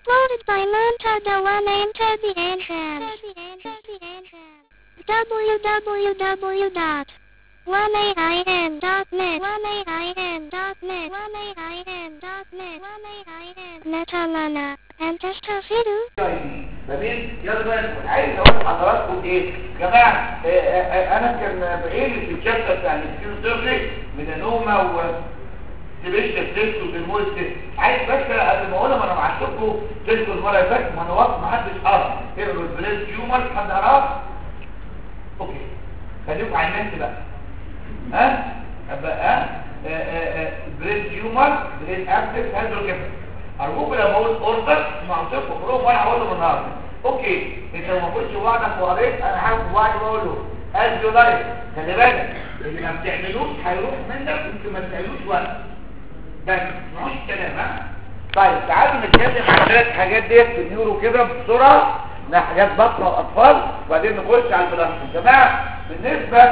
Uploaded by Montada One Enter the Entrance. www.1ain.net 1ain.net 1ain.net Netalana. And Testafidu. جميل يلا بقى عايز اقول لحضراتكم ايه يا جماعه آه، آه، آه، انا كان بعيد في الشابتر بتاع السكيو سيرجري ميلانوما و سبيشال تيست وبالمول تيست عايز بس قبل ما اقولها ما انا معشوكوا تيست المره اللي فاتت ما انا واقف ما حدش قرا اقروا البلاد تيومر حد قراها اوكي خليكم على النت بقى ها ابقى ها بريد تيومر بريد ابسس هيدروجينيك ارجوك لما اقول اوردر معطيكم بروف وانا هقوله النهارده اوكي انت لو ما كنتش وعدك وقريت انا هاخد وعد واقول له از يو لايف خلي بالك اللي ما بتعملوش هيروح منك انت ما بتعملوش وقت بس مش كلام ها طيب تعالوا نتكلم عن ثلاث حاجات ديت في النيورو كده بسرعه من حاجات بطنه واطفال وبعدين نخش على البلانش يا جماعه بالنسبه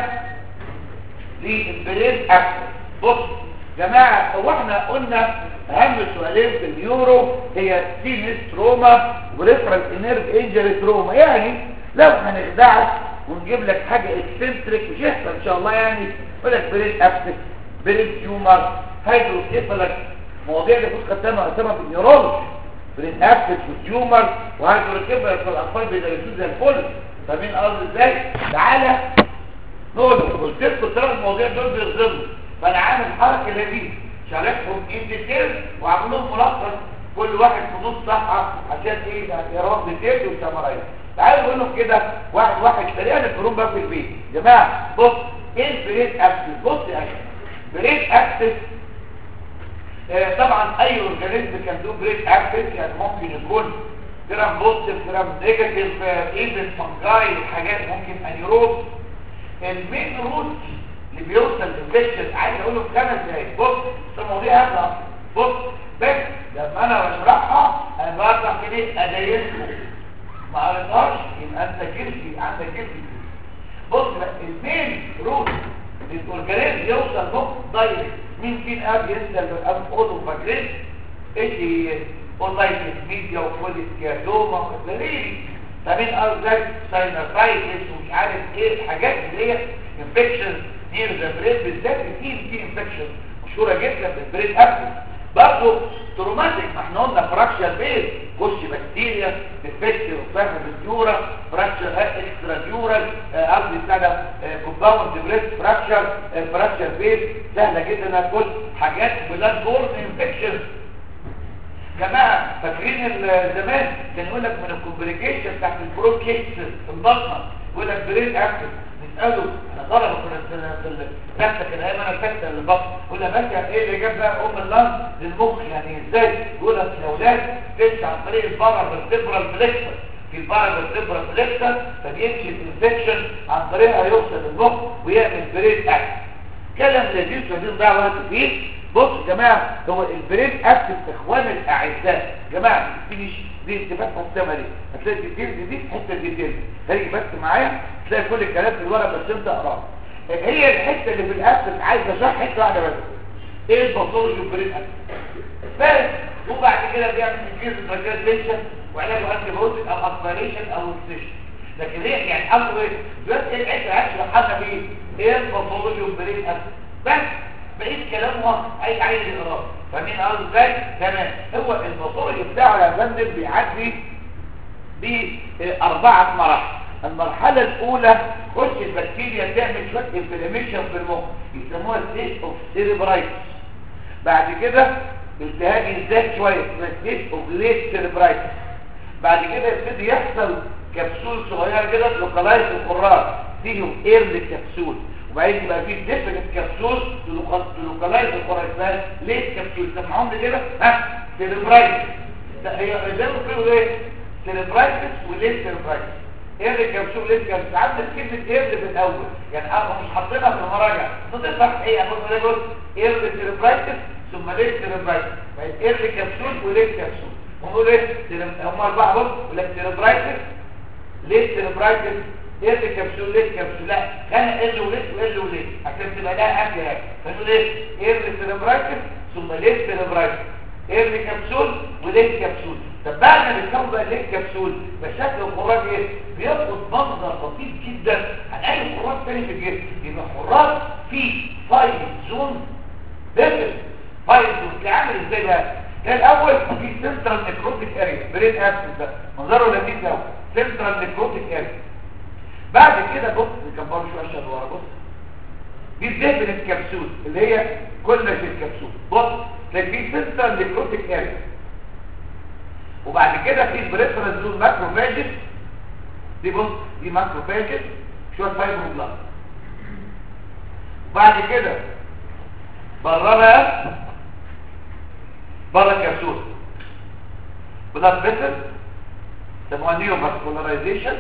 للبرين اكتر بص جماعة هو احنا قلنا اهم سؤالين في اليورو هي سينس تروما وريفرنس انيرف انجري تروما يعني لو هنخدعك ونجيب لك حاجة اكسنتريك مش يحصل ان شاء الله يعني يقول لك برين ابسك برين تيومر هيدروكيفالك مواضيع اللي كنت خدتها مقسمة في النيورولوجي برين ابسك وتيومر وهيدروكيفالك في الاطفال بيدرسوه زي الفل فاهمين قصدي ازاي؟ تعالى نقول قلت لكم الثلاث مواضيع دول بيرغبوا فانا عامل حركه لذيذه شاركهم ان ديتيل وعامل لهم ملخص كل واحد في نص صفحه عشان ايه يقراوا ديتيل وسمرايز تعالوا نقول لهم كده واحد واحد سريع الفروم بقى في البيت يا جماعه بص ايه البريد اكسس بص يا اخي بريد اكسس آه طبعا اي اورجانيزم كان له بريد اكسس يعني ممكن يكون جرام بوزيتيف جرام نيجاتيف ايفن فانجاي حاجات ممكن انيروب المين روت اللي بيوصل للفيكشن عايز اقوله في خمس دقايق بص المواضيع هبدا بص بس لما انا بشرحها انا بشرح كده ادايلكم ما قريتهاش يبقى انت جلدي عندك جلدي بص بقى المين روت للاورجانيزم يوصل نقطه دايركت مين فين اب ينزل بالاب اوضو فاكرين ايه اوتايتس ميديا وفوليسكياتوما وغيره فمين قصدك ساينوسايتس ومش عارف ايه الحاجات اللي هي انفكشن نير ذا بريد بالذات في في انفكشن مشهوره جدا بالبريد ابسس برضه تروماتيك ما احنا قلنا فراكشر بيز كوش بكتيريا انفكشن وفاهم بالديورا فراكشر اكسترا ديورال قصدي بتاع ده كومباوند بريد فراكشر فراكشر بيز سهله جدا انها تكون حاجات بلاد بورن انفكشن جماعة فاكرين زمان كان يقول لك من الكومبليكيشن تحت البروكيتس في البطنة يقول لك بريد اكتف نسأله انا طالب كنا في التختة كان ايام انا التختة اللي بطن يقول لك باشا ايه اللي جاب بقى ام اللنج للمخ يعني ازاي يقول لك الاولاد تمشي عن طريق البارا بالتبرال فليكسر في البارا بالتبرال فليكسر فبيمشي الانفكشن عن طريقها يوصل للمخ ويعمل بريد اكتف كلام لذيذ فدي نضيع وقت فيه بصوا يا جماعه هو البرين اكتف اخوان الاعزاء يا جماعه فيش دي انتباه فاهمه دي هتلاقي الديتيلز دي حته الديتيلز هيجي بس معايا تلاقي كل الكلام في الورق بس انت اقراه هي الحته اللي في الاكتف عايزه شرح حته واحده بس ايه الباثولوجي البرين اكتف بس وبعد كده بيعمل انكيز ترانسليشن وعلاجه انتي بيوتيك او اسبيريشن او اكسيشن لكن هي يعني اصل ايه دلوقتي ايه الحته اللي عايز شرحها فيه ايه الباثولوجي البرين اكتف بس بقيت كلامه اي عايز يقراه فمين قال ازاي تمام هو الباثولوجي بتاعه يا فندم بيعدي باربعه مراحل المرحله الاولى خش البكتيريا تعمل شويه انفلاميشن في المخ يسموها ستيج اوف سيريبرايتس بعد كده التهاب يزداد شويه اسمها ستيج اوف ليت سيريبرايتس بعد كده يبتدي يحصل كبسول صغيره كده لوكالايز القراص فيهم ايرلي كبسول وبعدين يبقى في ديفنت كبسول لوكالايز القراص ليت كبسول سمعهم لي كده ها سيريبرايتس هي زي ما بيقولوا ايه سيريبرايتس وليت سيريبرايتس ايه كبسول ليت كبسول عندك كلمه ايرلي في الاول يعني انا مش حاطينها في المراجع تطلع ايه اقول لك بص ايرلي سيريبرايتس ثم ليت سيريبرايتس بعد ايرلي كبسول وليت كبسول هم ايه هم اربعه بص يقول لك سيريبرايتس ليت سيريبرايتس ايه كبسول ليه كبسول لا كان ال وليت وال وليت عشان تبقى لها اكل يعني فنقول ايه ايه سيريبرايتس ثم ليت سيريبرايتس ايه كبسول وليت كبسول طب بعد ما بيتكون بقى ليه كبسول بشكل الخراج ايه بياخد منظر لطيف جدا عن اي خراج تاني في الجسم يبقى خراج فيه فايل زون ديفل فايل زون عامل ازاي بقى ده الاول في سنترال نيكروتيك اريا برين ابسس ده منظره لذيذ قوي سنترال نيكروتيك اريا بعد كده بص نكبره شويه عشان ورا بص دي الدهن الكبسول اللي هي كل في الكبسول بص تلاقي في سنترال نيكروتيك اريا وبعد كده في بريفرنس زون ماكروفاجز دي بص دي ماكروفاجز شويه فايبروبلاست وبعد كده بره بقى بره الكبسول بلاد فيسل سموها نيو فاسكولارايزيشن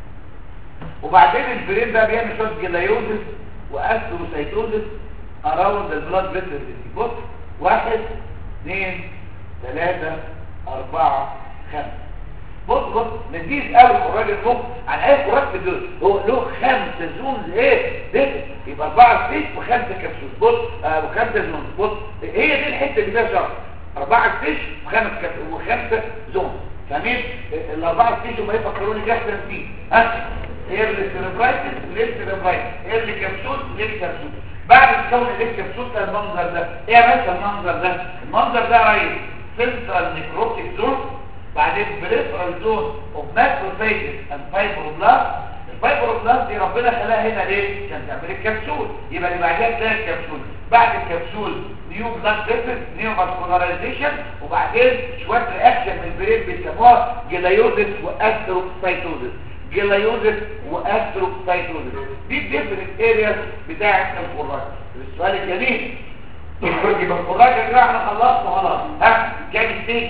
وبعدين البرين بقى بيعمل شويه جلايوزس واستروسايتوزس اراوند البلاد فيسل بص واحد اثنين ثلاثة أربعة خمسة بص بص لذيذ قوي الراجل فوق عن اي خراج في الدول هو له خمسة زونز ايه ده يبقى أربعة ستيش وخمسة كبسول بص آه وخمسة زونز بص هي دي الحتة اللي فيها شرط أربعة ستيش وخمس كبسول وخمسة زونز فاهمين الأربعة ستيش وما يفكروني جاهزة فيه ها ايرلي سيربرايتس ليل سيربرايتس ايرلي كبسول ليل كبسول بعد تكون الليل كبسول ده المنظر ده ايه يا باشا المنظر ده المنظر ده رئيس سنترال نيكروتيك زون بعدين بريفرال زون اوف ماكروفاجز اند فايبروبلاست الفايبروبلاست دي ربنا خلاها هنا ليه عشان تعمل الكبسول يبقى اللي بعدها تلاقي الكبسول بعد الكبسول نيو بلاد فيسل نيو فاسكولارايزيشن وبعدين شويه رياكشن من البرين بيسموها جلايوزس واستروسايتوزس جلايوزس واستروسايتوزس دي الديفرنت ارياز بتاعه الخراج السؤال الجميل يبقى الخراج يا جماعه احنا خلصنا خلاص ها كام ستيج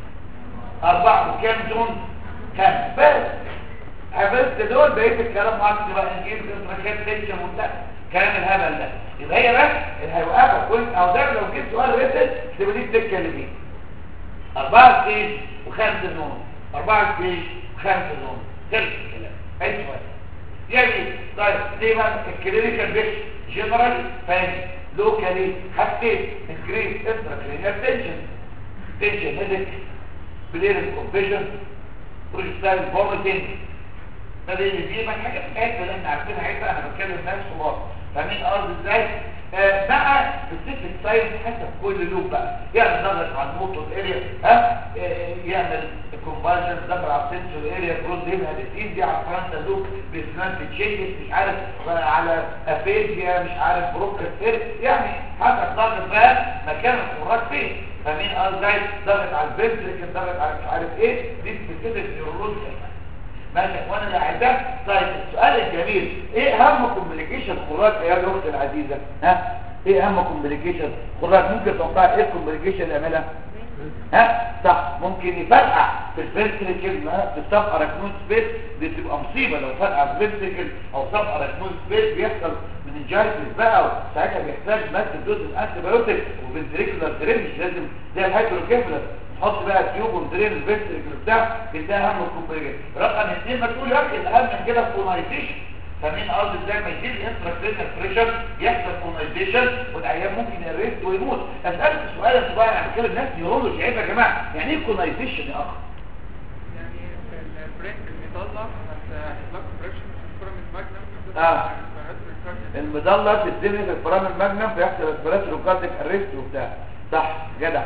اربعه وكام زون كام بس حفظت دول بقيت الكلام معاك بقى نجيب انتراكات تنشن وبتاع كلام الهبل ده يبقى هي بس اللي هيوقفك كويس او ده لو جبت سؤال ريتد تبقى دي السكه اللي فيه اربعه ستيج وخمسه زون اربعه ستيج وخمسه زون خلص الكلام اي سؤال يعني طيب دي بقى الكلينيكال بيش جنرال فاهم لوكالي حاجتين انكريز انتراكلينيال تنشن تنشن هيدك بليرنج كومبيشن بروجستايل فوميتنج ده اللي فيه بقى حاجه بتاعتنا اللي احنا عارفينها عيبه انا بتكلم ناس كبار فاهمين قصدي ازاي آه بقى سبيسيفيك سايز حسب كل لوب بقى يعمل ضغط على الموتور اريا ها آه يعمل كونفرجن ضغط على السنسور اريا كروس هيم هاديتين دي على فرنسا لوب بسنان تشيكس مش عارف على افيزيا مش عارف بروكس يعني حسب ضغط بقى مكان الخراج فين فاهمين قصدي ضغط على الفنتريكل ضغط على مش عارف ايه دي سبيسيفيك نيورولوجيا ماشي وانا اللي عايزاه طيب السؤال الجميل ايه اهم كومبليكيشن خراج يا الاخت العزيزه ها ايه اهم كومبليكيشن خراج ممكن توقع ايه الكومبليكيشن اللي يعملها ها صح ممكن يفرقع في الفنتريكل في الصفقه راكنون سبيس دي تبقى مصيبه لو فرقع في الفنتريكل او صفقه راكنون سبيس بيحصل من الجايتس بقى ساعتها بيحتاج ماده دوز انتي بايوتيك وفنتريكولار درينج لازم زي الهايدروكيفلس نحط بقى تيوب وندرين الفنتريكل بتاع ده اهم كومبليكيشن رقم اثنين ما تقول يا اخي الاهم من كده الكولونايزيشن فمين قصدي ازاي ما يزيد الانتراكرينال بريشر يحصل كولونايزيشن والعيان ممكن يريست ويموت اسالك سؤال انت بقى انا بتكلم ناس نيورولوجي عيب يا جماعه يعني ايه كولونايزيشن يا اخ يعني البريك بيطلع هتلاقي بريشن في الفورم الماجنم اه المدلل بتدني في الفرامل الماجنم بيحصل اسبراتورو كارديك اريست وبتاع صح جدع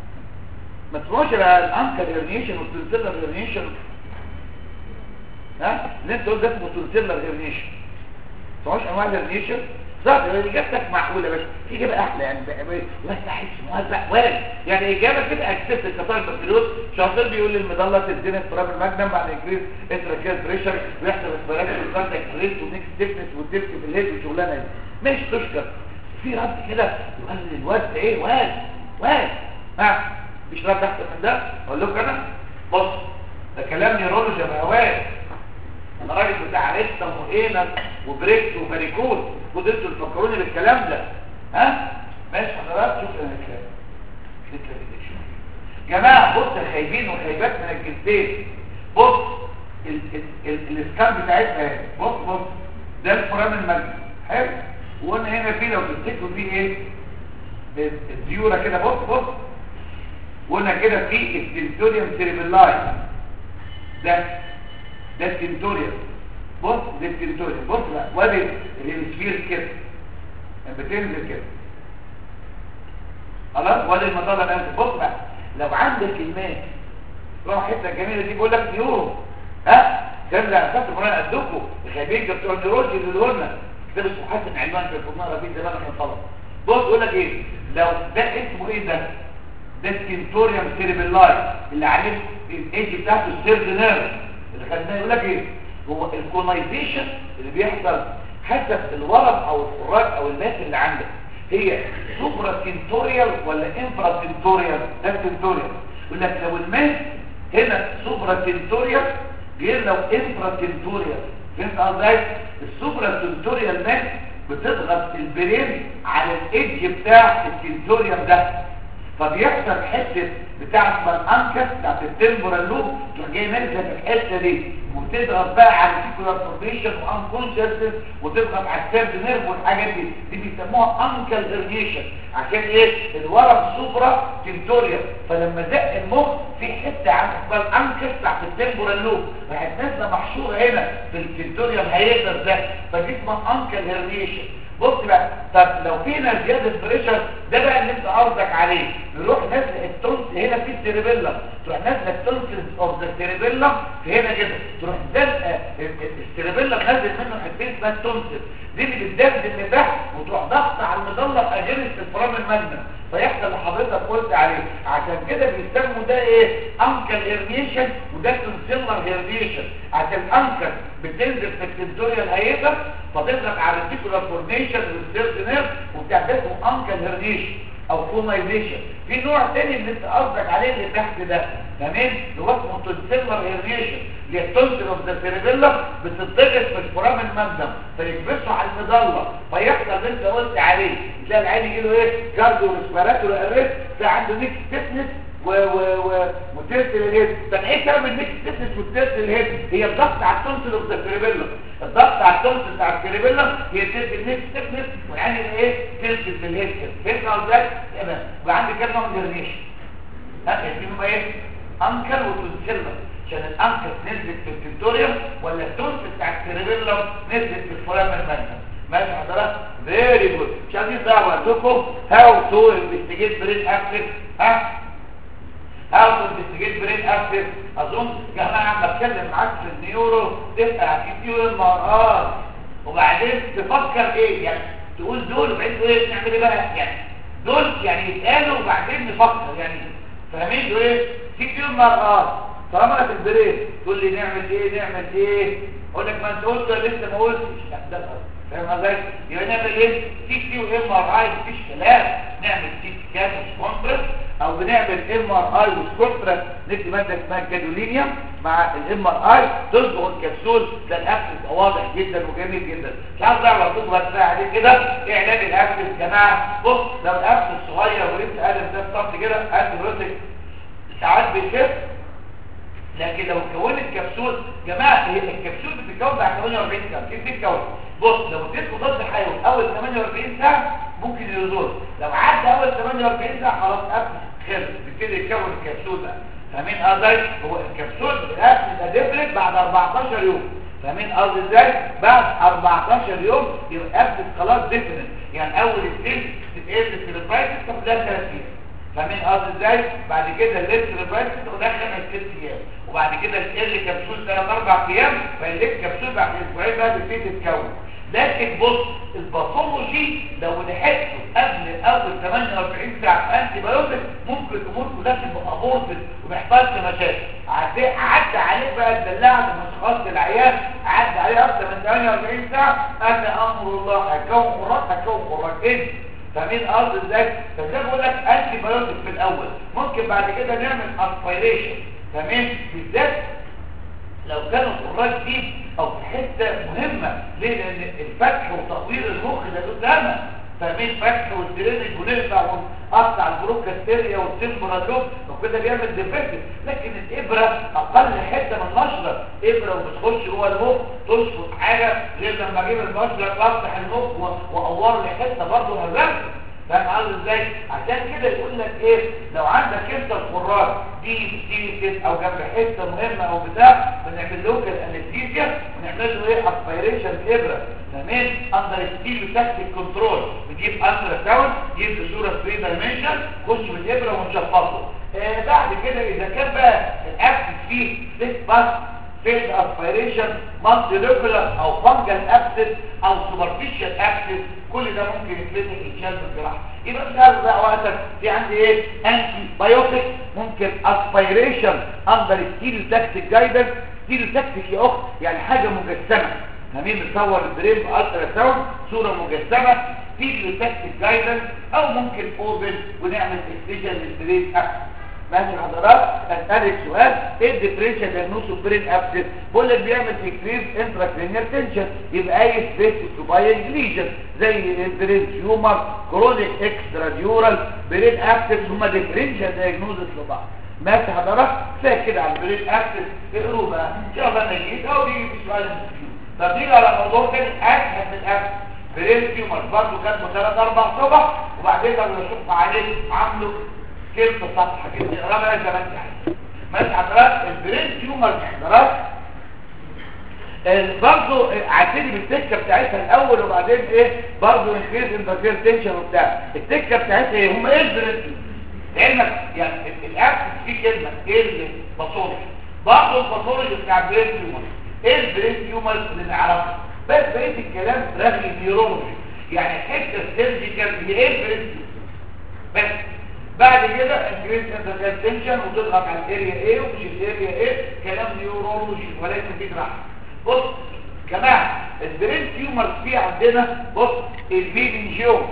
ما تسمعوش الانكر هيرنيشن والتنسيلر هيرنيشن ها اللي انت قلت ده اسمه تنسيلر هيرنيشن ما تسمعوش انواع الهيرنيشن صح اجابتك معقوله بس في اجابه احلى يعني بس احس موزع وارد يعني اجابه كده اكسبت الكفايه الفلوس شاطر بيقول لي المضله تدينا فرام الماجنم بعد انكريز انتراكيال بريشر ويحصل اسبراتورو كارديك اريست ونيكس تكنس والديسك في الهيد والشغلانه دي مش تشكر في رد كده يقول لي الواد ايه واد واد ها مش رد احسن من ده اقول لكم انا بص ده كلام نيرولوجي يا بهوات انا راجل بتاع ريستم واينر وبريكس وفاريكوز وقدرتوا تفكروني بالكلام ده ها ماشي حضرات شوف انا الكلام جماعه بص الخايبين والخايبات من الجنسين بص الاسكان بتاعتها اهي بص بص ده الفرام المجني حلو وقلنا هنا في لو تفتكروا فيه ايه الديوره كده بص بص وقلنا كده في التنتوريوم سيريبيلاي ده ده التنتوريوم بص ده التنتوريوم بص بقى وادي الهيمسفير كده بتنزل كده خلاص وادي المطالة نازل بص بقى لو عندك الماء روح الحته الجميله دي بيقول لك نيورو ها كان ده اساس مرة قدكم الخبير بتوع النيورولوجي اللي قلنا كده اسمه حسن علوان في الفرنه ربيع زمان احنا طلب بص يقول لك ايه لو ده اسمه ايه ده ده سكنتوريوم سيريبيلاي اللي عليه الايدج بتاعته السيرد نيرف اللي خدناه يقول لك ايه هو الكونايزيشن اللي بيحصل حسب الورم او الفراج او الماس اللي عندك هي سوبرا سنتوريال ولا انفرا سنتوريال ده سنتوريال يقول لك لو الماس هنا سوبرا سنتوريال غير لو انفرا سنتوريال فهمت قصدي السوبرا سنتوريال ماس بتضغط البرين على الايدج بتاع السنتوريال ده فبيحصل حته بتاع اسمها الانكس بتاعت التمبورال لوب تروح جاي نازله في الحته دي وتضغط بقى على السيكولار فورميشن وانكونشسنس وتضغط على الثيرد نيرف والحاجات دي دي بيسموها انكل هيرنيشن عشان ايه الورم سوبرا تنتوريال فلما زق المخ في حته عند اسمها الانكس بتاعت التمبورال لوب راحت نازله محشوره هنا في التنتوريال هيقدر ده فدي اسمها انكل هيرنيشن بص بقى طب لو فينا زيادة بريشر ده بقى اللي انت قصدك عليه نروح نازل التونس هنا في السيريبيلا تروح نازل التونس اوف ذا سيريبيلا في هنا كده تروح زنقه السيريبيلا نازل منه حتتين اسمها التونس دي اللي بتدمج اللي تحت وتروح ضغط على المضلع اجنس الفرام المجنم فيحصل اللي حضرتك قلت عليه عشان كده بيسموا ده ايه انكل هيرنيشن وده تنسلر هيرنيشن عشان انكل بتنزل في التنتوريال هيئه فتضغط على التيكولار فورميشن والسيرد نيرف وبتعمل انكل هيرنيشن او فورمايزيشن في نوع تاني اللي انت قصدك عليه اللي تحت ده تمام اللي هو اسمه تنسلر هيرنيشن اللي التونسل اوف ذا سيريبيلا بتضغط في الفرام المندم فيكبسوا على المضله فيحصل اللي انت قلت عليه تلاقي العين يجي له ايه كارديو ريسبيراتوري اريست في عنده نيك ستيفنس و و و وتيرت الهيد طب ايه سبب النيك ستيفنس والتيرت الهيد هي الضغط على التونسل اوف ذا سيريبيلا الضغط على التونسل بتاع السيريبيلا هي تيرت النيك ستيفنس والعين ايه تيرت في الهيد كده فهمت ازاي تمام وعندي كام نوع من الهرنيشن ها اسمهم ايه انكل وتنسلر عشان الانكل نزلت في التنتوريوم ولا التونس بتاع السيريبيلم نزلت في الفرام المنهج ماشي حضرتك فيري جود مش عايزين دعوه لكم هاو تو انفستيجيت برين اكتف ها هاو تو انفستيجيت برين اكتف اظن يا جماعه بتكلم معاك في النيورو تبقى كتير المرات وبعدين تفكر ايه يعني تقول دول وبعدين تقول ايه نعمل ايه بقى يعني دول يعني يتقالوا وبعدين نفكر يعني فاهمين دول ايه في كتير مرات طالما انا في البريد تقول لي نعمل ايه نعمل ايه اقول لك ما انت قلت ولا لسه ما قلتش ده فاهم ازاي يبقى نعمل ايه سي تي وام ار اي مفيش كلام نعمل سي تي كام وسكونترس او بنعمل ام ار اي وسكونترس ندي ماده اسمها الجادولينيوم مع الام ار اي تصبغ الكبسول ده الاكل يبقى واضح جدا وجميل جدا مش عايز اعرف تضغط بقى عليه كده ايه علاج الاكل يا جماعه بص لو الاكل الصغير ولسه قلم ده الصف كده قد بروتك ساعات بيخف لكن لو كونت كبسول جماعه هي الكبسول بتتكون بعد 48 ساعه كيف بتتكون بص لو اديت مضاد حيوي اول 48 ساعه ممكن يزول لو عدى اول 48 ساعه خلاص قبل خلص بيبتدي يتكون الكبسول ده فاهمين قصدي هو الكبسول الاكل ده ديفلت بعد 14 يوم فاهمين قصدي ازاي بعد 14 يوم يبقى قبل خلاص ديفلت يعني اول ستيج تتقلب في البرايس تاخد لها 3 فاهمين قصدي ازاي بعد كده الليتر برايس تاخدها خمس ست ايام وبعد كده ال كبسول ثلاث اربع ايام فالليت كبسول بعد اسبوعين بقى بتبتدي تتكون لكن بص الباثولوجي لو لحقته قبل اول 48 ساعه انتي بايوتيك ممكن الامور كلها تبقى ابورتد وما يحصلش مشاكل عدى عليه بقى الدلاعه لما شخصت العيان عدى عليه اكتر من 48 ساعه اتى امر الله هيكون قرات هيكون قراتين فاهمين قصد ازاي فزي بقول لك انتي بايوتيك في الاول ممكن بعد كده نعمل اسبيريشن تمام بالذات لو كانوا القراج دي او في حته مهمه ليه لان الفتح وتطوير المخ ده قدامنا فاهمين فتح والدرينج ونرفع ونقطع البروكاستيريا والتمبراتوب وكده بيعمل ديفكت لكن الابره اقل حته من النشره ابره وبتخش جوه المخ تشفط حاجه غير لما اجيب المشرط وافتح المخ واقوره لحته برضه هزار فاهم قصدي ازاي عشان كده يقول لك ايه لو عندك انت القرار دي دي او جنب حته مهمه او بتاع بنعمل له كده انستيزيا ونعمل له ايه اسبيريشن ابره تمام اندر ستيل تاكتيك كنترول بتجيب اندر ساوند يجيب صوره 3 دايمنشن خش بالابره ونشفطه آه بعد كده اذا كان بقى الاكسس فيه سيت باس فيلد اسبيريشن مالتي لوكولار او فانجل ابسس او سوبرفيشال ابسس كل ده ممكن يتفتح يتشال بالجراحه يبقى مش عارف بقى وقتك في عندي ايه انتي بايوتيك ممكن اسبيريشن اندر ستيل تاكتيك جايدنس ستيل تاكتيك يا اخت يعني حاجه مجسمه همين بتصور البرين بالترا ساوند صوره مجسمه ستيل تاكتيك جايدنس او ممكن اوبن ونعمل اكسجن للبرين ابسس ماشي حضرات اسالك سؤال ايه الديفرنشال دايجنوز اوف برين ابسس بقول لك بيعمل ديكريز انتراكرينيال تنشن يبقى اي سبيس توباين ليجن زي البرين تيومر كرونيك اكسترا ديورال برين ابسس هما ديفرنشال دايجنوز لبعض ماشي حضرات كفايه كده على البرين ابسس اقروا بقى ان شاء الله نجيب او بيجي في سؤال مسكين طب نيجي على موضوع تاني اسهل من الابسس برين تيومر برضه كان ثلاث اربع صبح وبعدين لما نشوف عليه عامله كيف صفحة كده نقرا بقى زي ما انت عايز ماشي حضرتك البرين تيومر حضرتك برضه عدلي بالتكه بتاعتها الاول وبعدين ايه برضه انكريز انترفير تنشن وبتاع التكه بتاعتها ايه هم ايه البرين علمك يعني الابس في كلمه ايه الباثولوجي برضه الباثولوجي بتاع البرين تيومر ايه البرين تيومر اللي نعرفه بس بقيه الكلام رغي نيورولوجي يعني حته سيرجيكال هي ايه البرين تيومر بس بعد كده انكريز انتركالتنشن وتضغط على الاريا ايه ومش الاريا ايه كلام نيورولوجي وليس في جراحه بص جماعه البرين تيومرز في عندنا بص المينينجيوم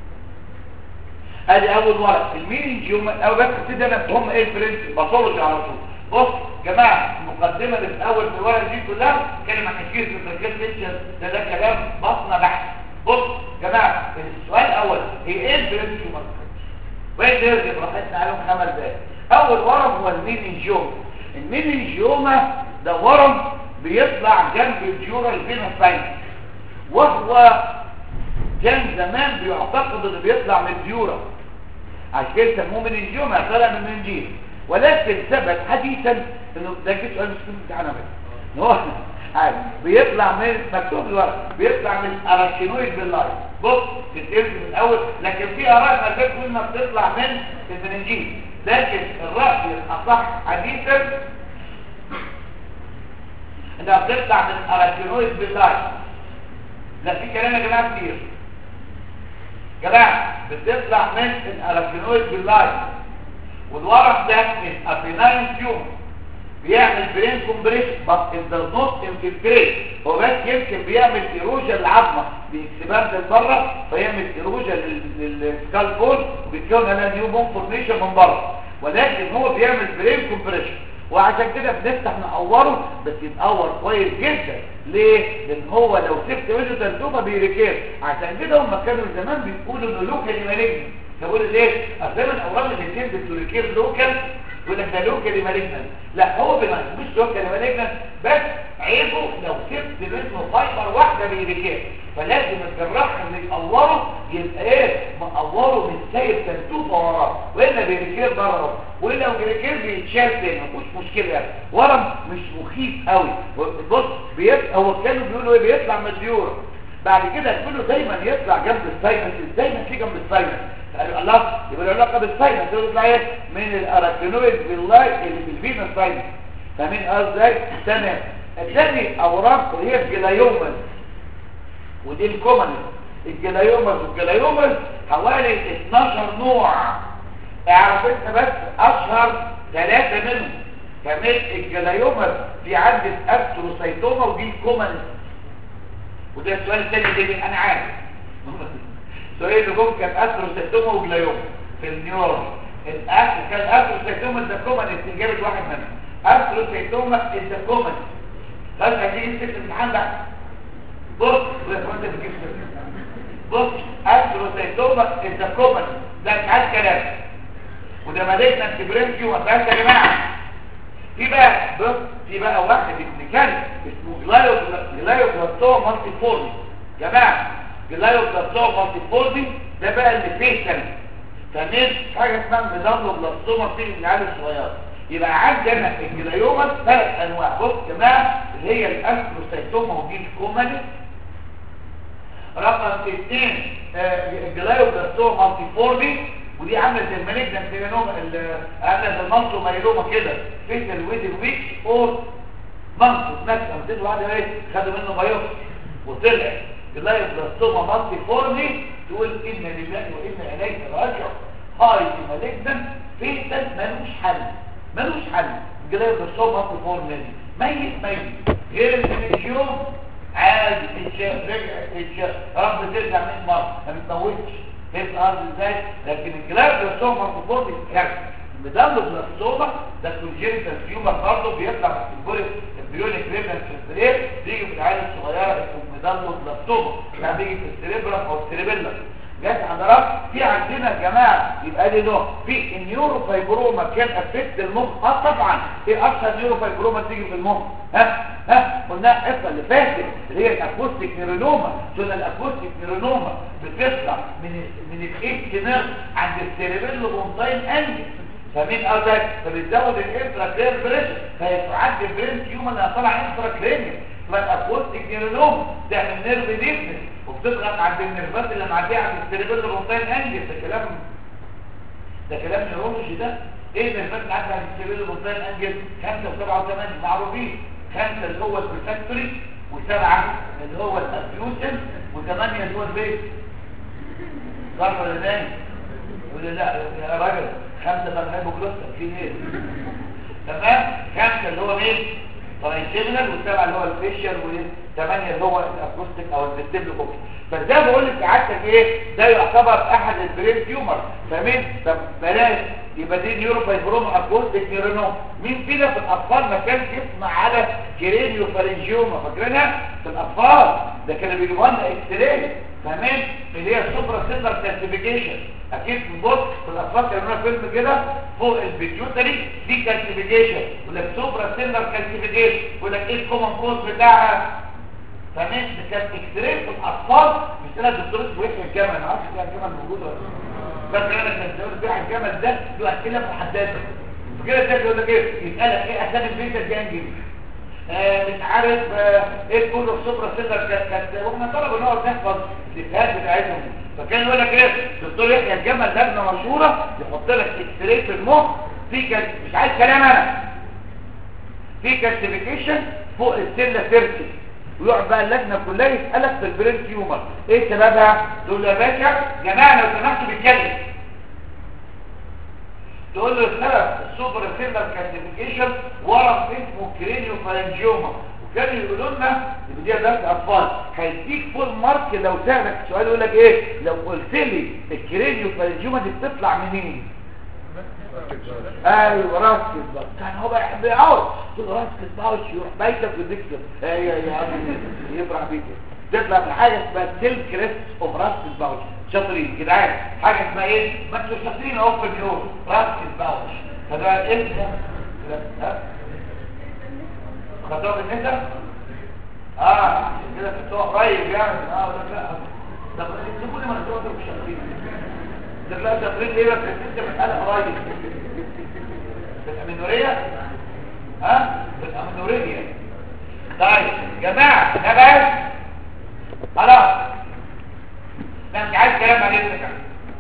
ادي اول ورق المينينجيوم او بس ابتدي انا هم ايه البرين باثولوجي على طول بص جماعه المقدمه اللي في اول في الورق دي كلها كلمه انكريز انتركالتنشن ده ده كلام بطنه بحت بص جماعه السؤال الاول هي ايه البرين تيومرز وين نرجع براحتنا عليهم خمس دقايق اول ورم هو المينينجيوما المينينجيوما ده ورم بيطلع جنب الجيورال فينا ساين وهو كان زمان بيعتقد انه بيطلع من الجيورا عشان كده سموه مينينجيوما طلع من المنجيل ولكن ثبت حديثا انه ده جه سؤال مسكين بتاعنا بس هو عادي بيطلع من مكتوب الورق بيطلع من الاراشينويد باللايف بص تتقلت من الاول لكن في اراء ما تقول انها بتطلع من المننجين لكن الراي الاصح حديثا انها بتطلع من الاراشينويد باللايف لا في كلام يا جماعه كتير جماعه بتطلع من الاراشينويد باللايف والورق ده من ابيناين تيوم بيعمل برين كومبريشن بس it does not infiltrate هو بس يمكن بيعمل ايروجن للعظمه باكسباند لبره فيعمل ايروجن للسكال بول وبيتكون عليها نيو بون فورميشن من بره ولكن هو بيعمل برين كومبريشن وعشان كده بنفتح نقوره بس يتقور كويس جدا ليه؟ لان هو لو سبت وجهه تنتوبه بيريكير عشان كده هم كانوا زمان بيقولوا انه لوكالي مالجنت بقول ليه؟ اصل من الاورام اللي بتنزل توريكير لوكال يقول لك ده لوكالي مالجنت لا هو مش لوكالي مالجنت بس عيبه لو سبت منه فايبر واحده بيريكير فلازم الجراح اللي يقوره يبقى ايه مقوره من سايب تنتوفه وراه والا بيريكير ضرره ولو بيريكير بيتشال تاني مفيش مشكله يعني ورم مش مخيف قوي بص بيبقى هو كانوا بيقولوا ايه بيطلع من الديوره بعد كده يقولوا دايما يطلع جنب الساينس دايما في جنب الساينس قالوا الله يبقى له علاقه بالساينس يطلع ايه من الاراكينويد بالله اللي في الفينا ساينس فاهمين ازاي تمام الثاني اوراق هي الجلايومز ودي الكومن الجلايومز والجلايومز حوالي 12 نوع اعرف انت بس اشهر ثلاثه منهم كمان الجلايومز في عندي الاستروسايتوما ودي الكومن وده السؤال الثاني ده انا عارف سؤال اللي جم كان استروسايتوما وجلايوما في النيورولوجي الاخر كان استروسايتوما ده كومن استجابه واحد منهم استروسايتوما ده كومن بس هتيجي تكتب الامتحان بقى بص ولا انت بتجيب بص استروسايتوما ده كومن ده مش عايز كلام وده مالتنا تبريمكيو ما فيهاش يا جماعه في بقى بص في بقى واحد ابن كلب اسمه جلايو جلايو بلاستوما مالتي فورمي جماعه جلايوبلاستوما مالتيفولدي ده بقى اللي فيتال فاهمين حاجه اسمها ميدالوبلاستوما بتيجي من العيال الصغيره يبقى عندنا الجلايوما ثلاث انواع بص يا جماعه اللي هي الاستروسايتوما ودي الكومالي رقم اثنين الجلايوبلاستوما مالتيفولدي ودي عامله زي المالجنت سيلانوما عامله زي المالتو مايلوما كده فيتال ويدن ويكس اور مالتو مثلا بدل واحد ايه خدوا منه بايوبسي وطلع اللايبلاستوما مالتي فورمي تقول ان لله وانا اليك راجع هاي مالجنت فيتال ملوش حل ملوش حل اللايبلاستوما مالتي فورمي ميت ميت غير الانجيوم عادي اتشاف رجع اتشاف رب ترجع 100 مره ما بتموتش فهمت قصدي ازاي لكن الجلايبلاستوما مالتي فورمي كارثه بدل البلاستوما ده كونجينيتال تيومر برضه بيطلع في البوليس البيونيك ريبنس في السرير بيجي في العيال الصغيره اسمه ميدالو بلاستوما ده بيجي في السريبرم او السريبيلا جت حضرات في عندنا يا جماعه يبقى لي نوع في النيورو فايبروما كان افكت المخ اه طبعا ايه اشهر نيورو فايبروما تيجي في المخ ها ها قلنا الحصه اللي فاتت اللي هي الاكوستيك نيرونوما قلنا الاكوستيك نيرونوما بتطلع من من الايت نيرف عند السيريبيلو بونتاين انجل فمين قصدك فبتزود الانترا كلير بريشر فيتعدي البرين تيومر اللي طالع انترا كلير فالاكوستيك نيرونوم تعمل نيرف ديفنس وبتضغط عند النيرفات اللي معديه عند السيريبيلو بونتاين انجل ده كلام ده كلام نيرولوجي ده ايه النيرفات اللي عدت عند السيريبيلو بونتاين انجل 5 و7 و8 معروفين خمسه اللي هو البريفاكتوري وسبعه اللي هو الابيوتن وثمانيه اللي هو البيت صح ولا لا ولا لا يا راجل خمسة بنحبه كلوستر في ايه تمام خمسة اللي هو مين ترايسيمنال والسبعة اللي هو الفيشر والثمانية اللي هو الاكوستيك او الفيستيبل كوكي فده بقول لك عادتك ايه ده يعتبر احد البرين تيومر فمين طب بلاش يبقى دي نيورو فايبروم اكوستيك نيورونوم مين فينا في الاطفال ما كانش يسمع على كرينيو فارنجيوما فاكرينها في الاطفال ده كانوا بيجيبوا لنا اكس راي فاهمين اللي هي السوبرا سيلر كالسيفيكيشن اكيد في البوت في الاطفال كانوا لنا فيلم كده فوق البيتيوتري في كالسيفيكيشن يقول لك سوبرا سيلر كالسيفيكيشن يقول لك ايه الكومن كوز بتاعها فاهمين ده كان اكس راي في الاطفال مش انا دكتور اسمه يحيى الجمل ما اعرفش يحيى الجمل موجود ولا بس انا كان بيقول يحيى الجمل ده له اسئله محدده فكده ده يقول لك ايه يسالك ايه اسامي البيتا الجانجي آه مش عارف آه ايه كل السوبرا سيلر كانت كانت واحنا طلبه نقعد نحفظ الافيهات بتاعتهم فكان يقول لك ايه الدكتور يحيى الجمل لجنه مشهوره يحط لك اكس راي في المخ في كان مش عايز كلام انا في كالسيفيكيشن فوق السله سيركل ويقعد بقى اللجنه كلها يسالك في البرين تيومر ايه سببها تقول له يا باشا جماعه لو سمحتوا بيتكلم تقول له السبب السوبر سيلر كالسيفيكيشن ورم اسمه كرينيو فارنجيوما وكانوا يقولوا لنا ان دي درس اطفال هيديك فول مارك لو سالك سؤال يقول لك ايه لو قلت لي الكرينيو فارنجيوما دي بتطلع منين ايوه راس كده كان هو بيحب يقعد تقول راس كده يروح بايتك ويديك ايوه يا عم يفرح بيك تطلع من حاجه اسمها سيل كريست اوف راس باوتش شاطرين جدعان حاجه اسمها ايه ما انتوا شاطرين اهو في اليوم راس باوتش فده ايه ها خدوها بالنسبه اه كده كنتوا قريب يعني اه ولا لا طب انتوا كل ما انتوا مش شاطرين ده لا شاطرين ليه بس انت مساله قريب بالامينوريه ها بالامينوريه طيب جماعه ده بس خلاص انا مش عايز كلام عليه كده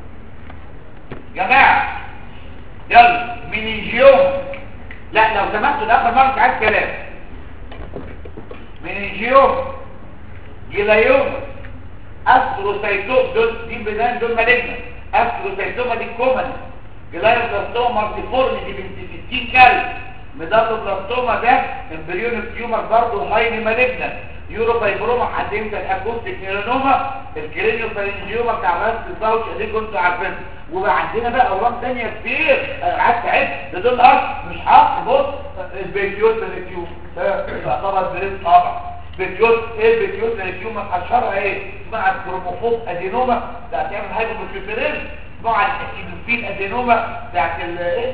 جماعه يلا مينينجيوم لا لو سمحتوا لاخر مره مش عايز كلام مينينجيوم جلايوم استروسايتوم دول دي بدان دول مالجنا استروسايتوما دي كومن جلايوبلاستوما مالتيفورم دي بنت 60 كلب ميدالوبلاستوما ده امبريونيك تيومر برضه هايلي مالجنا يوروفايبروما حد يمكن اكوستيك نيرونوما الكرينيو فارنجيوما بتاع راس الباوتش دي كنتوا عارفين وبقى عندنا بقى اورام ثانيه كتير قعدت اعد ده دول اصل مش حاط بص البيتيوت التيوم تعتبر بريد طبعا بيتيوت ايه البيتيوت التيوم اشهرها ايه اسمها الكروموفوب ادينوما ده هتعمل هايبوبيتيوترين مع الاكيدوفيل ادينوما بتاعت الايه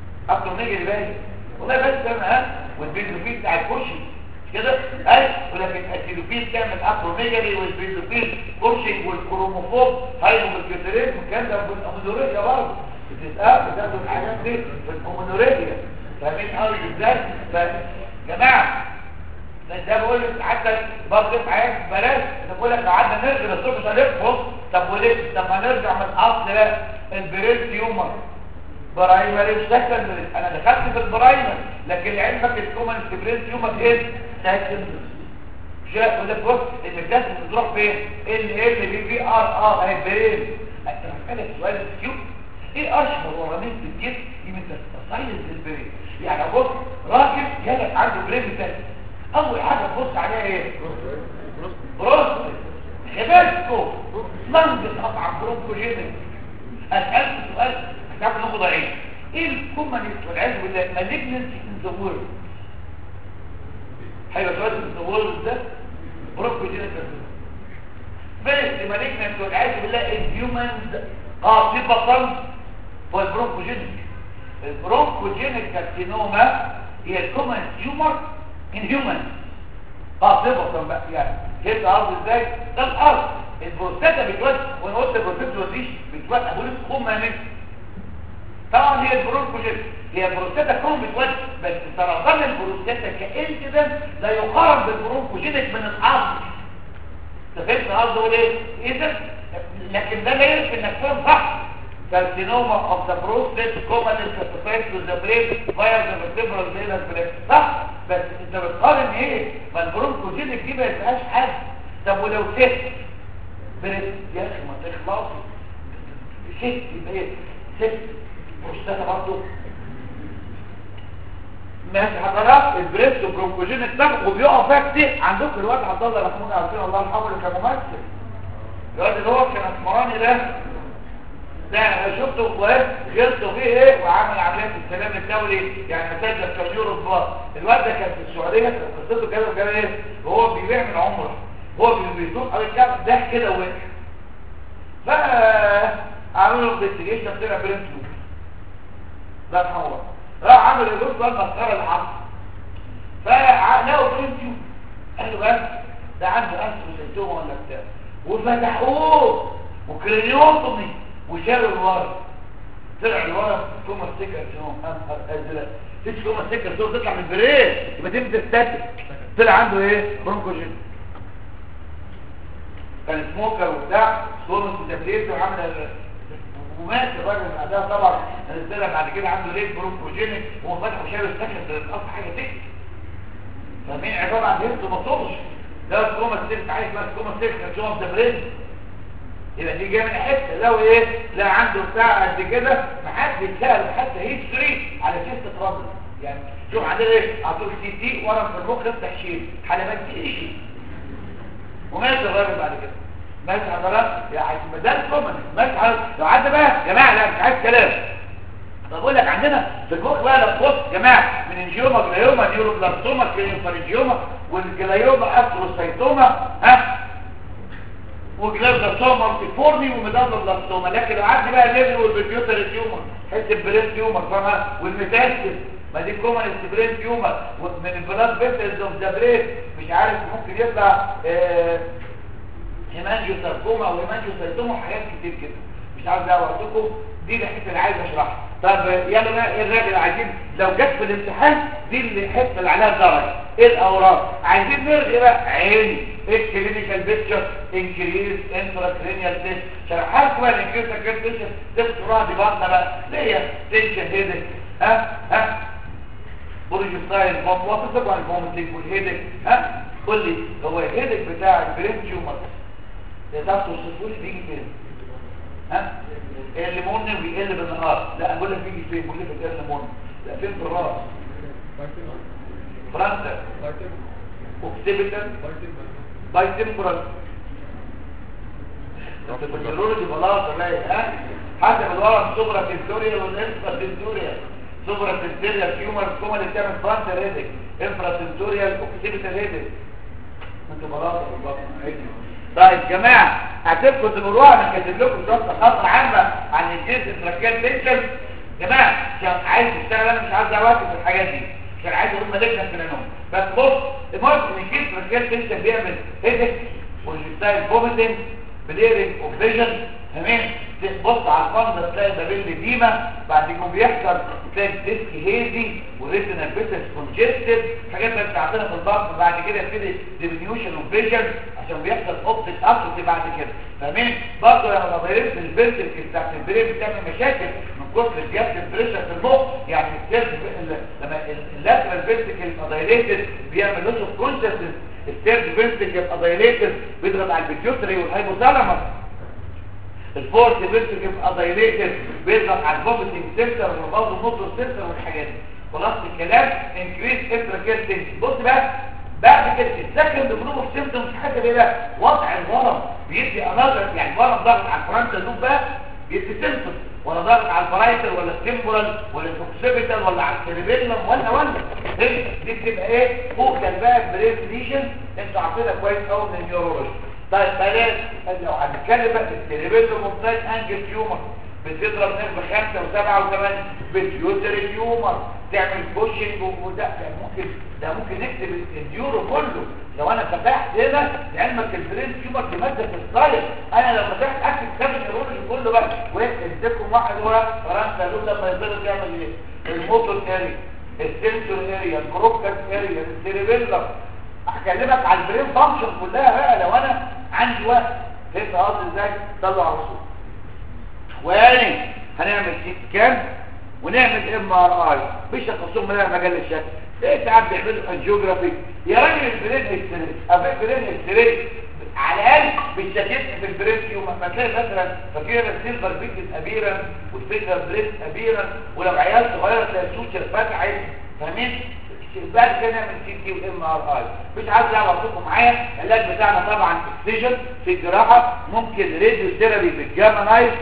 اكتر نيجي اللي باين والله بس ده ها والبيتيوفيل بتاع الكوشي كده اي ولا لكن الاسيلوفيل تعمل اكروميجالي والبيزوفيل كورشنج والكروموفوب هايموبيكيوتريزم الكلام ده في الامونوريا برضه بتتقال بتاخدوا الحاجات دي في الامونوريا فاهمين قوي ازاي فجماعه ده ده بقول لك حتى برضه في حاجات بلاش انا بقول لك لو قعدنا نرجع الصبح مش هنفهم طب وليه طب ما نرجع من الاصل بقى البريد يومر برايمري وسكندري انا دخلت في البرايمري لكن علمك الكومن بريد يومر ايه سكندري شايف ولا بص المجاز بتروح فين ال ال بي في ار ار اهي بريد انا هسالك سؤال كيو ايه اشهر ورامين في الجسم يمكن تستايل البريد يعني بص راجل جالك عنده بريد تاني اول حاجه تبص عليها ايه بروست خبازكو لنج قطع برونكوجينيك اسالك سؤال هتعرف ناخد عين ايه الكومنت والعياذ بالله مالجنسي ان ذا وورلد هيبقى سؤال ان ذا وورلد ده برونكوجينيك فيرست مالجنسي والعياذ بالله الهيومنز قاطبه والبرونكوجينيك البرونكوجينيك كارسينوما هي الكومن تيومر ان هيومن قاطبة بقى يعني كيف الارض ازاي ده الارض البروستاتا بتوزع وانا قلت البروستاتا دي بتوزع اقول خمة منه طبعا هي البرونكوجين هي البروستاتا كون بتوزع بس سرطان البروستاتا كانسيدنت لا يقارن بالبرونكوجينك من الاصل انت فهمت قصدي اقول ايه اذا لكن ده لا يمكن انك تكون صح carcinoma of the prostate commonly classified to the brain via the vertebral venous brain صح بس انت بتقارن ايه ما البرونكوجينيك دي ما يبقاش حاجه طب ولو ست بريد يا اخي ما تخلصي ست يبقى ايه ست بروستاتا برضه ماشي حضرات البريست والبرونكوجينيك ده وبيقع فيها كتير عندكم الواد عبد الله رحمه عارفين الله يرحمه اللي كان ممثل الواد اللي هو كان اسمراني ده ده شفته كويس غلطوا فيه ايه وعمل عمليه السلام الدولي يعني مسجل كان يورو بار الواد ده كان في السعوديه كان قصته كده وكان ايه وهو بيعمل عمره هو بيدوق على الكعب ده كده وقع فعملوا له انفستيجيشن طلع برنت لوب ده اتحول راح عمل الجزء ده المسخره اللي حصل فلقوا برنت لوب قال له بس ده عنده انسر سيمتوم ولا بتاع وفتحوه وكرينيوتومي وشالوا الورم طلع الورم كوما ستيكر شنو انهر ازرق تيجي كوما ستيكر شنو تطلع من البريد يبقى تبدا ستاتيك طلع عنده ايه برونكوجين كان سموكر وبتاع سونس وتبليت وعمل ال- ومات الراجل من بعدها طبعا طلع بعد كده عنده ليه برونكوجينيك وهو فتح وشال السكن ده الاصل حاجه تكتب فمين عباره عن هيرت ما صوبش ده كوما ستيكر عايز بقى كوما ستيكر شنو ده بريد يبقى دي جايه من حته لو ايه لا عنده بتاع قد كده محدش سال حتى هيستوري على شيست ترابل يعني شوف عندنا ايه عطول سي تي ورم في المخ يفتح شيل حلبات دي شيء وماشي الراجل بعد كده ماشي حضرات يعني ده الكومن ماشي حضرات لو عدى بقى يا جماعه لا مش عايز كلام طب اقول لك عندنا في الجوع بقى لا بص يا جماعه من انجيوما جلايوما نيوروبلاستوما كلينيوفارنجيوما والجلايوما استروسايتوما ها وجلابلاستوما مالتيفورمي وميدالوبلاستوما لكن لو عدي بقى الليفل والبيوتر تيومر حته برين تيومر فاهمها والميتاستس ما دي كومن برين تيومر من البلاد فيسلز اوف ذا برين مش عارف ممكن يطلع آه هيمانجيو ساركوما او هيمانجيو ساركوما وحاجات كتير كده مش عارف ده وقتكم دي الحته اللي عايز اشرحها طب يلا بقى ايه الراجل عايزين لو جت في الامتحان دي الحته اللي عليها درجه ايه الاوراق عايزين نرغي بقى عيني ايه الكلينيكال بيكتشر انكريز انتراكرينيال تيست شرحها لكم بقى الانكريز تيست تذكروها دي بطنه بقى ليه تنشن هيدك ها ها بروجستايل وصفك عن الفومتنج والهيدك ها قول لي هو الهيدك بتاع البرين تيومر تقدر توصفه لي بيجي فين ها الليمون بيقل بالنهار لا اقول لك بيجي فين بيقول لك في الليمون لا فين في الراس فرنسا اوكسيبيتال بايتمبرال الفسيولوجي بلاط ولا ها حسب الورم سوبرا تنتوريال والانفرا تنتوريال سوبرا تنتوريال تيومر كوما اللي بتعمل فرانتا هيدك انفرا تنتوريال اوكسيبيتال هيدك انتوا بلاط بالظبط طيب جماعه هتبقوا تقولوها انا كاتب لكم شرطه خاصه عامه عن الجنس التراكيال تنشن جماعه عشان عايز تشتغل انا مش عايز اوقف في الحاجات دي عشان عايز اقول مالجنا في النوم بس بص المهم ان كيس رجال تنسى بيعمل هيدك والستايل فوميتنج بليرنج اوف فيجن تمام تبص على الفندق تلاقي بابيل ديما بعد كده بيحصل تلاقي الديسك هيزي والريتنا بيتس كونجستد حاجات اللي بتعطينا في الضغط بعد كده يبتدي ديمينيوشن اوف فيجن عشان بيحصل اوبتيك اتروفي بعد كده فاهمين برضه لما بغيرت الفيرتيكال بتاعت البرين بتعمل مشاكل من كتر زياده البريشر في المخ يعني السيرف لما اللاترال فيرتيكال ادايليتد بيعمل لوس اوف كونشسنس السيرف فيرتيكال ادايليتد بيضغط على البيتيوتري والهايبوثالاموس الفورس فيرتيكال ادايليتد بيضغط على الفوميتنج سنتر وبرضه الموتور سنتر والحاجات دي خلاص الكلام انكريز انتراكيل بص بقى بعد كده السكند جروب اوف سيمبتومز حاجه ايه بقى وضع الورم بيدي انذر يعني الورم ضغط على الفرونتال لوب بقى بيدي سيمبتوم ولا ضغط على البرايتر ولا التمبورال ولا الفوكسيبيتال ولا على السيريبيلم ولا ولا دي دي بتبقى ايه فوق بقى بريف ليجن انتوا عارفينها كويس قوي من النيورولوجي طيب بلاش لو هنتكلم بقى في السيريبيلم موبتايل انجل تيومر بتضرب نرف خمسة وسبعة وثمانية بتيوتر تيومر تعمل بوشنج وده ده ممكن ده ممكن نكتب اليورو كله لو انا فتحت هنا لعلمك البرين تيومر دي ماده في الصاير انا لو فتحت اكتب كتاب النيورولوجي كله بقى واديكم واحد هو فرنسا لون لما يضرب يعمل ايه الموتور اريا السنسور اريا الكروكاس اريا السيريبيلم هكلمك على البرين فانكشن كلها بقى لو انا عندي وقت فهمت قصدي ازاي طلع الرسول واني هنعمل سيت كام ونعمل ام ار اي مش تخصصهم من مجال الشكل ايه ساعات بيعملوا الجيوغرافي يا راجل البرين اكسري ابي البرين اكسري على الاقل بالشكل في البرين يوم ما تلاقي مثلا فاكر السيلفر بيكس ابيرا والفينجر بريس ابيرا ولو عيال صغيره تلاقي السوشيال فتحت فاهمين بعد كده نعمل سي تي وام ار اي مش عايز اعرفكم معايا العلاج بتاعنا طبعا اكسجن في الجراحه ممكن راديو ثيرابي بالجاما نايف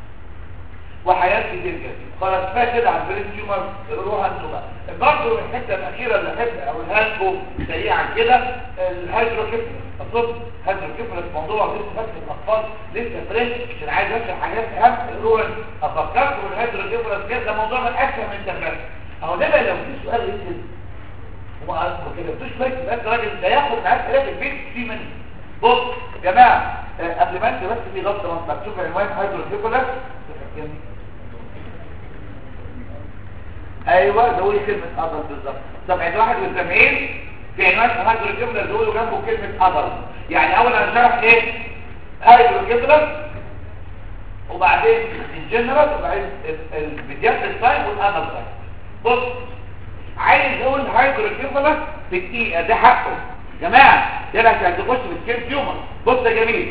وحياة كتير جدا خلاص كفايه كده على البرين تيومر روح انتوا بقى برضه الحته الاخيره اللي احب اقولها لكم سريعا كده الهيدروكيفلس اصل هيدروكيفلس موضوع لسه بس الاطفال لسه فريش عشان عايز اشرح حاجات اهم روح افكركم بالهيدروكيفلس كده ده موضوع من اكثر من تفاهم اهو ده بقى لو في سؤال يمكن وما كتبتوش كويس يبقى انت راجل ده ياخد معاك الاف البيت في منه بص يا جماعه آه، قبل ما انت بس في غلطه مكتوب عنوان هيدروكيفلس ايوه ده هو كلمه اضل بالظبط صفحه 71 في عنوان هيدروكيفلس دول جنبه كلمه اضل يعني اول انا شرح ايه هيدروكيفلس وبعدين الجنرال وبعدين البيدياتريك تايب والانال تايب بص عايز اقول هيدروكيفلس في دقيقه ده حقه جماعه يلا عشان تخش في السكيل تيومر بص يا جميل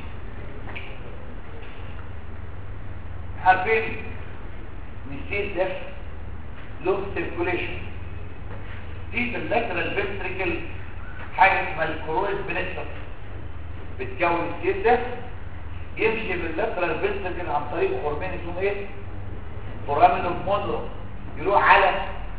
عارفين نسيت ده لوب سيركوليشن في في اللاترال فنتريكل حاجه اسمها الكرويد بنكتر بتكون السيل ده يمشي باللاترال فنتريكل عن طريق هرمون اسمه ايه فورامين اوف مونرو يروح على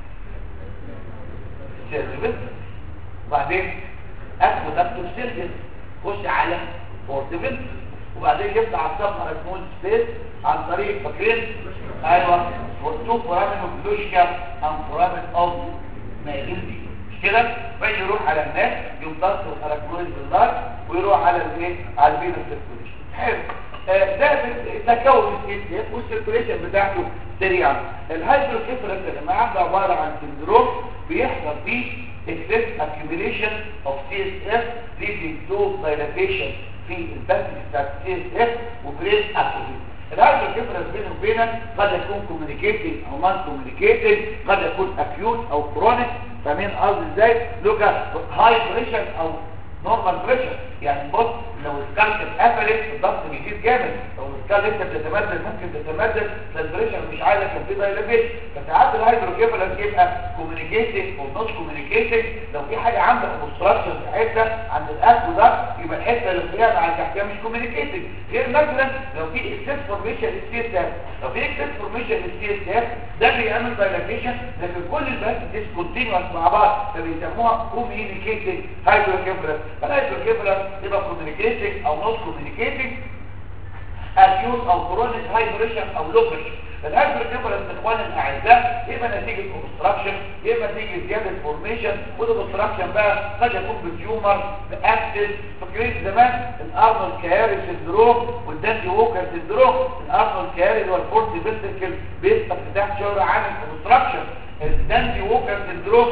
السيرفس وبعدين اخد دكتور سيرفس خش على فورتيفنت وبعدين يفتح الصفحه سمول سبيس عن طريق فاكرين ايوه تو فرامن اوف دوشكا ام فرامن اوف مايلدي مش كده فيجي يروح على الناس يمتص الاركنويد بالنار ويروح على الايه على الفينوس سيركوليشن حلو آه، ده تكون السيستم والسيركوليشن بتاعته سريعا الهيدروكيفالس يا جماعه ده عباره عن سندروم بيحصل فيه excess accumulation of CSF leading to dilatation في البث بتاع CSF وبريس اتروفي الهيدروكيفالس بينه وبينك قد يكون كوميونيكيتنج او نون كوميونيكيتنج قد يكون اكيوت او كرونيك فاهمين قصدي ازاي لوكا هاي بريشر او نورمال بريشر يعني بص لو السكالك اتقفلت الضغط بيزيد جامد لو السكالك لسه بتتمدد ممكن تتمدد فالبريشر مش عايزه كان في دايلابيت فساعات الهيدروكيفالس يبقى كوميونيكيتنج او نوت كوميونيكيتنج لو في حاجه عندك اوبستراكشن في حته عند الاكل ده يبقى الحته اللي فيها مع تحتها مش كوميونيكيتنج غير مثلا لو في اكسس فورميشن للسي اس لو في اكسس فورميشن للسي اس ده بيعمل دايلاتيشن لكن كل الباس ديسكونتينوس مع بعض فبيسموها كوميونيكيتنج هيدروكيفالس فالهيدروكيفالس يبقى كوميونيكيتنج او نوت كوميونيكيتنج اكيوت او كرونيك هاي بريشر او لو بريشر الهايدرو كيفالنس اخواني الاعزاء اما نتيجه اوبستراكشن اما نتيجه زياده فورميشن والاوبستراكشن بقى قد يكون بتيومر باكسس فاكرين زمان الارنولد كياري سندروم والدانتي ووكر سندروم الارنولد كياري اللي هو الفورتي فيستيكل بيسبق تحت شويه عامل اوبستراكشن الدانتي ووكر سندروم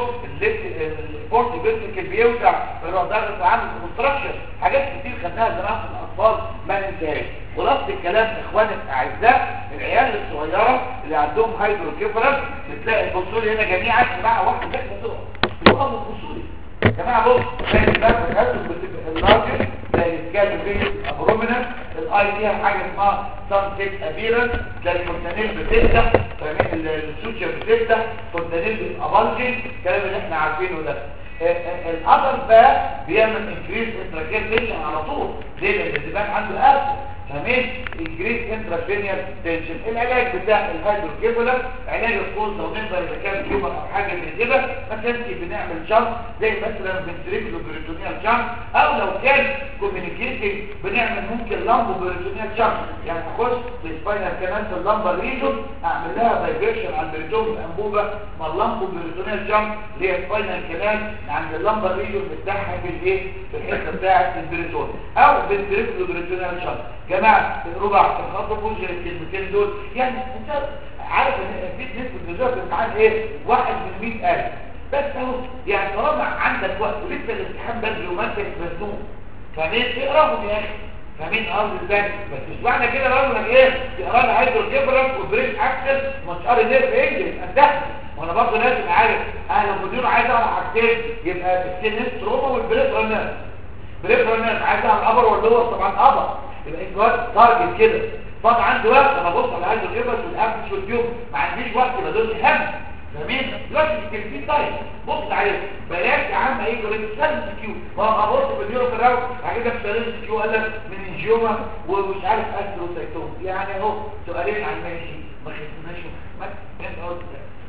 الفورتي فيستيكل بيوسع فيروح ضغط عامل اوبستراكشن حاجات كتير خدناها زمان في الاطفال ما ننساهاش خلاصه الكلام اخواني الاعزاء العيال الصغيره اللي عندهم هايدروكيفالنس بتلاقي البصوا لي هنا جميعا جماعه واحده داخله تقع يقوم بصوا لي يا جماعه بص زي الباب بتاعته بتبقى اللارجر زي السكال بين ابرومينال الاي فيها حاجه اسمها سانسيت ابيرنس تلاقي الفونتانيل بتفتح فاهمين السوتشر بتفتح فونتانيل بيبقى بلجنج الكلام اللي احنا عارفينه ده الابر بقى بيعمل انكريز انتراكير على طول ليه لان الدماغ عنده قلب فاهمين انكريز انترافينيال تنشن العلاج بتاع الهيدروكيفالر علاج الفوز لو نقدر اذا كان تيومر او حاجه زي كده ما كانش بنعمل شنط زي مثلا فنتريكولو بريتونيال شنط او لو كان كوميونيكيشن بنعمل ممكن لامبو بريتونيال شنط يعني اخش في سباينال كانال في اللامبر ريجون اعمل لها دايفيرشن على البريتون الانبوبه مع اللامبو بريتونيال شنط اللي هي سباينال كانال عند اللامبر ريجون بتاعها في الايه في الحته بتاعه البريتون او فنتريكولو بريتونيال شنط جماعة الربع تخاطبوا زي الكلمتين دول يعني انت عارف ان في نسبة النزوع في الامتحان ايه واحد من مئة الف بس اهو يعني طالما عندك وقت ولسه الامتحان بدري وما انت مزنوق فاهمين اقراهم يا اخي فاهمين ارض ازاي بس مش معنى كده برضه انك ايه تقرا لي هيدروجيفرس وبريش اكسس ومش قاري نيرف انجل انتهى وانا برضه لازم عارف انا لو مدير عايز اعرف حاجتين يبقى السينس تروما والبريش رنر بريش رنر عايز اعرف الابر واللور طبعا ابر يبقى انت وقت تارجت كده فاض عندي وقت انا ببص على عايز الجبل والابس واليوم ما عنديش وقت بدون هم فاهمين دلوقتي التلفزيون طيب بص عليه بلاش يا عم ايه يقول لك سلم كيو ما ابص في اليوم في الراوند بعد كده سلم كيو قال لك من انجيوما ومش عارف استروسايتوم يعني اهو سؤالين عن ماشي ما خدناش ما انت قلت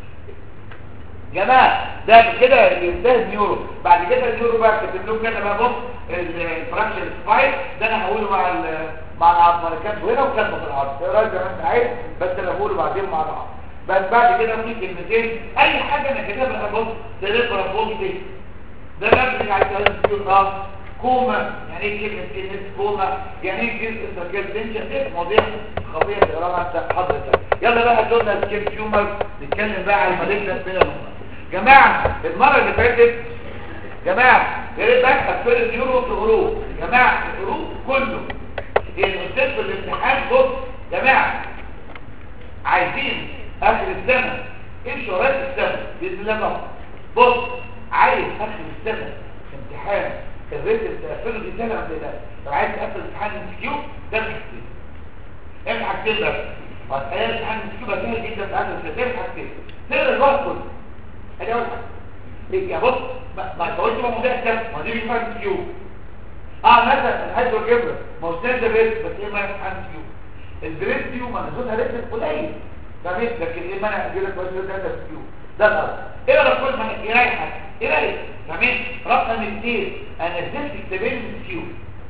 جماعه ده كده ينتهي النيورو بعد كده النيورو بقى كاتب لهم كده بقى بص الفراكشن سبايك ده انا هقوله مع مع العظم كاتبه هنا وكاتبه في العظم ايه رايك زي ما انت عايز بس انا هقوله بعدين مع العظم بس بعد كده في كلمتين اي حاجه انا كاتبها بص تليفرا بوزيتيف ده مبني على الكلام كتير خالص كوما يعني ايه كلمه كلمه كوما يعني ايه جزء انتركيل تنشن ايه مواضيع خطيه تقراها انت حضرتك يلا بقى هاتوا سكين تيومر نتكلم بقى على المالجنت من جماعه المره اللي فاتت جماعه يا ريت بقى تفسير اليورو في الهروب جماعه الهروب كله الاستاذ في الامتحان بص جماعه عايزين اخر السنه امشوا ورايا السنه باذن الله بقى بص عايز اخر السنه امتحان الريت تقفله دي سنه ولا لا لو عايز تقفل امتحان الكيو ده حاجتين اعمل حاجتين بس وهتلاقي امتحان الكيو بقى سهل جدا في اخر السنه حاجتين تقرا الوقت كله ادي اول حاجه يا بص ما تقولش بقى مذاكره كام ما دي بيفرق كيو اه مثلا الهيدروجيبر ما هو ستاند ريت بس ايه ما امتحان كيو البريد كيو ما نزلها ريت قليل فاهمين لكن ايه ما انا اجي لك بس ده كيو ده الارض ايه انا كل ما قرايه حاجه قرايه فاهمين رقم اثنين انا نزلت كتابين من كيو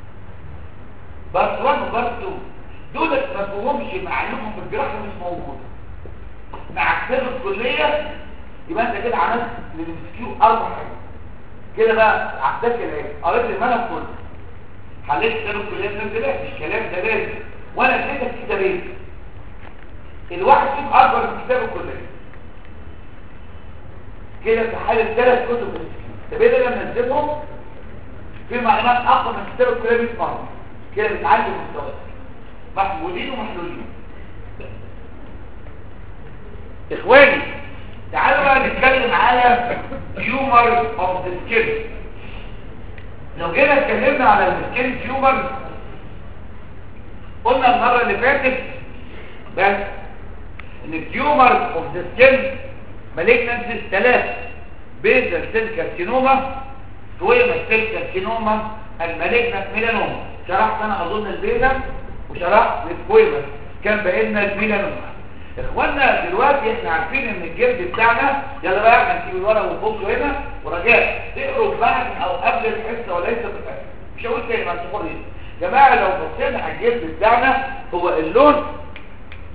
بس 1 وبس 2 دول ما فيهمش معلومه في الجراحه مش موجوده مع كتاب الكليه يبقى انت كده عملت للمسكيو اربع حاجات كده بقى عداك العين قريت المنهج كله حليت كتاب الكليه من كده مش كلام ده لازم وانا اديتك كتابين الواحد فيهم اكبر من كتاب الكليه كده في حاله ثلاث كتب المسكيو طب ايه ده لما نزلهم في معلومات اقوى من كتاب الكليه 100 مره كده بتعلم مستواك محمودين ومحلولين اخواني تعالوا بقى نتكلم على تيومر اوف ذا سكين لو جينا اتكلمنا على السكين تيومر قلنا المره اللي فاتت بس ان التيومر اوف ذا سكين مالجنسز ثلاثه بيزل سيل كارسينوما سويما سيل كارسينوما المالجنس ميلانوما شرحت انا اظن البيزل وشرحت السكويما كان بقينا الميلانوما اخوانا دلوقتي احنا عارفين ان الجلد بتاعنا يلا بقى احنا نسيب الورق ونبصوا هنا ورجاء تقروا بعد او قبل الحصه وليس في الحصه مش هقول تاني ما انتوا حرين جماعه لو بصينا على الجلد بتاعنا هو اللون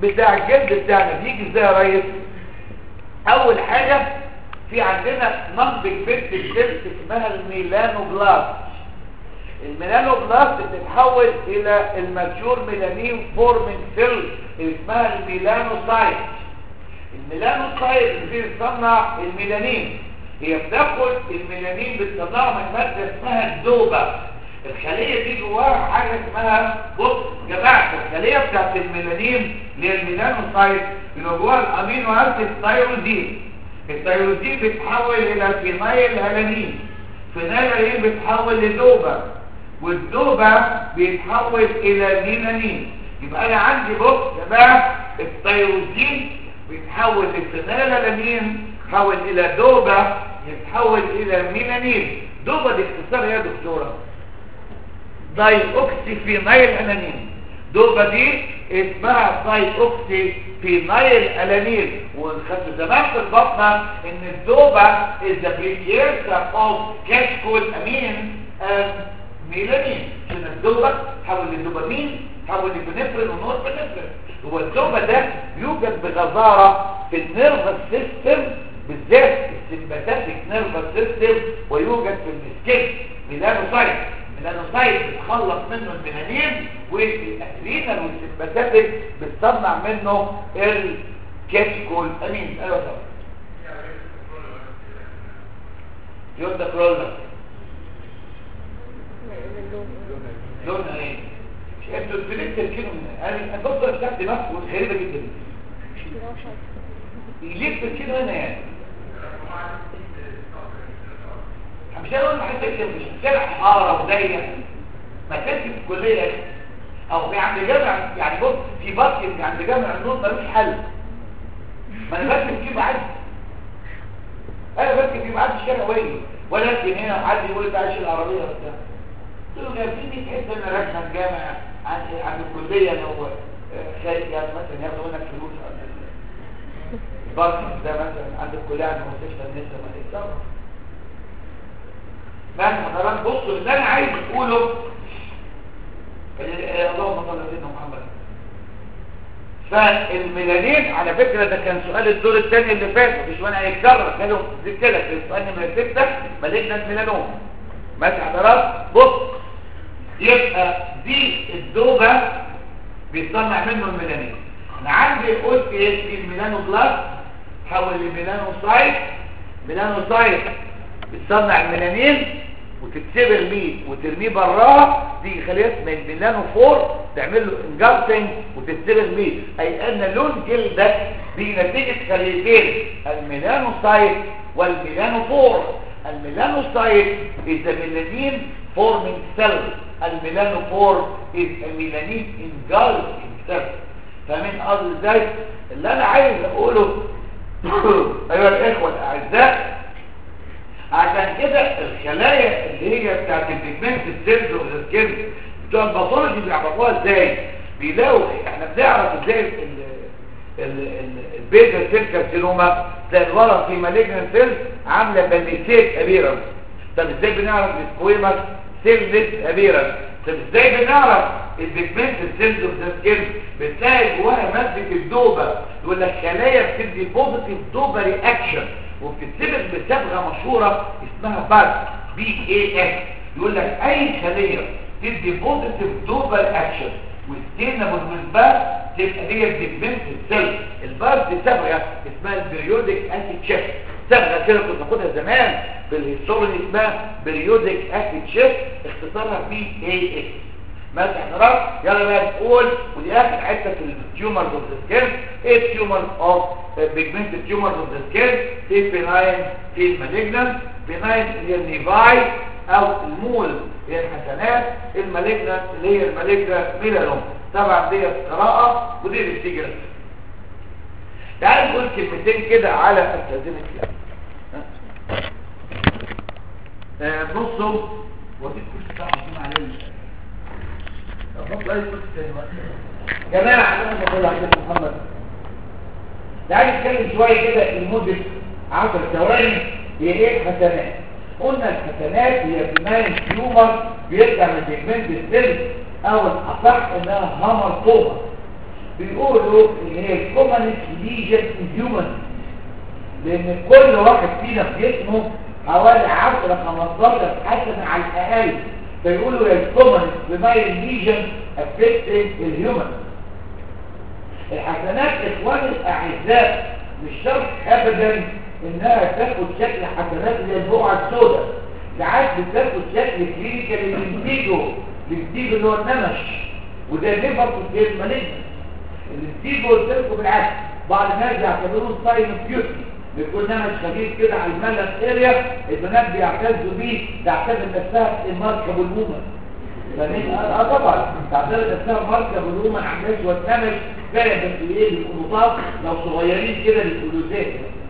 بتاع الجلد بتاعنا بيجي ازاي يا ريس اول حاجة في عندنا نمبر بنت الجلد اسمها الميلانوبلاست الميلانوبلاست بتتحول الى الماتيور ميلانين فورمين سيل اللي اسمها الميلانوسايت الميلانوسايت اللي بتصنع الميلانين هي بتاخد الميلانين بتصنعها من ماده اسمها الدوبه الخليه دي جواها حاجه اسمها بص يا جماعه الخليه بتاعت الميلانين اللي هي الميلانوسايت بيبقى جواها الامينو اسيد تايروزين التايروزين بيتحول الى فينايل هالانين فينايل هالانين بيتحول لدوبه والدوبه بيتحول الى ميلانين يبقى انا عندي بص يا جماعه التايروزين بيتحول لفينالالانين يتحول الى دوبة يتحول الى ميلانين دوبة دي اختصار يا دكتورة داي اوكسي فينايل الانين دوبة دي اسمها داي اوكسي فينايل الانين ونخدت زمان في البطنة ان الدوبة is the precursor of كشكول امين and ميلانين عشان الدوبة تحول للدوبامين تحول لبنفرين ونور بنفرين هو الدوبة ده يوجد بغزارة في النيرفس سيستم بالذات السمباتيك نيرفس سيستم ويوجد في السكين ميلانوسايت ميلانوسايت بتخلص منه الميلانين والادرينال والسمباتيك بتصنع منه الكاتيكول امين ايوه طبعا يودا كرولر لونها ايه مش انتوا الفليت تركينه من انا البطه بتاعت دماغكم غريبه جدا ليه تركينه هنا يعني مش انا قلنا حضرتك مش شارع حاره وضيق ما كانش في الكليه او في عند جامع يعني بص في باركنج عند جامع النور ملوش حل ما انا بركب فيه بعدي انا بركب فيه بعدي الشارع وين ولكن هنا حد يقول لي عايش العربيه وبتاع قلت له جايبيني تحس ان راكنه الجامع عند عند الكليه لو خارج يعني مثلا ياخدوا منك فلوس عند الباركنج ده مثلا عند الكليه عند مستشفى النساء ما يتصرف بس حضرتك بصوا اللي انا عايز اقوله اللهم صل على سيدنا محمد فالميلانين على فكرة ده كان سؤال الدور الثاني اللي فات مش وانا هيتكرر كانوا زي كده في السؤال نمرة 6 مالجنا الميلانوم ماشي حضرتك بص يبقى دي الدوبة بيصنع منه الميلانين انا عندي قلت ايه في الميلانوبلاست حول لميلانوسايت ميلانوسايت بتصنع الميلانين وتتسبر بيه وترميه براها دي خليه اسمها الميلانوفور تعمل له انجلتنج وتتسبر بيه اي ان لون جلدك بنتيجه خليتين الميلانوسايت والميلانوفور الميلانوسايت is a melanin forming cell الميلانوفور is a melanin engulfing cell فمن قصد ازاي اللي انا عايز اقوله ايها الاخوه الاعزاء عشان كده الخلايا اللي هي بتاعت البيجمنت السيلز والسكين بتوع الباثولوجي بيعرفوها ازاي بيلاقوا احنا بنعرف ازاي البيتا سيل كارسينوما تلاقي الورق في مالجنان سيلز عامله بليسيت ابيرنس طب ازاي بنعرف السكويمس سيل ليس ابيرنس طب ازاي بنعرف البيجمنت السيلز والسكين بتلاقي جواها ماده الدوبه يقول لك خلايا بتدي بوزيتيف دوبا رياكشن وبتتسبب بصبغه مشهوره اسمها بارت بي اي اس يقول لك اي خليه تدي بوزيتيف دوبل اكشن والسينابل والبارت تبقى دي البيجمنت السيل البارت دي صبغه اسمها البريودك اسيد شيفت صبغه كده كنا بناخدها زمان في الهيستوري اسمها بريودك اسيد شيفت اختصارها بي اي اس ماشي حضرتك يلا بقى نقول ودي اخر حته في التيومرز اوف ذا سكين ايه التيومرز اوف بيجمنت تيومرز اوف ذا سكين في بيناين في المالجنان بيناين اللي هي النيفاي او المول هي الحسنات المالجنان اللي هي المالجنان ميلانوم طبعا دي قراءه ودي اللي بتيجي تعال نقول كلمتين كده على استاذنك يعني بصوا ودي كل ساعه عليه جماعة أنا بقول عشان محمد تعالي نتكلم شوية كده لمدة 10 ثواني هي ايه الحسنات قلنا الحسنات هي بناين تيومر بيرجع من بيجمنت السيل او الاصح انها هامر تومر بيقولوا ان هي الكومنت ليجن هيومن لان كل واحد فينا في جسمه حوالي 10 15 حسنه على الاقل فيقولوا هي الكومنت بمايل ليجن افكتنج الهيومن الحسنات اخواني الاعزاء مش شرط ابدا انها تاخد شكل حسنات اللي هي البقعه السوداء ساعات بتاخد شكل كلينيكال الانتيجو الانتيجو اللي هو النمش وده ليه برضه كتير مالجنس الانتيجو قلت لكم بالعكس بعض الناس بيعتبروه ساين اوف بيوتي بيكون نمش خفيف كده على الملس اريا البنات بيعتزوا بيه تعتبر نفسها الماركه بالمومه فاهمين اه طبعا تعتبر نفسها ماركه بالمومه عندها شويه نمش فعلا بس ايه بيكونوا طاق لو صغيرين كده بيكونوا زي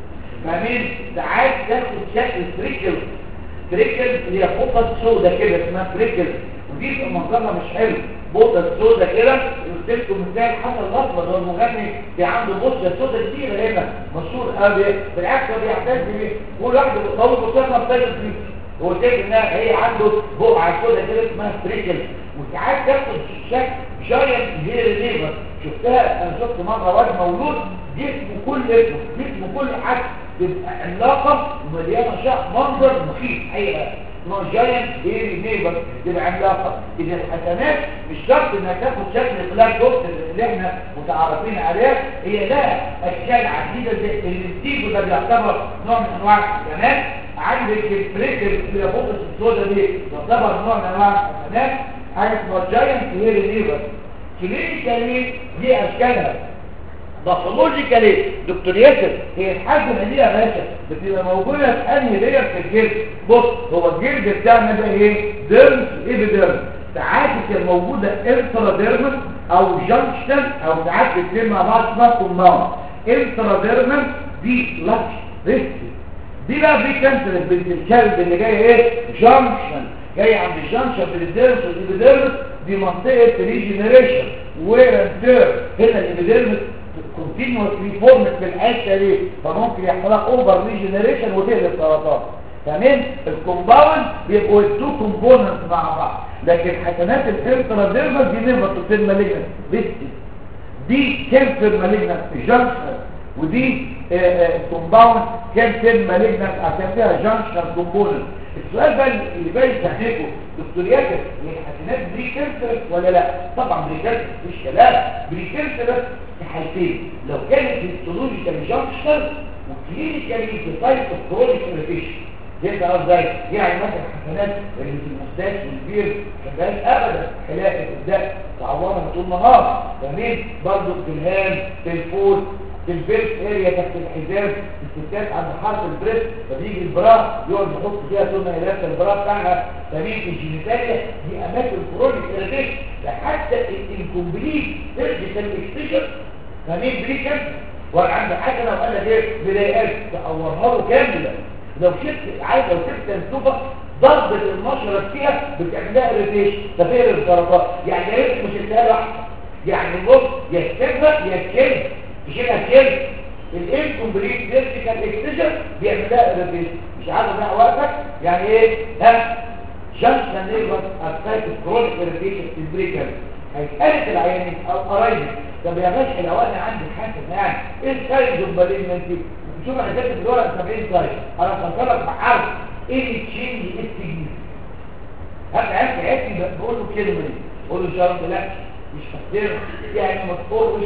فاهمين ساعات تاخد شكل تريكل تريكل اللي هي بوطه سودا كده اسمها تريكل ودي بتبقى منظرها مش حلو بوطه سودا كده قلت لكم مثال حسن الاصفر هو المغني في عنده بوطه سودا كتير هنا مشهور قوي بالعكس هو بيعتز بيه كل واحد طول بوطه بتاعته فيه هو شايف انها هي عنده بقعه سودا كده اسمها تريكل وساعات تاخد شكل جاينت هير ليفر شفتها انا شفت مره واد مولود جسمه كل اسمه جسمه كل حاجه تبقى عملاقه ومليانه شعر منظر مخيف حقيقه اسمها جاينت هير ليفر تبقى عملاقه اذا الحسنات مش شرط انها تاخد شكل فلاج دوكتور اللي احنا متعارفين عليها هي لها اشكال عديده زي الستيجو ده بيعتبر نوع من انواع الحسنات عندك البريكر اللي بوطه السودا دي تعتبر نوع من انواع الحسنات حاجه اسمها جاينت هير ليفر كلينيكالي دي اشكالها باثولوجيكالي دكتور ياسر هي الحجم دي يا باشا بتبقى موجوده في انهي لير في الجلد بص هو الجلد بتاعنا ده ايه ديرمس ايبيديرمس ساعات بتبقى موجوده انتراديرمس او جانكشن او ساعات بتتم مع بعض اسمها كومباوند انتراديرمس دي لاتش ريسكي دي بقى في كانسر بنت الكلب اللي جاي ايه جانكشن جاي عند الجانكشن بين الديرمس والايبيديرمس دي منطقه ريجنريشن وير تير هنا الابيديرمس كونتينوسلي فورمت في الحته دي فممكن يحصل لها اوفر ريجنريشن وتقلب سرطان تمام الكومباوند بيبقوا التو كومبوننتس مع بعض لكن حسنات الانتراديرمس دي نيفر تصير مالجنت بيستي دي كانسر مالجنت جانكشن ودي كومباوند كانسر مالجنت عشان فيها جانكشن كومبوننت السؤال بقى اللي باين تحقيقه دكتور ياسر هي الحسنات بري كانسر ولا لا طبعا بري كانسر مفيش كلام بري كانسر في حالتين لو كانت هيستولوجيكال جانكشن وكلينيكالي في تايب اوف كرونيك اريتيشن يبقى قصدي يعني مثلا حسنات اللي في المستاش والبير ما ابدا حلاقه الدق تعورها طول النهار فاهمين برضه في الهام في الفول في البيت اريا تحت الحزام الستات عند حرف البريس فبيجي البرا يقعد يحط فيها ثم يلاقي البرا بتاعها تميم في الجينيتاليا دي اماكن كرونيك اريتيشن حتى الانكمبليت سيرجيكال اكستيشن تميم بري كانسر وانا عندي حاجه لو قال لك ايه بدايات تعورها له كامله لو شفت عايز لو شفت السوبر ضربة المشرط فيها بتعملها اريتيشن تفير السرطان يعني يا ريت مش انتهى لوحده يعني بص يا الكذبه يا الكذب تشيلها كذب الانكمبليت سيرجيكال اكستيشن بيعملها اريتيشن مش عارف بقى وقتك يعني ايه ها جانكشن ليفر اتاك كرونيك اريتيشن في البريكر هيسالك العيانين او قرايبك طب يا باشا لو انا عندي حاسه يعني ايه السايز اوف مالجنسي شوف انا كاتب في الورقه 70 سايز انا فكرك بحرف ايه تشينج السجن هبقى عارف عيبتي بقول له كلمه دي بقول له شرط لا مش فاكر يعني ما تقولش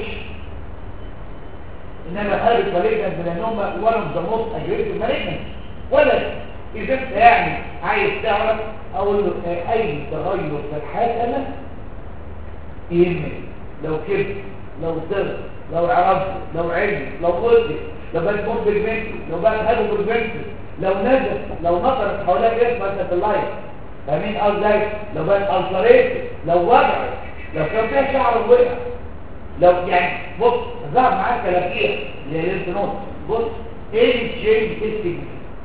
انما خارج مالجنس لانهم ولا مزموط اجريت المالجنس ولا اذا انت يعني عايز تعرف اقول له اي تغير في الحسنه يهمني لو كبر لو صغر لو عرفت لو علم لو قلت لو بقى تكون بالبنت لو بقى تهدوا بالبنت لو نزل لو نطرت حواليك اسمها في اللايف فاهمين قصدي لو بقى الفريت لو وجعت لو كان فيها شعر وقع لو يعني بص ظهر معاك كلافيه اللي هي لينت نوت بص ايه تشينج تيستنج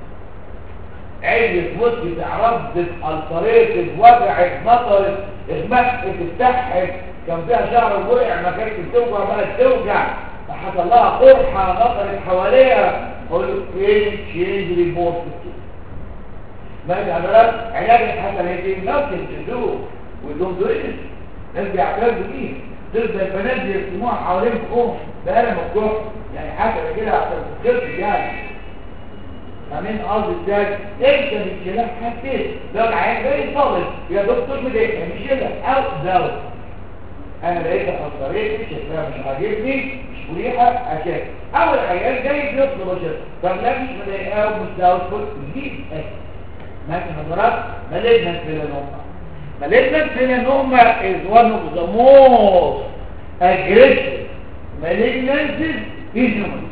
عيل تبص تعرضت الفريت وجعت نطرت المسك تفتحت كان فيها شعر وقع ما كانت بتوجع بقت توجع حصل لها قرحه نطرت حواليها قول له ايه تشينج ريبورت ماشي حضرتك علاج الحسن هيدي نفس الجذور واللوم دول ناس بيعترضوا بيه تبدا البنات يرسموها حوالين بقهم بقلم الكحل يعني حاجه كده عشان تخف يعني فاهمين قصدي ازاي انت بتشيلها حسيت لو العيان جاي طالب يا دكتور مضايق مش شيلها او دواء انا لقيتها خسرتني شكلها مش عاجبني مش مريحه عشان اول عيان جاي بيطلب اشياء طب لا مش مضايقاه ومش دواء كل دي اهي ماشي حضرات مالجنت ميلانوما malignant melanoma is one of the most aggressive malignancies in humans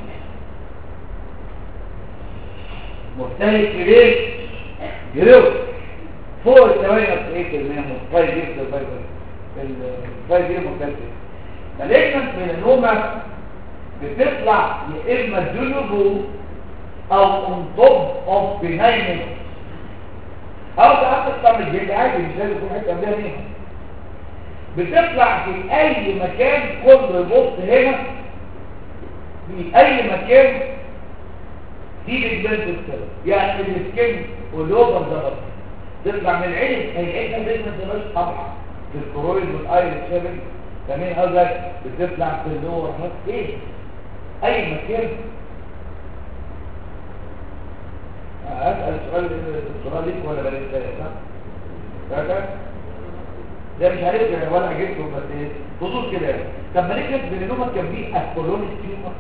مختلف كبير جروب فوق ال 98% مختلف جدا الفايف دي مختلف malignant melanoma بتطلع يا اما durable او on top of benign او ساعات تطلع من الجلد عادي مش لازم تكون حته قبلها منها بتطلع في اي مكان كل بص هنا في اي مكان في الجلد السبب يعني السكن واللوبر ده بس تطلع من العين العين ده ما تبقاش طبعا في الكرويد والايرس شامل تمام قصدك بتطلع في اللور ايه اي مكان اسال سؤال السؤال ليك ولا بلاش ده فاكر ده مش عارف يعني ولا جبته بس ايه خصوص كده طب ما ليه بينهم كان في الكولوني تيومر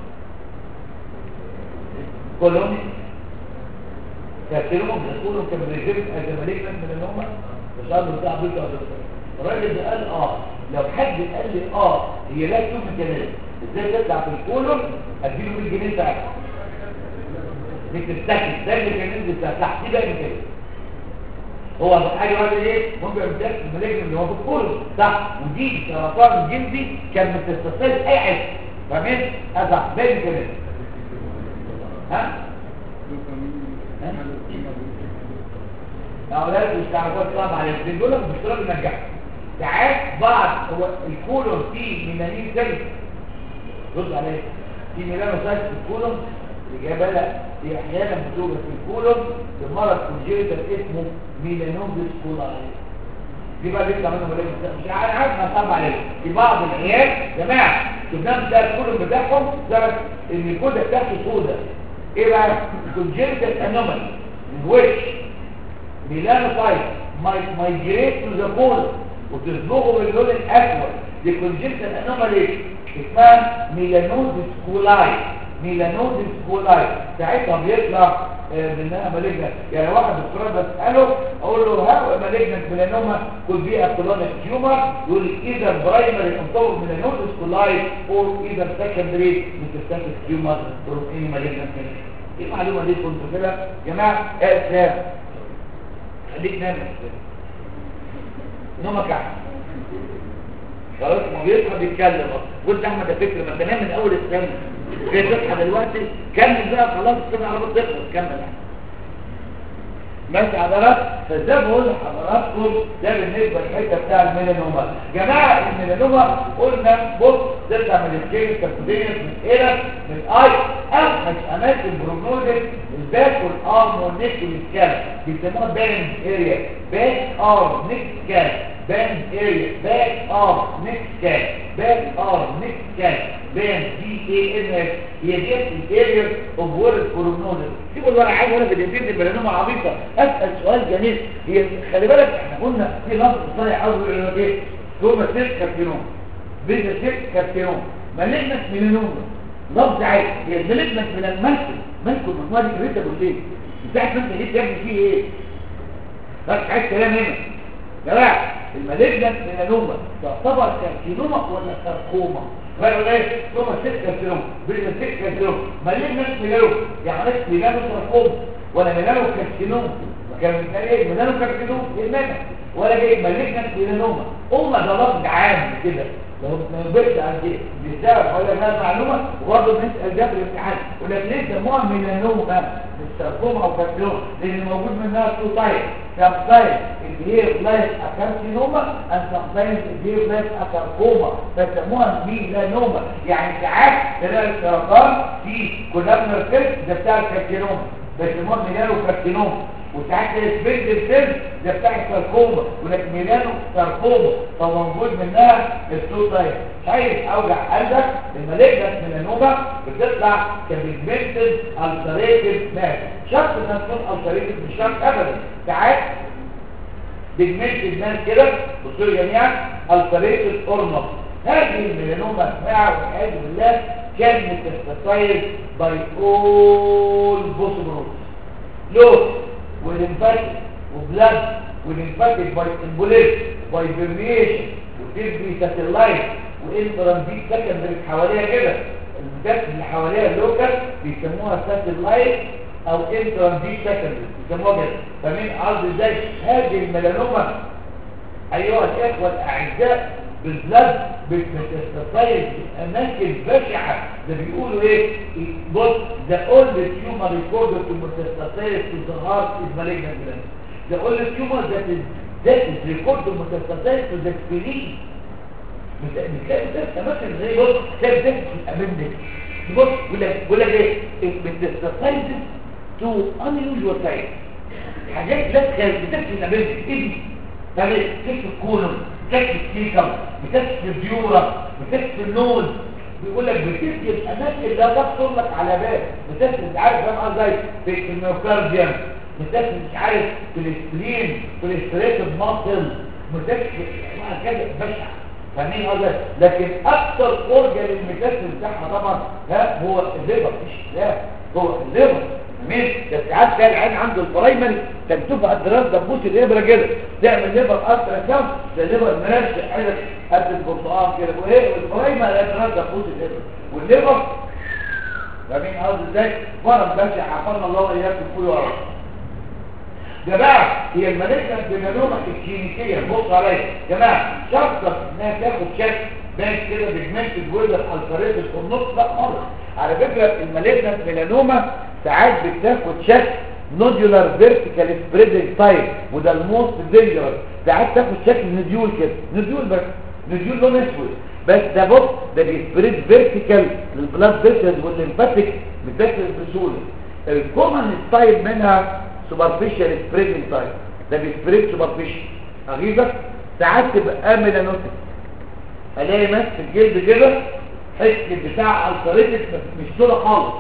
كولوني كاتلهم بيقولوا كان بيجيب الجماليك من ان هم مش عارف بتاع بيت الراجل ده قال اه لو حد قال لي اه هي لا تشوف الجمال ازاي تطلع في الكولون اديله 100 جنيه ساعتها بتتاكد ده اللي كان ينزل تحت دي بقى كده هو حاجه واحده ايه ممكن يمتلك الملاجم اللي هو في الكولون صح ودي سرطان الجلدي كان بتستسهل اي حاجه فاهمين ازع باقي كده ها اولاد مش تعرفوا طبعا على الاثنين دول بيشتغلوا بالنجاح ساعات بعض هو الكولون فيه ميلانين زي رد عليه في ميلانوسايت في الكولون الإجابة لا هي أحيانا بتوجد في الكولون بمرض كونجيتال اسمه ميلانوزيس كولاي دي بقى بيطلع منه ملاجئ مش عارف ما صعب عليكم في بعض العيال جماعة شفناهم ده الكولون بتاعهم سبب ان الكودة بتاعته سودة ايه بقى كونجيتال انومالي الوش ميلانوسايت مايجريت تو ذا كولون وتصبغه باللون الاسود دي كونجيتال انومالي اسمها ميلانوزيس كولاي ميلانوزيس كولاي ساعتها بيطلع منها مالجنة يعني واحد دكتور بسأله اقول له ها مالجنة ميلانوما كل بيئة كولونيك تيومر يقول لي اذا برايمري انطور ميلانوزيس كولاي او اذا سكندري ميتاستاتيك تيومر فروم اني مالجنة ايه المعلومة دي كنت كده يا جماعة ايه سلام خليك نام نومك احسن خلاص ما بيصحى بيتكلم قلت احمد يا فكر ما تنام من اول السنه جاي تصحى دلوقتي كمل بقى خلاص السنه على طول تخلص كمل يعني ماشي حضرات فازاي بقول لحضراتكم ده بالنسبه للحته بتاع الميلانوما جماعه الميلانوما قلنا بص تطلع من السكين الكابودينس من القلب من الاي او مش اماكن بروجنوزيس الباك والارم والنك والسكالب بيسموها باند اريا باك ارم نيك سكالب باند اريا باك ارم نيك سكالب باك ارم نيك سكالب باند دي اي ان اس هي ديت الاريا اوف وورد بروجنوزيس سيبوا اللي انا عايز اقولها في الانفيد الميلانوما عبيطه اسال سؤال جميل هي خلي بالك احنا قلنا في لفظ صحيح قوي يقول لك ايه هو سيل كارسينوم بيزا سيل كارسينوم مالجنت ميلانوما لفظ عادي هي المالجنت من المنكل منكل مجموعه دي كريتا بالليل انت عارف انت جيت يا ابني فيه ايه بس عايز كلام هنا يا جماعه المالجنت ميلانوما تعتبر كارسينوما ولا ساركوما فقالوا ايه ثم سيل كارسينوما بيزا سيل كارسينوما مالجنت ميلانوما يعني ميلانو ساركوما ولا ميلانو كارسينوما كان مثال ايه ميلانو كارسينوما المنع ولا جاي مالجنت ميلانوما هم ده لفظ عام كده لو ما يبقاش عن كده بيسبب ولا هذا معلومه وبرضه بنسال ده في الامتحان يقول لك ليه سموها ميلانوما مش ساركوما او كارسينوما لان موجود منها تو تايب كام تايب البيهيف لايك اكارسينوما اند سام تايمز البيهيف لايك اكاركوما فسموها ميلانوما يعني ساعات تلاقي السرطان في كولابنر سيل ده بتاع الكارسينوما بيسموها ميلانو كارسينوما وساعات السبندل سيل ده بتاع الساركوما ولك ميلانو ساركوما فموجود منها التو تايب شايف اوجع قلبك المالجنت ميلانوما بتطلع كبيجمنتد التريتد ماس شرط انها تكون التريتد مش شرط ابدا ساعات بيجمنتد ماس كده بصوا لي جميعا التريتد اورنر هذه الميلانوما اسمها والعياذ بالله كان متستايل باي اول بوسيبل لون وليمفاتيك وبلاد وليمفاتيك باي امبوليت باي فيرميشن وتبني ساتلايت وانترانزيت سكندري حواليها كده الجسم اللي حواليها اللوكال بيسموها ساتلايت او انترانزيت سكندري بيسموها كده فمن قصد ازاي هذه الميلانوما ايها الاخوه الاعزاء بالذات بتستطيع اماكن بشعه ده بيقولوا ايه بص the only tumor recorded to metastasis to the heart is malignant gland the only tumor that is that is recorded to metastasis to the spleen بتلاقي ده اماكن زي بص تلاقي ده في الابندكس بص بيقول لك بيقول لك ايه metastasis to unusual type حاجات لا بتكفي الابندكس ايه دي يعني تكفي الكولون بتكفي السيكم بتكفي الديورة بتكفي النوز بيقول لك بتدي الاماكن لا تخطر لك على بال بتكفي مش عارف فاهم ازاي في الميوكارديوم بتكفي مش عارف في السبلين في الاستريتد ماسل بتكفي وهكذا بشع فاهمين ازاي لكن اكثر اورجن الميتاستاسيس بتاعها طبعا ها هو الليفر مش لا هو الليفر مين ده ساعات تلاقي العين عنده البرايمري تكتب ادراس دبوس الابره كده تعمل ليفر الترا ساوند ده ليفر مرشح حاجه قد البرتقال كده وايه البرايمري ادراس دبوس الابره والليفر فاهمين قصدي ازاي فرق بشع عفانا الله واياكم كله ورا جماعه هي المالجنت بمنومه الكلينيكيه بص عليا جماعه شرط انها تاخد شكل باين كده بيجمنت جوه الالفاريت في النص لا خالص على فكره المالجنت ميلانوما ساعات بتاخد شكل نودولار فيرتيكال سبريدنج تايب وده الموست دينجرس ساعات تاخد شكل نديول كده نديول بس نديول لون اسود بس ده بص ده بيسبريد فيرتيكال للبلاد فيسلز والليمفاتيك بتاكل بسهوله الكومن ستايل منها سوبرفيشال سبريدنج تايب ده بيسبريد سوبرفيشال اغيظك ساعات تبقى ميلانوتيك الاقي ماسك الجلد كده حته بتاع الكاريتك مش صوره خالص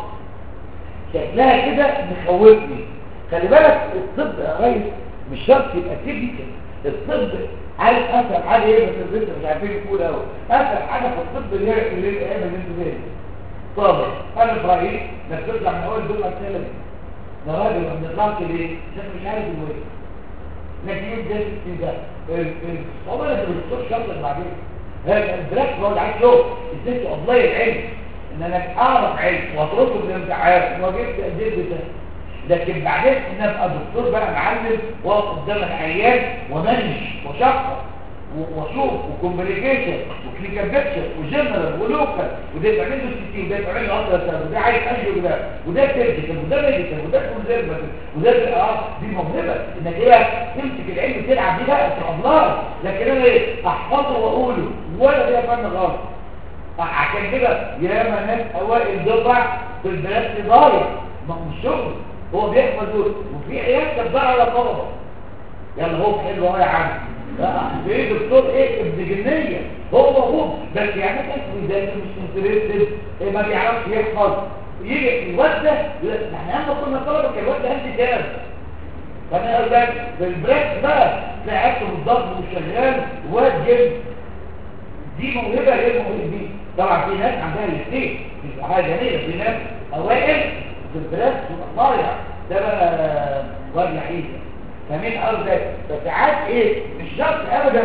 شكلها كده مخوفني خلي بالك الطب يا ريس مش شرط يبقى تيبيكال الطب عارف اسهل حاجه ايه بس البنت مش عارفين يقول قوي اسهل حاجه في الطب اللي هي اللي هي اللي انت فيه طب انا في رايي انك تطلع من اول دول اسئله دي ده راجل ما بنطلعش ليه؟ عشان مش عارف هو ايه لكن ده ده هو انا الدكتور شاطر بعدين البلاك هو اللي عايز شغل ازاي تقضي العلم ان انا اعرف علم واطرقه بالامتحان وجبت قديه ده لكن بعدين ان ابقى دكتور بقى معلم واقف قدام العيان ومنش وشخص واشوف وكومبليكيشن وكلينيكال بيكتشر وجنرال ولوكال وده يتعمل له سي وده يتعمل له اصلا وده عايز انجو ده وده سيرجيكال وده ميديكال وده كونسيرفاتيف وده اه دي موهبه انك ايه تمسك العلم تلعب بيه بقى تقبلها لكن انا ايه احفظه واقوله ولا ده فن غلط عشان كده ياما ناس اوائل دفع في البلاد ضايع ما هو مش شغل هو بيحفظ دول وفي عيال كانت بقى على طلبه يلا هو حلو اهو يا عم لا في دكتور ايه ابن جنيه هو هو بس يعني اسمه ده مش انترستد إيه ما بيعرفش يحفظ يجي الواد ده احنا اما كنا طلبه كان الواد ده انت كام فانا اقول لك في البريك بقى قعدت بالضبط وشغال واد جد دي موهبه غير موهبه دي طبعا في ناس عندها الاثنين مش حاجه جميله في ناس اوائل في البلاد ضايع ده بقى واد لعيب فمين قال ده فساعات ايه مش شرط ابدا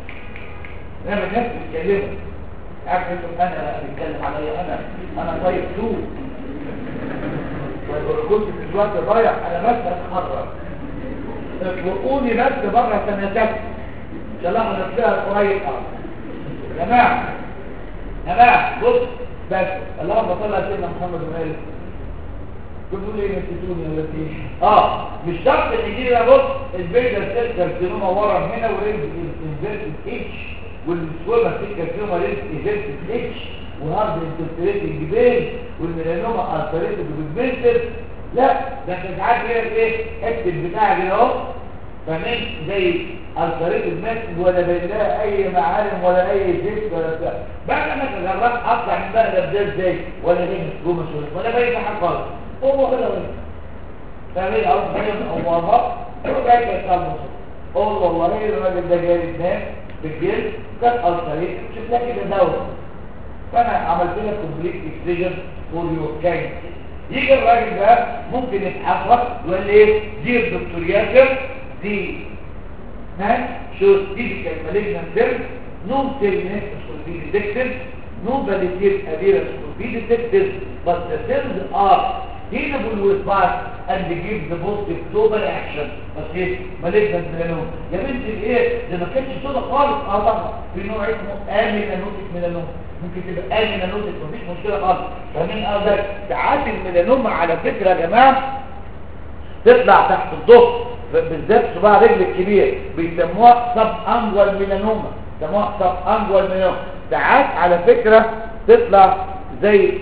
لما الناس بيتكلموا عارف انتم انا بتكلم عليا انا انا طيب سوق كنت في الوقت ضايع انا بس اتخرج اطلقوني بس بره سنتين ان شاء الله هنطلعها قريب يا جماعه يا جماعه بص بس اللهم صل على سيدنا محمد وآله بتقول ايه نسيتوني ولا ايه اه مش شرط ان يجي لنا بص البيضه سيل كارسينوما ورا هنا ورينج انفيرتد اتش والسويما سيل كارسينوما رينج انفيرتد اتش وهارد انترفيريتنج بين والميلانوما التريتد وبيجمنتد لا ده انت ساعات كده ايه حته بتاع كده اهو فاهمين زي الطريق المسجد ولا بالله اي معالم ولا اي زيت ولا بتاع بعد ما تجربت اطلع من بقى ده ازاي ولا جاي جوه شويه ولا باين حاجه خالص هو كده ولا فاهمين او فاهم او والله هو جاي يتكلم قول والله الراجل ده جاي ينام بالجلد كان الطريق شوف لك كده دوره فانا عملت لك كومبليت اكسجن فور يور كاين يجي الراجل ده ممكن يتحفظ يقول لي ايه دي الدكتور ياسر دي ها شو تيبيكال مالجنان سيل نو تيرمينيت should be detected no validate appearance should be detected but the cells are healable with bath and give the positive global action بس ايه مالجنان ميلانوم يا بنت الايه ده ما كانش كده خالص اه طبعا في نوع اسمه اميلانوتيك ميلانوم ممكن تبقى اميلانوتيك مفيش مشكله خالص فاهمين قصدك ساعات الميلانوم على فكره يا جماعه تطلع تحت الضغط بالذات صباع رجل الكبير بيسموها سب انجوال ميلانوما بيسموها سب انجوال ميلانوما ساعات على فكرة تطلع زي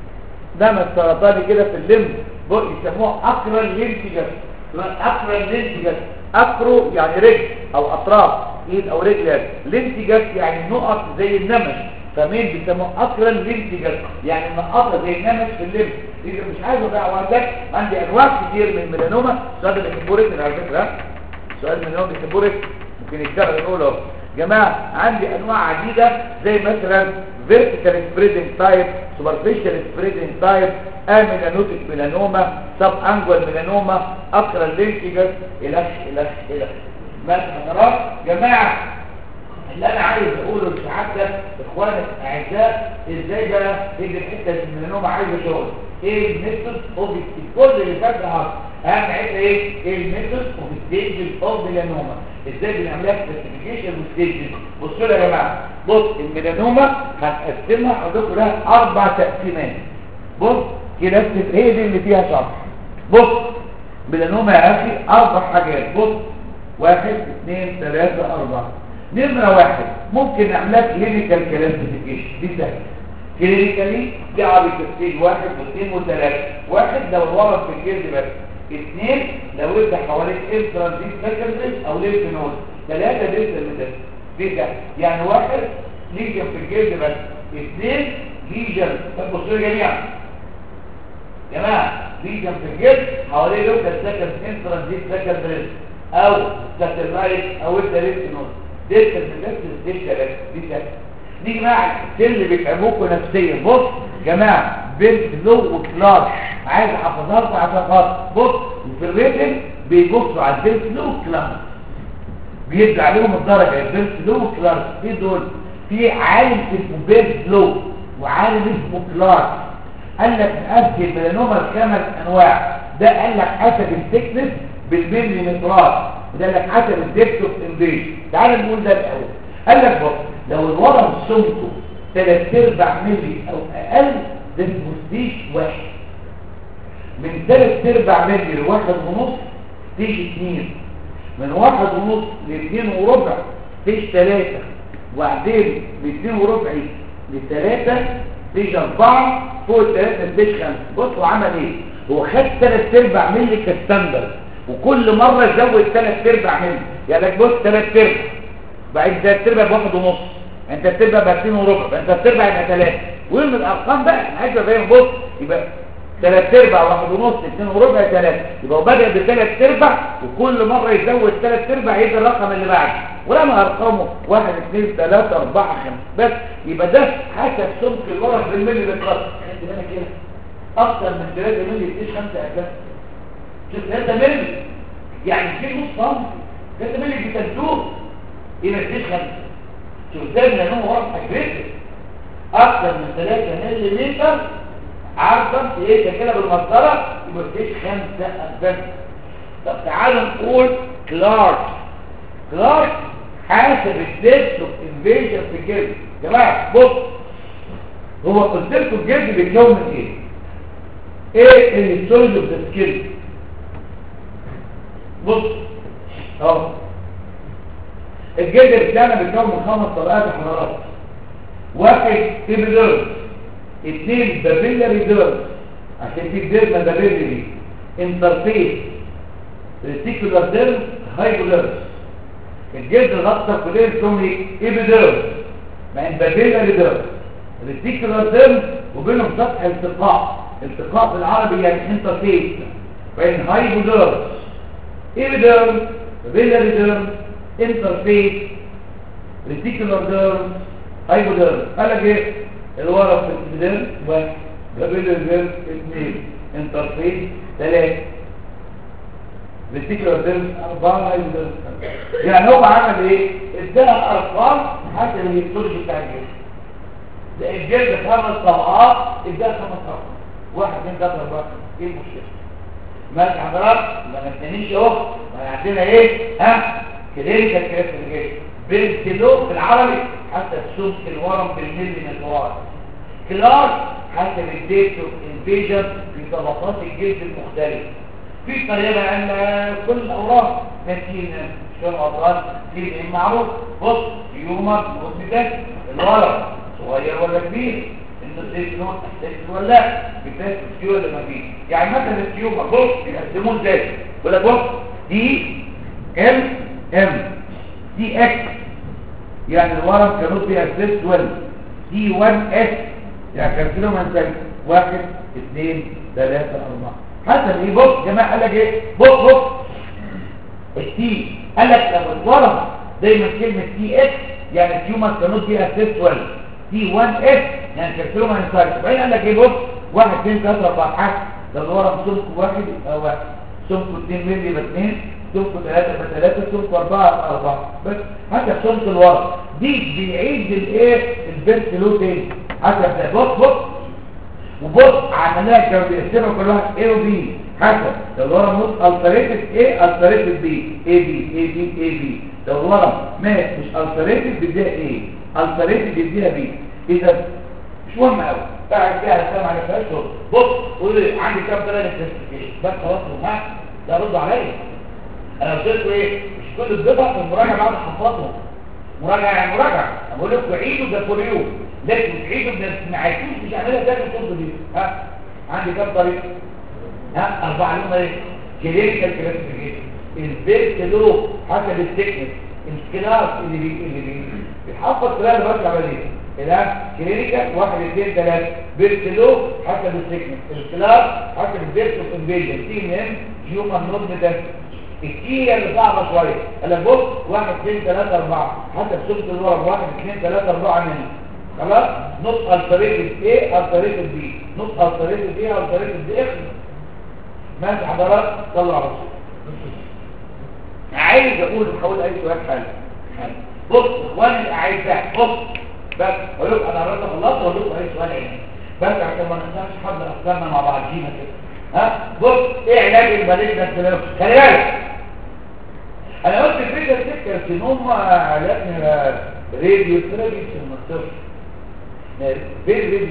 دم السرطاني كده في اللم بق- يسموها اكرا لينتيجر اكرا لينتيجر اكرو يعني رجل او اطراف ايد او رجل يعني لينتيجر يعني نقط زي النمش فمين بيسموه اكرا لينتيجر يعني نقطه زي النمش في اللم اذا مش عايز اضيع وقتك عندي انواع كتير من الميلانوما سؤال الكبوريت على فكره سؤال من يوم الكبوريت ممكن يتكرر نقوله جماعه عندي انواع عديده زي مثلا فيرتيكال سبريدنج تايب سوبرفيشال سبريدنج تايب اميلانوتيك ميلانوما سب انجوال ميلانوما اكرا لينتيجر الى الى الى ما حضرات جماعه اللي انا عايز اقوله لسعادتك اخوانك اعزاء ازاي بقى تيجي الحته اللي من النوم عايزه شغل ايه الميثود اوف كل اللي فات ده اهم حته ايه ايه الميثود اوف ستيج اوف ميلانوما ازاي بنعملها كلاسيفيكيشن وستيج بصوا لي يا جماعه بص الميلانوما هنقسمها اقول لكم لها اربع تقسيمات بص كده هي دي اللي فيها شرح بص ميلانوما يا اخي اربع حاجات بص واحد اثنين ثلاثة أربعة نمرة واحد ممكن نعملها كلينيكال كلاسيفيكيشن دي سهلة كلينيكالي دي عربي ستيج واحد واثنين وثلاثة واحد لو الورم في الجلد بس اثنين لو انت حواليك انترانزيت سكندري او ليمف نود ثلاثة ديستال ميتاس دي سهلة يعني واحد ليجن في الجلد بس اثنين ليجن طب بصوا لي جميعا جماعة ليجن في الجلد حواليه لوكال سكند انترانزيت سكندري او ساتلايت او التاريخ نص ديت المدرسة دي ثلاثة دي ثلاثة نيجي بقى السن اللي بيتعبوكوا نفسيا بص جماعة بنت لو وكلاس عايز احفظها عشان خاطر بص في الريتن بيبصوا على البنت لو وكلاس بيدي عليهم الدرجة البنت لو وكلاس في دول في عالم اسمه بنت لو وعالم اسمه كلاس قال لك نقسم الميلانوما لخمس انواع ده قال لك حسب الثيكنس بالمليمترات وده قال لك حسب الديبت اوف انفيجن تعال نقول ده الاول قال لك بص لو الورم سمته 3 ارباع ملي او اقل ده اسمه ستيج واحد من 3 ارباع ملي لواحد ونص ستيج 2 من واحد ونص لاثنين وربع ستيج 3 وبعدين من 2 وربع لثلاثة ستيج 4 فوق الثلاثة ستيج 5 بص هو عمل ايه هو خد 3 ارباع ملي كستاندرد وكل مرة يزود 3 ارباع ملي يعني لك بص 3 ارباع بعد 3 ارباع بواحد ونص انت بتربع ب 2 وربع انت بتربع يبقى 3 وين الارقام بقى انا عايز افهم بص يبقى 3 ارباع واحد ونص 2 وربع 3 يبقى هو بدا ب 3 ارباع وكل مره يزود 3 ارباع يدي الرقم اللي بعده ولما ارقامه 1 2 3 4 5 بس يبقى ده حسب سمك الورق بالملي بالقطر خدت بالك كده اكتر من 3 ملي تديش 5 اجزاء شوف 3 ملي يعني في نص سم 3 ملي بتنتوه يبقى تديش 5 شوف ازاي ان هو ورق اجريسيف اكتر من 3 ملي عارفه ايه كده بالمسطره يبقى تديش 5 اجزاء طب تعالوا نقول كلارك كلارك حاسب الديبت اوف انفيجن في الجلد يا جماعه بص هو قلت لكم الجلد بيتكون من ايه ايه الهيستولوجي اوف ذا سكيل بص اهو الجلد بتاعنا بيتكون من خمس طبقات حرارات واحد ايبيديرمس اثنين بابيلاري ديرمس عشان في ديرما بابيلاري انترفيس ريتيكولار ديرم هايبوديرم الجلد الغطى كليه اسمهم ايه ايبيديرم مع بابيلا ديرم ريتيكولار ديرم وبينهم سطح التقاء التقاء بالعربي يعني انترفيس بين هايبوديرم ايبيديرم بابيلا ديرم انترفيس ريتيكولار ديرم هايبوديرم قال لك ايه الورق في الابيديرم واحد بابيلا ديرم اثنين انترفيس ثلاثه ريتيكولار ديرم اربعه هايبوديرم يعني هو عمل ايه اداها ارقام حسب الهيستولوجي بتاع الجلد ده الجلد خمس طبقات اداها خمس طبقات واحد اثنين ثلاثه اربعه ايه المشكله ماشي حضرتك ما نستنيش اهو ما عندنا ايه ها كلينيكال كريستيفيكيشن بالكيلو في العربي حسب سمك الورم بالملي من الورم كلاس حسب الديت اوف انفيجن في طبقات الجلد المختلفه في طريقه ان كل الاوراق ماشيين شو الاطراف في معروف بص يومك وقت الورم صغير ولا كبير انت زيت نوت تحتاج ولا لا بتاخد فيه ولا ما فيه يعني مثلا التيومر بص بيقسموه ازاي يقول لك بص دي ام ام دي اكس يعني الورم كانوا فيها سيست 1 دي 1 اس يعني كان كيلو من ثاني واحد اثنين ثلاثة أربعة حسب ايه بص جماعة قال لك ايه بص بص التي قال لك لو الورم دايما كلمة تي اكس يعني التيومر كانوا فيها سيست 1 تي 1 اس يعني كان كيلو من ثاني وبعدين قال لك ايه بص واحد اثنين ثلاثة أربعة حسب لو الورم سمك واحد يبقى واحد سمك اثنين مللي يبقى اثنين سمك ثلاثة يبقى ثلاثة سمك أربعة يبقى أربعة بس حسب سمك الورم دي بيعيد الايه البنت له تاني حسب ده بص بص وبص عملناها كانوا بيقسموا كل واحد A و B حسب لو الورم نص التريتد A التريتد B A B A B A B لو الورم مات مش التريتد بيديها A التريتد بيديها B اذا مش مهم قوي قاعد فيها الكلام على فيها شغل بص قول لي عندي كام طريقه كلاسيفيكيشن بس خلاص وما ده رد عليا انا قلت لكم ايه مش كل الضبط في المراجعه بعد حفظهم مراجعه يعني مراجعه انا بقول لكم عيدوا ده كل يوم لكن عيدوا ما عايزين مش اعملها تاني الصوت دي ها عندي كام طريقه ها اربعه لهم ايه كلينيكال كلاسيفيكيشن البيت له حسب التكنيك الكلاس اللي بي اللي بي بيحفظ كلام بس عمليه الان كلينيكال واحد اثنين ثلاثه بيت له حسب التكنيك الكلاس حسب البيت اوف انفيجن تي ان ام هيومن نود ده التي اللي صعبه شويه قال لك بص واحد اثنين ثلاثه اربعه حسب سمك الورم واحد اثنين ثلاثه اربعه منهم خلاص نص التريتد ايه التريتد بي نص التريتد ايه التريتد بي ماشي حضرات صلوا على الرسول عايز اقول هقول اي سؤال حلو بص اخواني الاعزاء بص بس اقول لكم انا قررت خلصت واقول لكم اي سؤال عيني بس عشان ما ننساش حد افكارنا مع بعضينا كده ها بص ايه علاج المالجنت سيلوم خلي بالك انا قلت الفكره السكر سينوما علاج راديو ثيرابي في المصطفى بين راديو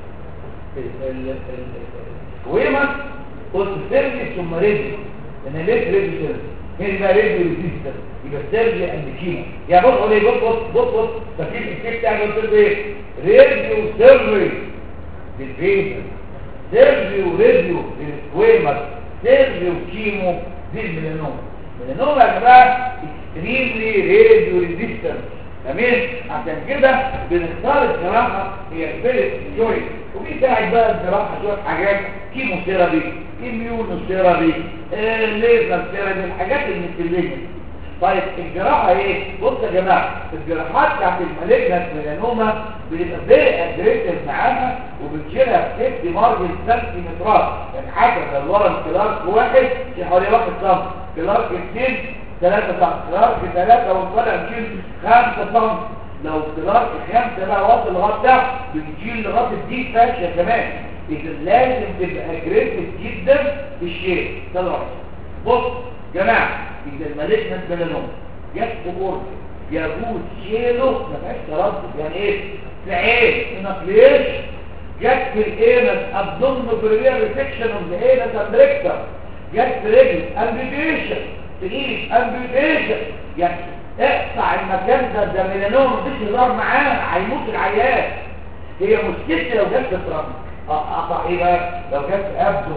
ويما قلت ثيرابي ثم راديو انا ليه راديو ثيرابي هنا بقى راديو ريزيستر يبقى ثيرابي اند كيمو يا بص قول بص بص بص بص تفكير الفكر بتاعي قلت له ايه راديو ثيرابي للبيشن سيرجيو راديو للسكويمر سيرجيو كيمو دي الميلانوما الميلانوما يا جماعه اكستريملي راديو ريزيستنت تمام عشان كده بنختار الجراحه هي فيرست جوي وبيساعد بقى الجراحه شويه حاجات كيمو ثيرابي اميونو ثيرابي آه ليزر ثيرابي الحاجات المثليه طيب الجراحه ايه بص يا جماعه الجراحات بتاعت المالجنت ميلانوما بتبقى فيري اجريسيف معاها وبتشيلها في 50 مارجن سنتيمترات يعني حاجه لو الورم كلارك واحد في حوالي 1 سم كلارك 2 3 سم كلارك 3 وطالع نشيل 5 سم لو كلارك 5 بقى واصل لغايه ده بنشيل لغايه دي فاشيه كمان اذا لازم تبقى اجريسيف جدا في الشيء طلع بص جماعه إذا المالجنت ميلانوما جت قبور يجوز شيله ما فيهاش تردد يعني ايه في عين نقليش جت في الانس ابدومن بريلير ريسكشن اوف ذا انس اند ريكتر جت في رجل امبيوتيشن في ايد امبيوتيشن يعني اقطع المكان ده ده ميلانوما مفيش هزار معاه هيموت العيان هي مشكلتي لو جت في الترامب اقطع ايه بقى لو جت في ابدومن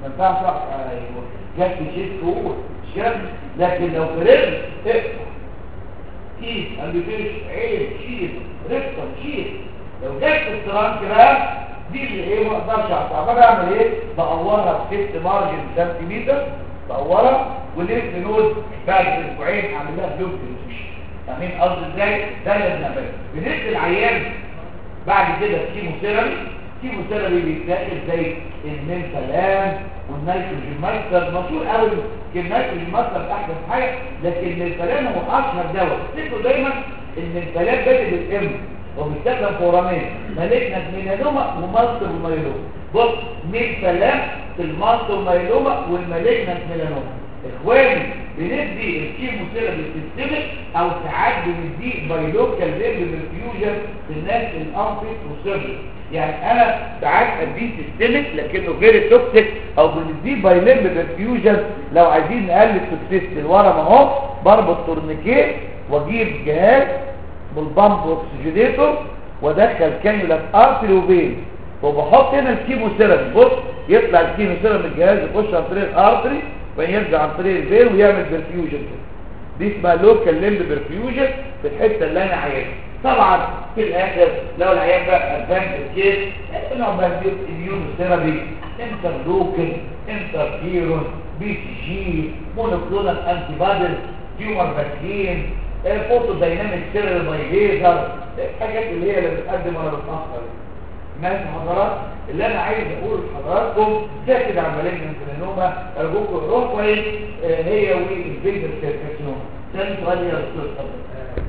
ما ينفعش أح- ايوه جت شيء فوق شاب لكن لو في رجل اقطع كيس امبيتيش عين شيل ريكتم شيل لو جت في الترانك بقى دي اللي ايه ما اقدرش اقطع بقى اعمل ايه بقورها بست مارجن سنتيمتر بقورها وليف نود بعد اسبوعين اعمل لها بلوك فاهمين قصدي ازاي ده اللي بنعمله بالنسبه للعيان بعد كده الكيمو ثيرابي الكيمو ثيرابي بيتاخد زي المنتلام والنيتروجين ماستر مشهور قوي النيتروجين ماستر احسن حاجه لكن المنتلام هو اشهر دواء افتكروا دايما ان المنتلام بادئ بالام وبيستخدم فورامين مالكنا ميلانوما وماستر ومايلوما بص منتلام في الماستر مايلوما والمالكنا ميلانوما اخواني بندي الكيمو ثيرابي سيستمك او ساعات بنديه بايلوكال ليفل بالفيوجن في الناس الانفيت والسيرجن يعني انا ساعات اديه سيستمك لكنه غير توكسيك او بنديه بايليفل بالفيوجن لو عايزين نقلل توكسيستي الورم اهو بربط تورنيكيه واجيب جهاز بالبامب اوكسجينيتور وادخل كانيولا في ارتري وفين وبحط هنا الكيمو ثيرابي بص يطلع الكيمو ثيرابي من الجهاز يخش عن طريق الارتري ويرجع عن طريق الفين ويعمل برفيوجن كده دي اسمها لوكال ليمب برفيوجن في الحته اللي انا عايزها طبعا في الاخر لو العيان بقى ادفانس كيس نوع بقى اميون ثيرابي انترلوكن انترفيرون بي سي جي مونوكلونال انتي بادز تيومر فاكسين فوتو دايناميك سيرل باي ليزر الحاجات اللي هي اللي بتقدم ولا بتاخر ماشي حضرات اللي انا عايز اقول لحضراتكم ده كده عمليه من الكلينوما ارجوكم روح كويس آه، هي والفيجر كاركاسينوما ثاني سؤال يا دكتور اتفضل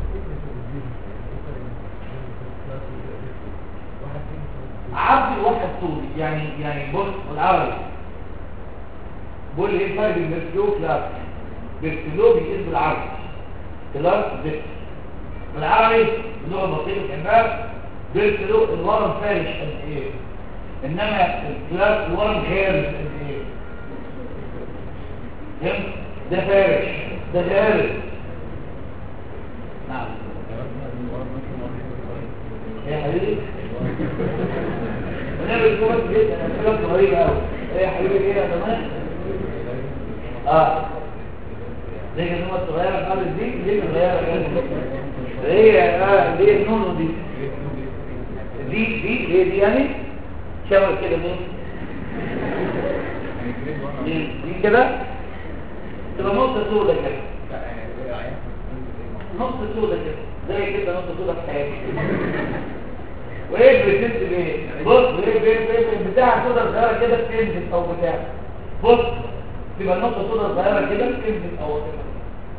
عبد الواحد طولي يعني يعني بص بالعربي بقول لي ايه الفرق بين بيرسلو كلاس بيرسلو بيقيس بالعربي كلاس بيرس بالعربي اللغه البسيطه كانها بيرسلو الورم فارش قد ايه انما الكلاس الورم خارج قد ايه فهمت ده فارش ده خارج نعم يا حبيبي انا بتقول جدا انا كلام غريب قوي ايه يا حبيبي ايه يا تمام اه ليه كده هو الصغيره خالص دي ليه صغيره خالص هي اه ليه النونو دي دي دي هي دي يعني شاور كده مين دي دي كده تبقى نقطه سودة كده نقطه سودة كده زي كده نقطه سودة في حياتي وايه بتنزل بايه بص وايه بايه بايه بتاع سودا صغيره كده بتنزل او بتاع بص تبقى النقطه سودا صغيره كده بتنزل او كده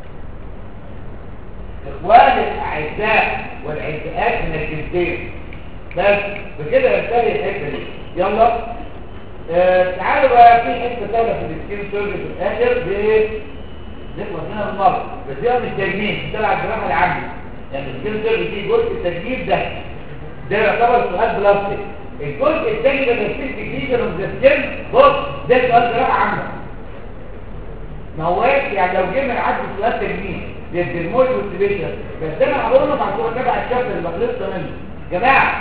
اخواني الاعزاء والعزاءات من الجنسين بس بكده ينتهي الحته دي يلا آه تعالوا بقى في حته ثانيه في السكين سيرجن في الاخر ب نخلص منها بالمره بس هي مش تجميل تبع الجراحه العامه يعني السكين سيرجن فيه جزء التجميل ده ده يعتبر سؤال بلاستيك الجزء الثاني ده السيستيك ليجن اوف ذا سكين بص ده سؤال جراحه عامه ما هواش يعني لو جينا نعدي سؤال تجميل للدرمويد والسبيشال بس ده انا هقول لك على صوره تبع الشابتر اللي خلصت منه جماعه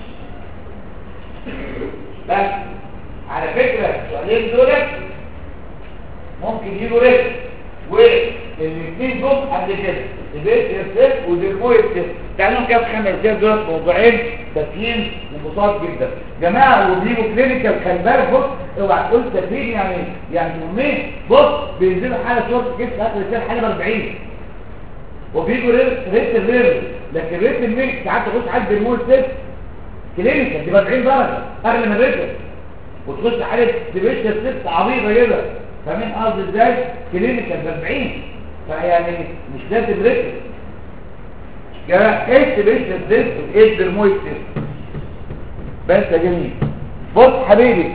بس على فكره السؤالين دول ممكن يجوا ريسك والاثنين دول قبل كده البيت يرسل ودرمويد تيست تعالوا كده في خمس دقايق دول موضوعين تسليم وبساط جدا جماعه وبيجوا كلينيكال خلي بالك بص اوعى تقول تسليم يعني يعني يومين بص بينزلوا حاله شورت كيس اخر السنه حاجه ب 40 وبيجوا ريت الرير لكن ريت الميل ساعات تخش على الدرمويد تيست كلينيكال دي ب 40 درجه اغلى من الريتر وتخش حاله ديبيشن تيست عبيطه كده فاهمين قصدي ازاي كلينيكال ب 40 فيعني مش لازم ريتر جماعه ايه ديبيشن تيست وايه الدرمويد تيست بس يا جميل بص حبيبي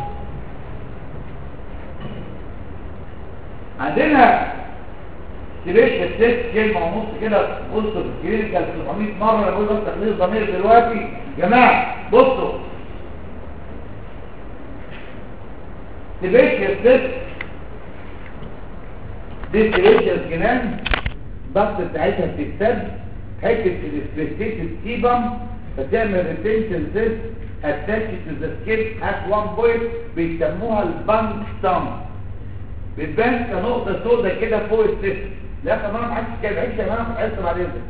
عندنا ديبيشن تيست كلمه ونص كده بصوا في الكلينيكال 700 مره انا بقول بس تخليص ضمير دلوقتي جماعه بصوا ديبيشن تيست دي ديبيشن جنان الضغط بتاعتها بتتسد حته الاسبريتيت سيبم فتعمل ريتنشن تيست attached to the skin at one point بيسموها البانكتم بتبان كنقطة سوداء كده فوق السيست لا كمان ما حدش كده عيش يا مان حس بعدين ده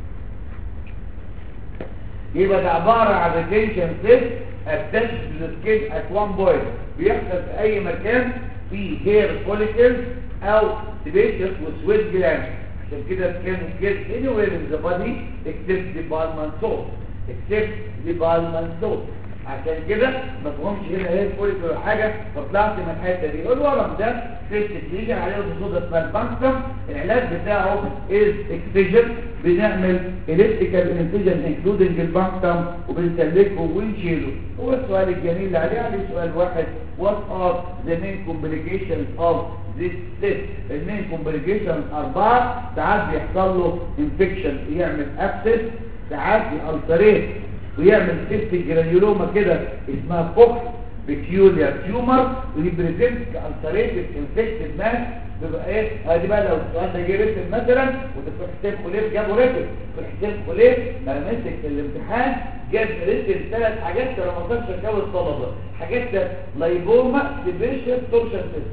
يبقى ده عبارة عن ريتنشن سيست attached to the skin at one point بيحصل في أي مكان في هير فوليكلز أو سبيشيس وسويت جلاند عشان كده كانوا كده anywhere in the body except the palmar soul except the palmar soul عشان كده ما تفهمش هنا ايه فوليك ولا حاجه فطلعت من الحته دي الورم ده سيست تيجي عليه بصوره اسمها البانكتم العلاج بتاعه از اكسجن بنعمل الكتريكال انفيجن انكلودنج البانكتم وبنسلكه ونشيله هو السؤال الجميل اللي عليه عليه سؤال واحد what are the main complications of this cyst المين complications اربعه ساعات بيحصل له انفكشن يعمل ابسس ساعات بيألتريت ويعمل سيست جرانيولوما كده اسمها فوكس بيكيوليار تيومر ويبريزنت كالتريتد انفكتد ماس بيبقى ايه ادي بقى لو السؤال ده جه ريتم مثلا وانت بتروح حسين خليل جابه ريتم تروح حسين خليل لما مسك في الامتحان جاب ريتم ثلاث حاجات في رمضان شكاوي الطلبه حاجات لايبوما سيبيشن تورشن سيست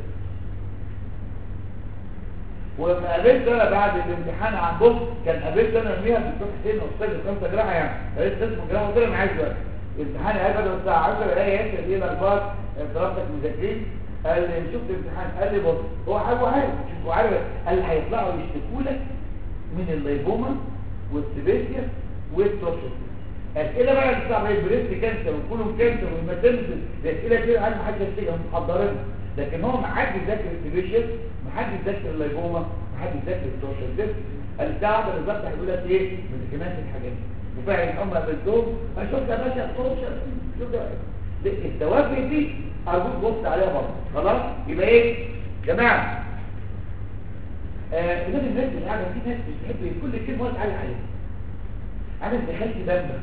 ولما قابلت انا بعد الامتحان عن بص كان قابلت انا يوميها الدكتور حسين استاذ خمسه جراحه يعني قالت اسمه جراحه قلت له انا عايز وقت الامتحان هيبقى الساعه 10 ايه ياسر ايه الاخبار درستك مذاكرين قال لي شفت الامتحان قال لي بص هو هو عارف شوف هو عارف قال لي هيطلعوا يشتكوا لك من الليبوما والسيبيسيا والتوكسيس اسئله بقى بتاع البريست كانسر وكلهم كانسر والماتيرنال اسئله كده عايز حد يفتكر محضرينها لكن هو ما حدش ذاكر السيبيشن ما حدش ذاكر الليبوما ما حدش ذاكر التوشر الساعه بالظبط هيقول لك ايه ميديكامنت الحاجات دي وفاعل الحمى بالدوم ما شفت يا باشا التوشر شوف الدوافع دي ارجوك بص عليها برضه خلاص يبقى ايه جماعه آه الناس الناس اللي قاعده في ناس بتحب كل كلمه واقف عليها عليها عارف دخلت بامبا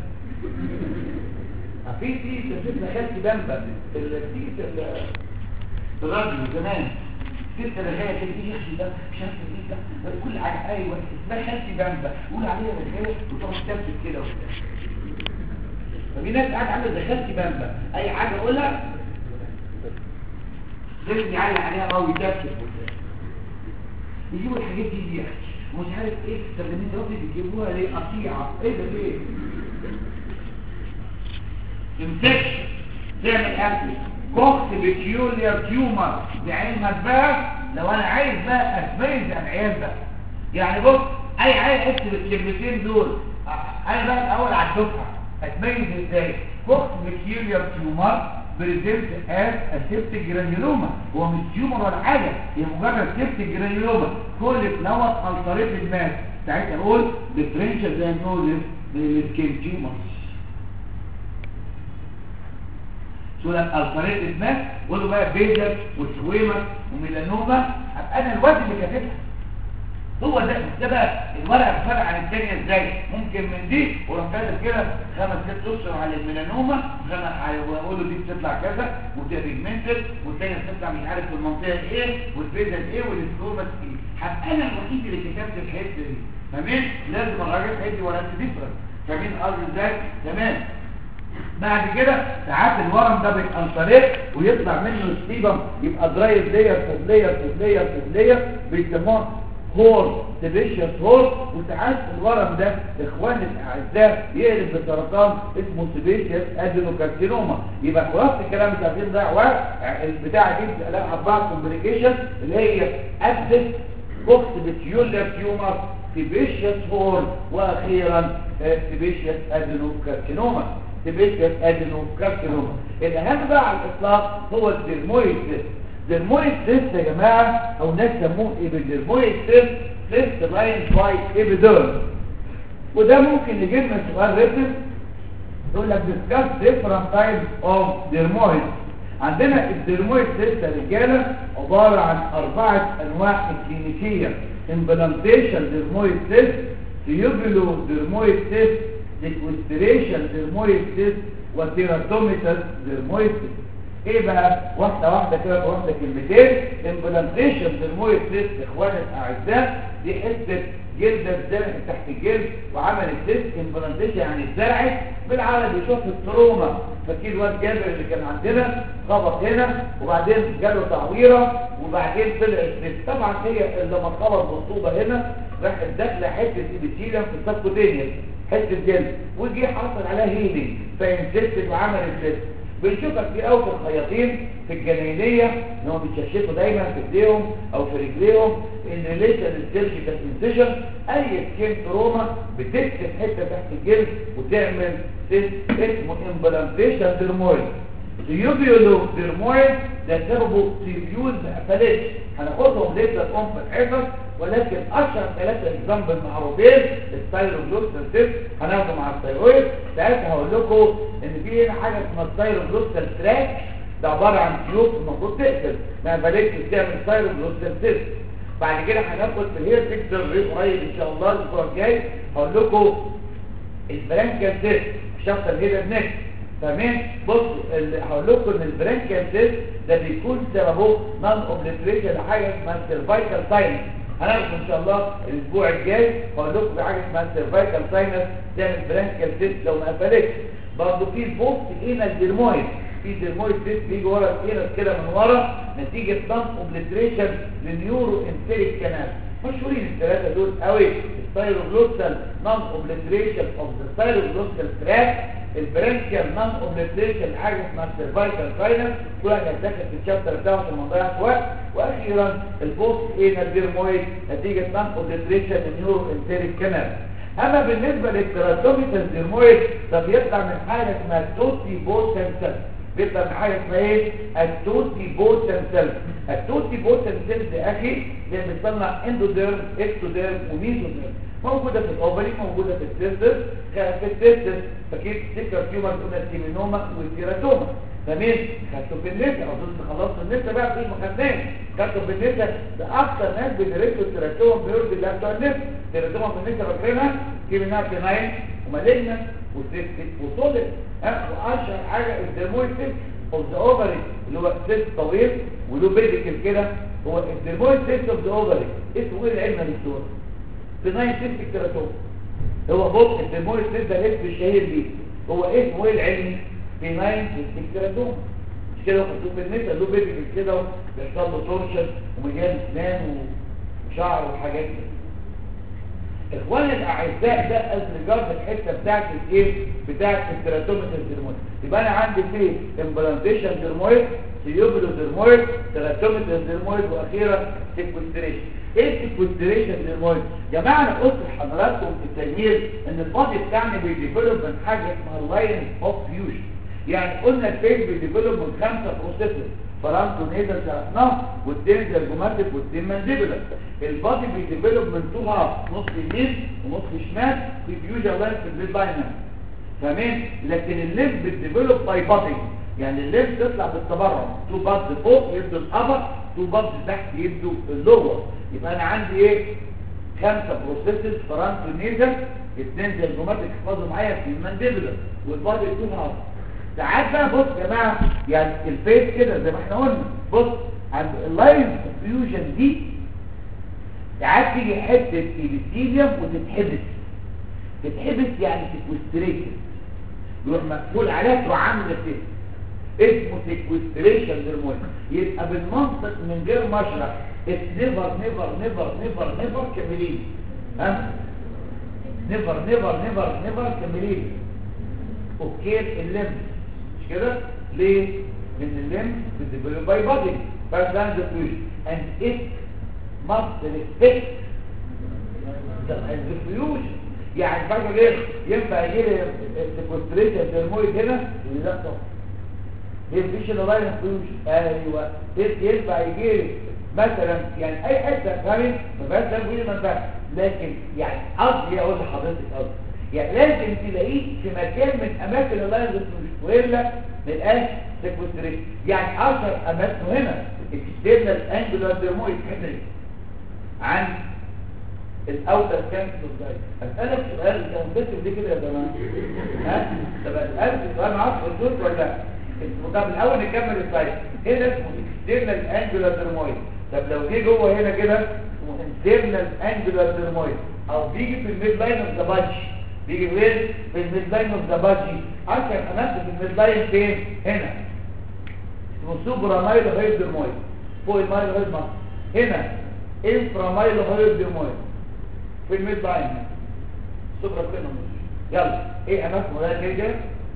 في في تنسيب دخلت بامبا في التيكت الرجل زمان ست رغاية كده ايه يخشي ده مش عارف ايه ده كل حاجة ايوه اسمها خالتي بامبا قول عليها رغاية وتقعد تمسك كده وبتاع ففي ناس قاعد عامله زي خالتي بامبا اي حاجة اقولها لازم يعلق عليها قوي يتمسك وبتاع يجيبوا الحاجات دي دي مش عارف ايه الترجمين دول بيجيبوها ليه قطيعة ايه ده ليه انفكشن تعمل اكل كوكس بيكيوليار تيومر بعلمك بقى لو انا عايز بقى اتميز العيال ده يعني بص اي عيل اكتب الكلمتين دول انا بقى الاول على الدفعه اتميز ازاي كوكس بيكيوليار تيومر بريزنت از اسيبتيك جرانيولوما هو مش تيومر ولا حاجه هي مجرد سيبتيك جرانيولوما كل نوت التريت الماس ساعتها اقول ديفرنشال دايجنوزيس للسكين تيومرز سورة الفريق الماس قولوا بقى بيجر وسويمة وميلانوما هبقى انا الواد اللي كاتبها هو ده ده بقى الورقه فرق عن الثانيه ازاي ممكن من دي وراح كاتب كده خمس ست اسر على الميلانوما خمس واقول له دي بتطلع كذا وده بيجمنتد والثانيه بتطلع مش عارف في المنطقه ايه والبيزل ايه والسكرومات ايه هبقى انا الوحيد اللي كتبت الحته دي فاهمين لازم الراجل هيدي ورقه ديفرنت فاهمين قصدي ازاي تمام بعد كده ساعات الورم ده بيتأنطريق ويطلع منه ستيبم يبقى درايف لير فوق لير فوق لير فوق لير بيسموها هور سيبيشيوس هور وساعات الورم ده اخوان الاعزاء يقلب بسرطان اسمه سيبيشيوس ادينوكارسينوما يبقى خلاص الكلام مش عايزين نضيع وقت البتاع دي بتلاقي اربعه كومبليكيشن اللي هي ابسس بوكس بتيولر تيومر سيبيشيوس هور واخيرا سيبيشيوس ادينوكارسينوما سيبيشيوس ادينوكارسينوما الاهم بقى على الاطلاق هو الديرمويد سيست الديرمويد سيست يا جماعه او ناس سموه ايبيديرمويد سيست سيست لاين باي ايبيديرم وده ممكن يجيب لنا سؤال ريتم يقول لك discuss different types of dermoid عندنا الديرمويد سيست يا رجاله عباره عن اربعه انواع اكلينيكيه implantation dermoid cyst tubulo dermoid cyst sequestration dermoid cyst وتيراتوميتال dermoid cyst ايه بقى واحده واحده كده واحده كلمتين implantation dermoid cyst اخواني الاعزاء دي حته جلدة اتزرعت تحت الجلد وعمل الديسك امبلانتيشن يعني اتزرعت بالعربي يشوف التروما فاكر الواد جابر اللي كان عندنا خبط هنا وبعدين جاله تعويره وبعدين طلع الديسك طبعا هي لما اتخبط بالطوبه هنا راحت داخله حته ايبيثيليوم في السبكوتينيوس حته جلد وجي حصل عليها هيلينج فانسكت وعمل الديسك بنشوفها كتير قوي في الخياطين في الجنينيه ان هم بيتششفوا دايما في ايديهم او في رجليهم ان ريليشن السيرجيكال انسيشن اي سكين تروما بتكتب حته تحت الجلد وتعمل سيست اسمه امبلانتيشن ديرمويد تيوبيولو ديرمويد ده سببه تيبيوز افاليتش هناخدهم لسه تقوم في الحصص ولكن اشهر ثلاثه اكزامبل معروفين الثايروجلوكسال سيست هناخده مع الثايرويد ساعتها هقول لكم ان في هنا حاجه اسمها الثايروجلوكسال تراك ده عباره عن تيوب المفروض تقفل ما بلاش تعمل ثايروجلوكسال سيست بعد كده هناخد في الهير بيكتشر قريب ان شاء الله الاسبوع الجاي هقول لكم البرانكال سيست شخص الهيد نيك تمام بصوا ال- هقول لكم ان البرانكال سيست ده بيكون سببه نون اوبليتريشن لحاجه اسمها سيرفايكال ساينس هناخد ان شاء الله الاسبوع الجاي هقول لكم في حاجه اسمها سيرفايكال ساينس تعمل برانكال سيست لو ما قفلتش برضه في البوست هنا الديرمويد في ديرمويد سيست بيجي ورا الكينس كده من ورا نتيجه نون اوبليتريشن للنيورو انتيريك كانال مشهورين الثلاثه دول قوي الثايروجلوسال نون اوبليتريشن اوف ذا ثايروجلوسال تراك البرانكيال نون اوبليتريشن حاجه اسمها السيرفايكال ساينس كل واحد هيتدخل في الشابتر بتاعه عشان ما نضيعش وقت واخيرا البوست ايه الديرمويد نتيجه نون اوبليتريشن للنيورو انتيريك كانال اما بالنسبه للتراتوميتال ديرمويد فبيطلع من حاجه اسمها توتي بوتن سيل بيطلع من حاجه اسمها ايه التوتي بوتن سيل التوتي بوتن سيل دي اخي هي بتصنع اندوديرم اكتوديرم وميزوديرم موجوده في الاوفري موجوده في التستس في التستس فكيف سكر تيومر قلنا السيمينوما والتيراتوما تمام خدته في النساء اظن خلصت النساء بقى مفيش مخدات خدته في النساء ده اكتر ناس بيدرسوا التيراتوما بيرضي الله بتوع النساء التيراتوما في النساء فاكرينها في منها فيناين ومالجنا وسيستيك وصولد ها واشهر حاجه الدرمويد سيست اوف ذا اوفري اللي هو سيست طويل وله بيديكل كده هو الدرمويد سيست اوف ذا اوفري اسمه ايه العلم يا دكتور فيناين سيستيك تيراتوما هو بص الدرمويد سيست ده الاسم الشهير ليه هو اسمه ايه العلمي فيناين سيستيك تيراتوما مش كده مكتوب بالنسبه له بيديكل كده وبيحصل له تورشن ومليان اسنان وشعر وحاجات كده اخواني الاعزاء ده از ريجارد الحته بتاعت الايه بتاعت التراتوميتال ديرمويد يبقى انا عندي في امبلانتيشن ديرمويد سيوبلو ديرمويد تراتوميتال ديرمويد واخيرا سيكوستريشن ايه السيكوستريشن ديرمويد يا جماعه انا قلت لحضراتكم في التجميل ان البادي بتاعنا بيديفلوب من حاجه اسمها اللاين اوف فيوجن يعني قلنا الفيل بيديفلوب من خمسه بروسيسور فرانتو نيزل شرحناه والدين زرجوماتيك والدين مانديبولا البادي بيديفلوب من تو هاف نص يمين ونص شمال في فيوجن لاين في البيت باينم فاهمين لكن الليف بيديفلوب باي بادي يعني الليف تطلع بالتبرع تو بادز فوق يبدو الابر تو بادز تحت يبدو اللور يبقى انا عندي ايه خمسه بروسيسز فرانتو نيزل اثنين زرجوماتيك احفظوا معايا في المانديبولا والبادي تو هاف ساعات بقى بص يا جماعه يعني الفيس كده زي ما احنا قلنا بص عند اللاين فيوجن دي ساعات تيجي حته ايبيثيليوم وتتحبس تتحبس يعني سيكوستريشن يروح مقفول عليها تروح عامله كده اسمه سيكوستريشن هرمون يبقى بالمنطق من غير ما اشرح نيفر نيفر نيفر نيفر نيفر كملين ها نيفر نيفر نيفر نيفر كملين اوكي اللمس مش كده ليه من اللمس بتديفلوب باي بادي بس ده ديفيوجن and it must respect the diffusion يعني فاكر ايه ينفع يجي لي السيكوستريشن ديرمويد هنا يقول لا طبعا هي مفيش الا لاين فيوجن ايوه ينفع يجي لي مثلا يعني اي حته فاهم فبس ده بيقول ما ينفعش لكن يعني قصدي اقول لحضرتك قصدي يعني لازم تلاقيه في مكان من اماكن اللاين فيوجن والا ما يبقاش سيكوستريشن يعني اشهر اماكنه هنا اكسترنال انجلر ديرمويد حته عن الاوتر كانسر داي اسالك سؤال انت متكتب ليه كده يا جماعه ها طب اسالك سؤال معاك حدود ولا لا طب الاول نكمل السلايد هنا اسمه اكسترنال انجلر ديرمويد طب لو جه جوه هنا كده اسمه انترنال انجلر ديرمويد او بيجي في الميد لاين اوف ذا بادج بيجي فين في الميد لاين اوف ذا بادج عشان امثل في الميد لاين فين هنا اسمه سوبرا مايلو هيدرمويد فوق المايلو هيدرمويد هنا انفرا مايلو هيدرمويد في الميد لاين هنا سوبرا سينوموس يلا ايه اماكنه ده كده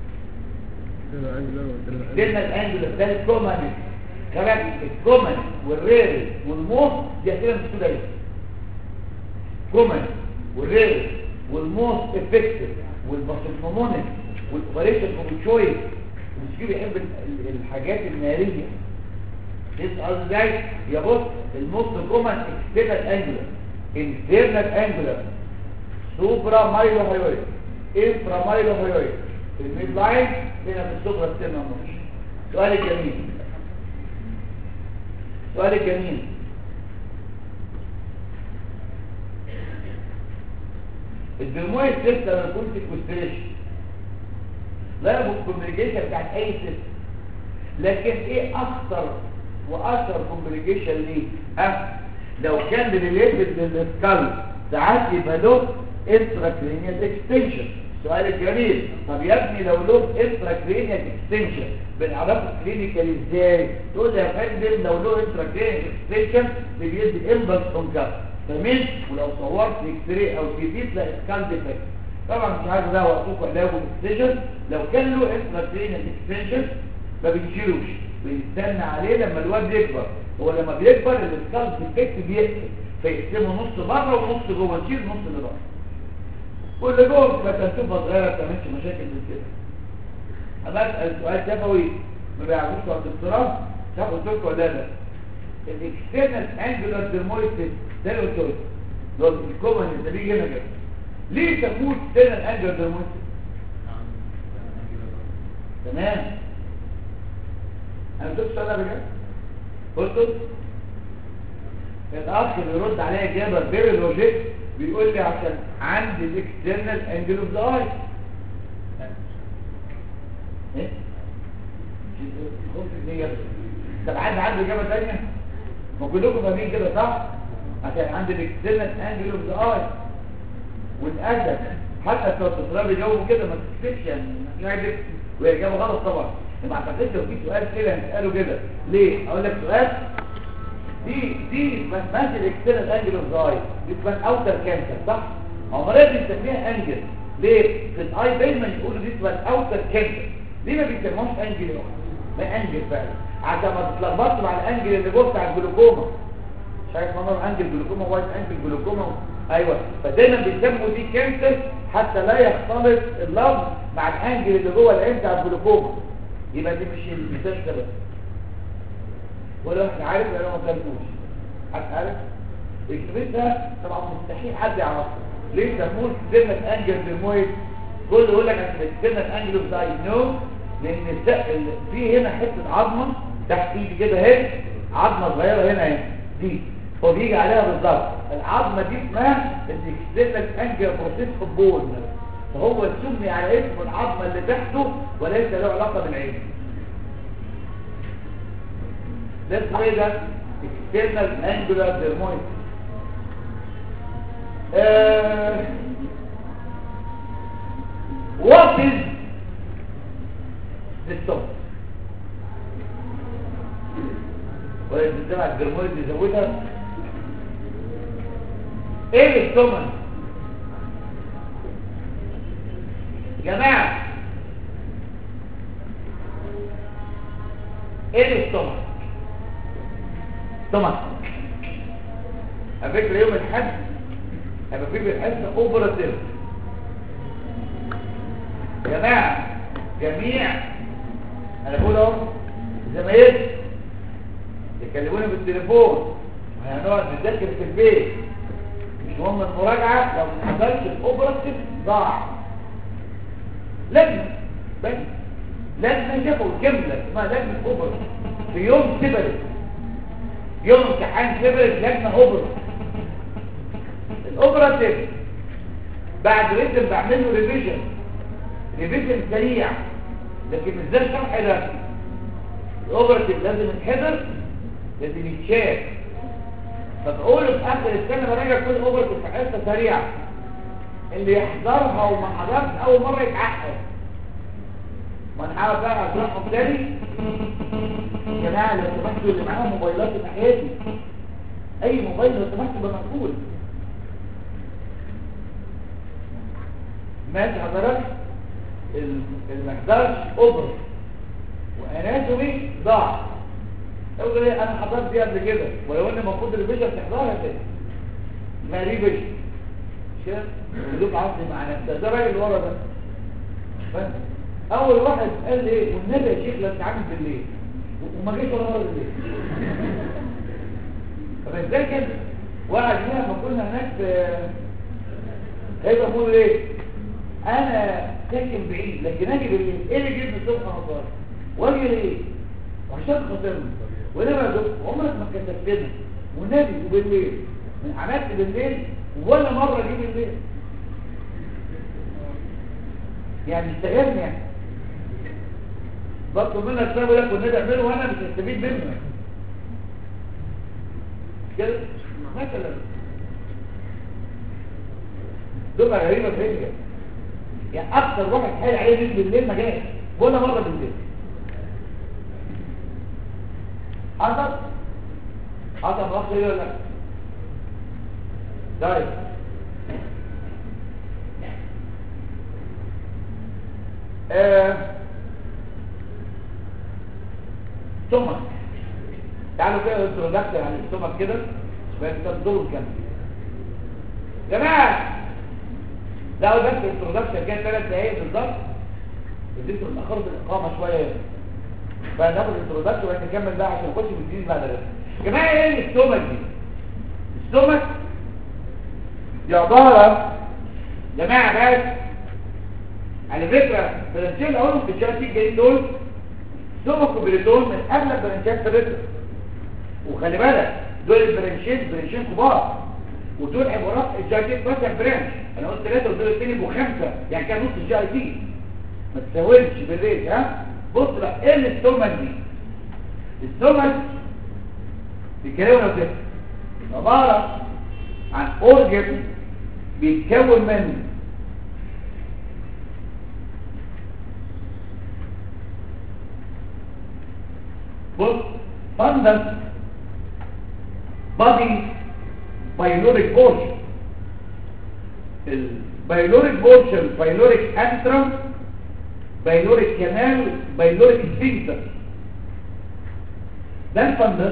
قلنا الانجل ده الكومن كمان الكومن والرير والموت دي كده مش كده لسه كومن والرير والموست افكتيف والباسيفونونيك والاوبريشن اوف تشويس المسكين بيحب ال- ال- الحاجات الناريه تسأل ازاي يا بص الموست كومن اكسترنال انجلر انترنال انجلر سوبرا مايلو هايويد انفرا مايلو هايويد في الميد لاين هنا في السوبرا ستيرنال موش سؤال جميل سؤال جميل الدرمويد سيستم لما يكون سيكوستريشن لا يبقى الكوميونيكيشن بتاعت اي سيستم لكن ايه اخطر واشهر كومبليكيشن ليه ها لو كان ريليتد للسكال ساعات يبقى له انتراكرينيال اكستنشن السؤال الجميل طب يا ابني لو له انتراكرينيال اكستنشن بنعرفه كلينيكال ازاي تقول لي يا فندم لو له انتراكرينيال اكستنشن بيدي امبلس اون كاب تمام ولو صورت اكس راي او سي تي تلاقي سكال ديفكت طبعا مش عارف ده وقتكم علاجه الاكستنشن لو كان له انتراكرينيال اكستنشن ما بنشيلوش بنستنى عليه لما الواد يكبر هو لما بيكبر السكال ديفكت بيقفل فيقسمه نص بره ونص جوه نشيل نص اللي بره واللي جوه بتبقى تنتوبه صغيره ما بتعملش مشاكل من كده اما اسال سؤال شفوي ما بيعرفوش بتوع الدكتوراه تاخد لكم ولا لا الاكسترنال انجلر ديرمويتس ده اللي قلت لو الكومن اللي بيجي هنا كده ليه سموه اكسترنال انجلر ديرمويتس تمام انا قلت السؤال ده بجد قلت الاخ بيرد عليا اجابه غير اللوجيك بيقول لي عشان عندي الاكسترنال انجل اوف ذا اي ايه خمس جنيه طب حد عنده اجابه ثانيه ما كلكم فاهمين كده صح عشان عندي الاكسترنال انجل اوف ذا اي والاسد حتى لو الطلاب يجاوبوا كده ما تكتبش يعني يعني وهي اجابه غلط طبعا ما اعتقدش لو في سؤال كده هنساله كده ليه اقول لك سؤال دي دي بتمثل اكسترنال انجل اوف ذا اي دي تبقى اوتر كانسر صح هو لازم نسميها انجل ليه في الاي دايما يقولوا دي تبقى اوتر كانسر ليه ما بيسموهاش انجل ما انجل فعلا عشان ما تتلخبطش مع الانجل اللي جوه بتاع الجلوكوما شايف منظر انجل جلوكوما وايت انجل جلوكوما ايوه فدايما بيسموا دي كانسر حتى لا يختلط اللفظ مع الانجل اللي جوه العين بتاع الجلوكوما يبقى دي مش المستشفى بس ولا واحد عارف ولا ما فهمتوش حد عارف الكبير ده طبعا مستحيل حد يعرفه ليه سموه سيرنال انجل ديرمويد كل يقول لك عشان سيرنال انجل اوف ذا نو لان السقل في هنا حته عظمه تحت ايدي كده اهي عظمه صغيره هنا اهي دي هو بيجي عليها بالظبط العظمه دي اسمها الاكسترنال انجل بروسيس بون فهو سمي على اسم العظمه اللي تحته وليس له علاقه بالعين ده اسمه ايه ده external angular dermoid uh, what is the stop ولا بتسمع الدرمويد يزودها ايه الثمن جماعة ايه الثمن طبعا على فكره يوم الحد هيبقى فيه بالحصه اوبراتيف يا جماعه جميع انا بقول اهو زمايلي يكلموني بالتليفون وهنقعد نذاكر في البيت مش مهم المراجعه لو ما حصلش الاوبراتيف ضاع لجنه بس لجنه شافوا كامله اسمها لجنه اوبراتيف في يوم سبرت يوم امتحان سبرت لجنه اوبرا الاوبراتيف بعد ريتم بعمل له ريفيجن ريفيجن سريع لكن ازاي شرح ده الاوبراتيف لازم يتحضر لازم يتشاف فبقول في اخر السنه براجع كل اوفر في حصه سريعه اللي يحضرها وما حضرش اول مره يتعقد ونحاول بقى اشرحهم تاني يا جماعه لو سمحتوا اللي معاهم موبايلات ناحيتي اي موبايل لو سمحتوا يبقى مقفول ماشي حضرتك ال- اللي ما حضرش اوبر واناتومي ضاع اقول ايه انا حضرت دي قبل كده ولو ان المفروض الريفيجن تحضرها تاني ما ريفيجن كده بدوك عصري مع نفسه ده الراجل اللي ورا ده فاهم؟ اول واحد قال لي ايه والنبي يا شيخ لا تتعامل بالليل وما جيش ولا مره بالليل طب ازاي كده واحد هنا لما كنا هناك في هيبقى بيقول ايه انا ساكن بعيد لكن اجي بالليل ايه اللي جبني الصبح نهار واجي ليه وعشان خاطرنا وانا بقى دكتور عمرك ما كتبتنا والنبي وبالليل من عملت بالليل ولا مره اجي بالليل يعني اشتغلني يعني بطلب منك كتاب لك والنبي اعمله وانا مش هستفيد منه كده مثلا دول غريبه فيا يعني اكتر واحد حال عليه نزل بالليل ما جاش ولا مره بالليل حصل حصل رأس ايه ولا لا طيب آه. سمك تعالوا كده انترودكشن عن السمك كده بس تنظروا كام جماعه ده بس انترودكشن كده ثلاث دقايق بالظبط اديتوا اتاخروا في الاقامه شويه بقى ناخد انترودكشن وبعدين نكمل بقى عشان نخش في الجديد بعد كده جماعه ايه السمك دي السمك دي عباره جماعه بس على فكره برانشين الاول في الشاشة الجايين دول سمك وبريتون من اغلب برانشات الريتم وخلي بالك دول البرانشين برانشين كبار ودول عبارات الجي تي مثلا برانش انا قلت ثلاثه ودول الثاني يبقوا خمسه يعني كان نص الجي تي ما تساويش بالريت ها بص بقى ايه الاستومك دي الاستومك بيتكلموا لو كده عباره عن اورجن بيتكون من بص فندس body pyloric portion البايلوريك بورشن بايلوريك انترم بايلوريك كانال بايلوريك سفنكتر ده الفندس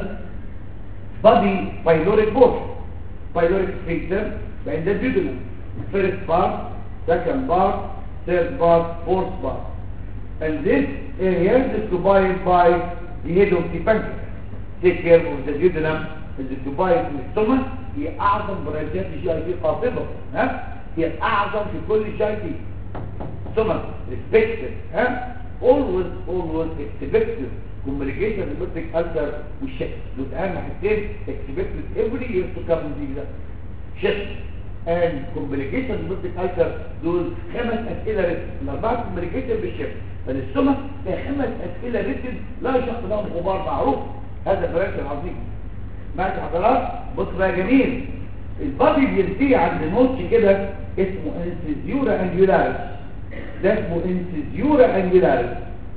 body pyloric portion pyloric sphincter بعد ده duodenum first part second part third part fourth part and this area is occupied by the head of the pancreas take care of the duodenum is occupied in the stomach هي اعظم برانشات الجي اي تي قاطبه ها هي الاعظم في كل الجي اي تي stomach respected ها always always expected communication with ulcer والشك دول اهم حاجتين expected every year to come with that شك and communication with ulcer دول خمس اسئله رتب الاربعه communication بالشك فالسمك فيها خمس اسئله رتب لا يشق لهم غبار معروف هذا البرانش العظيم ماشي حضرات بص بقى جميل البادي بينتهي عند نوتش كده اسمه انسيزيورا انجولاريس ده اسمه انسيزيورا انجولاريس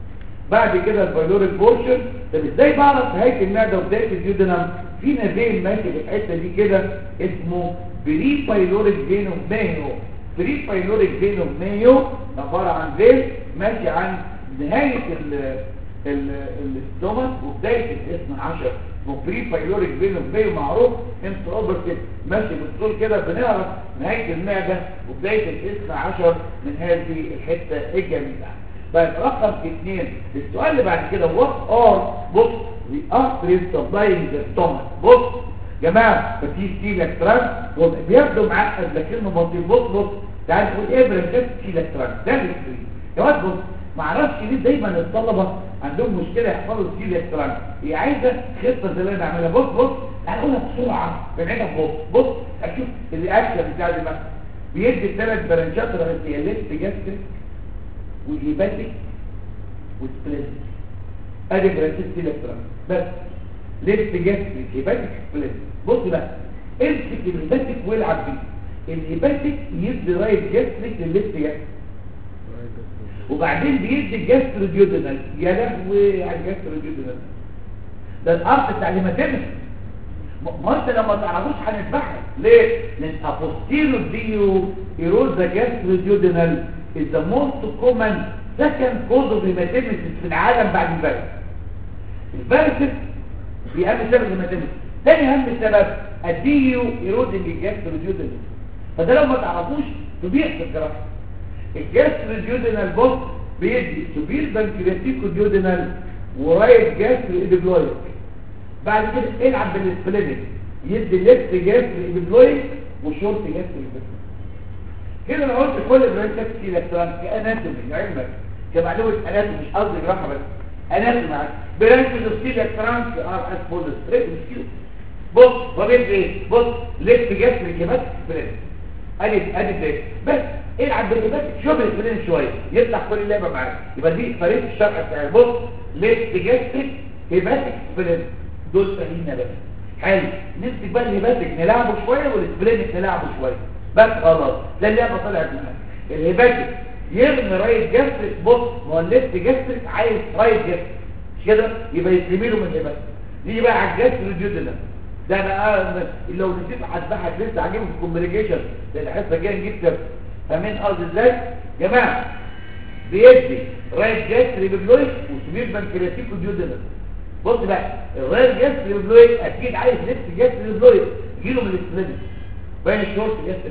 بعد كده البايلوريك بورشن طب ازاي بعرف نهايه المعده وبدايه الجيودنم في نبين ماشي في الحته دي كده اسمه بري بايلوريك فينوم مايو بري بايلوريك فينوم مايو عباره عن فين ماشي عن نهايه ال الاستومك وبدايه الاثنى عشر وبري بايلوريك فينوم مايو معروف انت اوبرتيف ماشي بالطول كده بنعرف نهايه المعده وبدايه الاثنى عشر من هذه الحته الجميله طيب رقم اثنين السؤال اللي بعد كده what are بص the arteries supplying the stomach بص جماعة فتي ستيل تراك بيبدو معقد لكنه بسيط بص بص تعال نقول ايه برنسات ستيل تراك ده الستري يا واد بص معرفش ليه دايما الطلبة عندهم مشكلة يحفظوا ستيل تراك هي عايزة خطة زي اللي انا بعملها بص بص تعال نقولها بسرعة بنعيدها بص بص اشوف الرياكشن بتاع دي بقى بيدي ثلاث برنشات رئيسية ليفت جاستريك والهيباتيك والسبليزميك ادي برانشات الكترون بس ليفت جاستريك هيباتيك سبليزميك بص بقى امسك الهيباتيك والعب بيه الهيباتيك يدي رايت جاستريك للليفت جاستريك وبعدين بيدي الجاستروديودنال يا لهوي على الجاستروديودنال ده الارض بتاع الهيماتيمس ما انت لما تعرفوش هنذبحها ليه لان ابوستيرو ديو ايروزا جاستروديودنال is the most common second cause of hematemesis في العالم بعد الفيروس الفيروس دي اهم سبب الهيماتيمس تاني اهم سبب الديو ايرودنج الجاستروديودنال فده لو ما تعرفوش تضيع في الجراحه الجاستروديودنال بوست بيدي سوبير بانكرياتيكو ديودنال ورايت جاسترو ايبيبلويك بعد كده العب بالسبلينك يدي ليفت جاسترو ايبيبلويك وشورت جاسترو ايبيبلويك كده انا قلت كل برانشات في الالكترون كاناتومي علمك كمعلومه اناتومي مش قصدي جراحه بس اناتومي معاك برانشات اوف سي الالكترون ار اس بولس مش كده بص هو بيدي ايه بص ليفت جاسترو كمان سبلينك ادي ادي ده بس العب بالهبات شوف الفلين شويه يطلع كل اللعبه معاك يبقى دي فريق الشرع بتاع بص ليفت جاستريك هيباتيك سبلين دول سهلين بس حلو نمسك بقى الهيباتيك نلعبه شويه والسبلينك نلعبه شويه بس خلاص ده اللعبه طلعت معاك الهيباتيك يرمي رايت جاستريك بص ما هو الليفت جاستريك عايز رايت جاستريك مش كده يبقى يترمي له من الهيباتيك دي بقى على الجاستريك ده انا لو نسيت هذبحك لسه هجيبه في الكومبليكيشن ده الحصه الجايه نجيب كده فاهمين قصدي ازاي جماعه بيدي رايت جاستري بلويك وسمير بنكرياتيكو ديودنال بص بقى الرايت جاستري بلويك اكيد عايز ليفت جاستري بلويك يجيله من الاستريد باين الشورت جاستري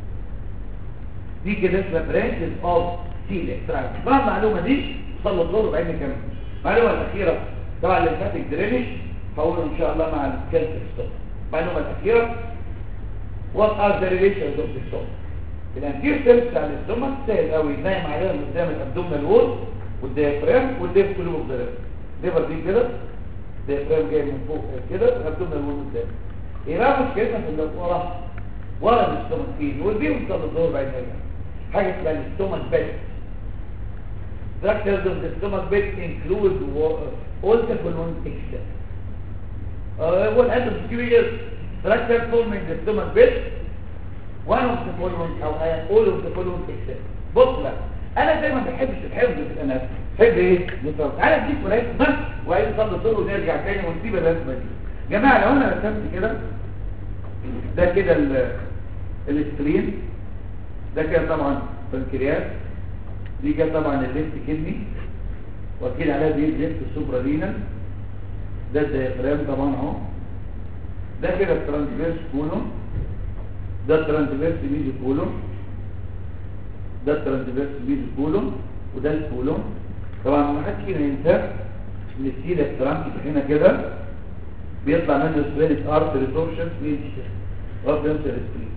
دي كده اسمها برانشز اوف سي الكترون بعد المعلومه دي صلوا الظهر بعدين نكمل المعلومه الاخيره طبعا الليمفاتيك درينج هقوله ان شاء الله مع الكالسيوم ستوب المعلومه الاخيره what are the relations of the stop الانتير سيلز بتاع الاستومك سهل قوي نايم عليها من قدام الابدومينال وول والديافرام والليفت كله اوف ليفر دي كده الديافرام جاي من فوق كده والابدومينال وول قدام ايه بقى مشكلتنا في اللي ورا ورا الاستومك فين والبيهم صار الظهر بعد نرجع حاجه اسمها الاستومك بيت structures of the stomach bed include all the following except uh, what happens to you is structure forming the stomach bed one of the following او all of the following except بص بقى انا دايما ما بحبش الحفظ في انا بحب ايه بالظبط تعالى اديك رسمه وعايز نصلي الظهر ونرجع تاني ونسيب الرسمه دي يا جماعه لو انا رسمت كده ده كده السكرين ده كده طبعا بنكرياس دي كده طبعا الليفت كدني واكيد عليها دي الليفت السوبرا رينال ده الديافرام طبعا اهو ده كده الترانسفيرس كولوم ده الترانسفيرس ميزو كولوم ده الترانسفيرس ميزو كولوم وده الكولوم طبعا ما حدش فينا ينسى ان السيل الترانس هنا كده بيطلع منه سبرينت ارت ريسورشن ميزو رب ينسى السكرين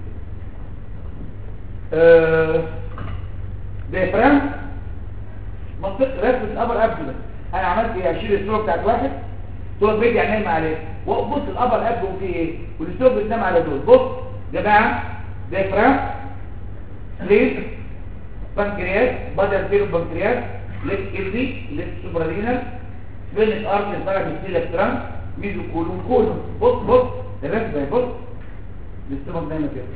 آه ديافرام منطقه رسمه الابر ابدومن انا عملت ايه اشيل الصوره بتاعت واحد صوره بيجي نايم عليه وبص الابر ابدومن فيه ايه والصوره بتنام على دول بص جماعه ديافرام ليف بنكرياس بدل فيرو بنكرياس ليف كدني ليف سوبرالينال سبينت ارك الفرق السيلة ترانس ميزو كولون كولون بص بص الرسم ده بص الاستمر دايما كده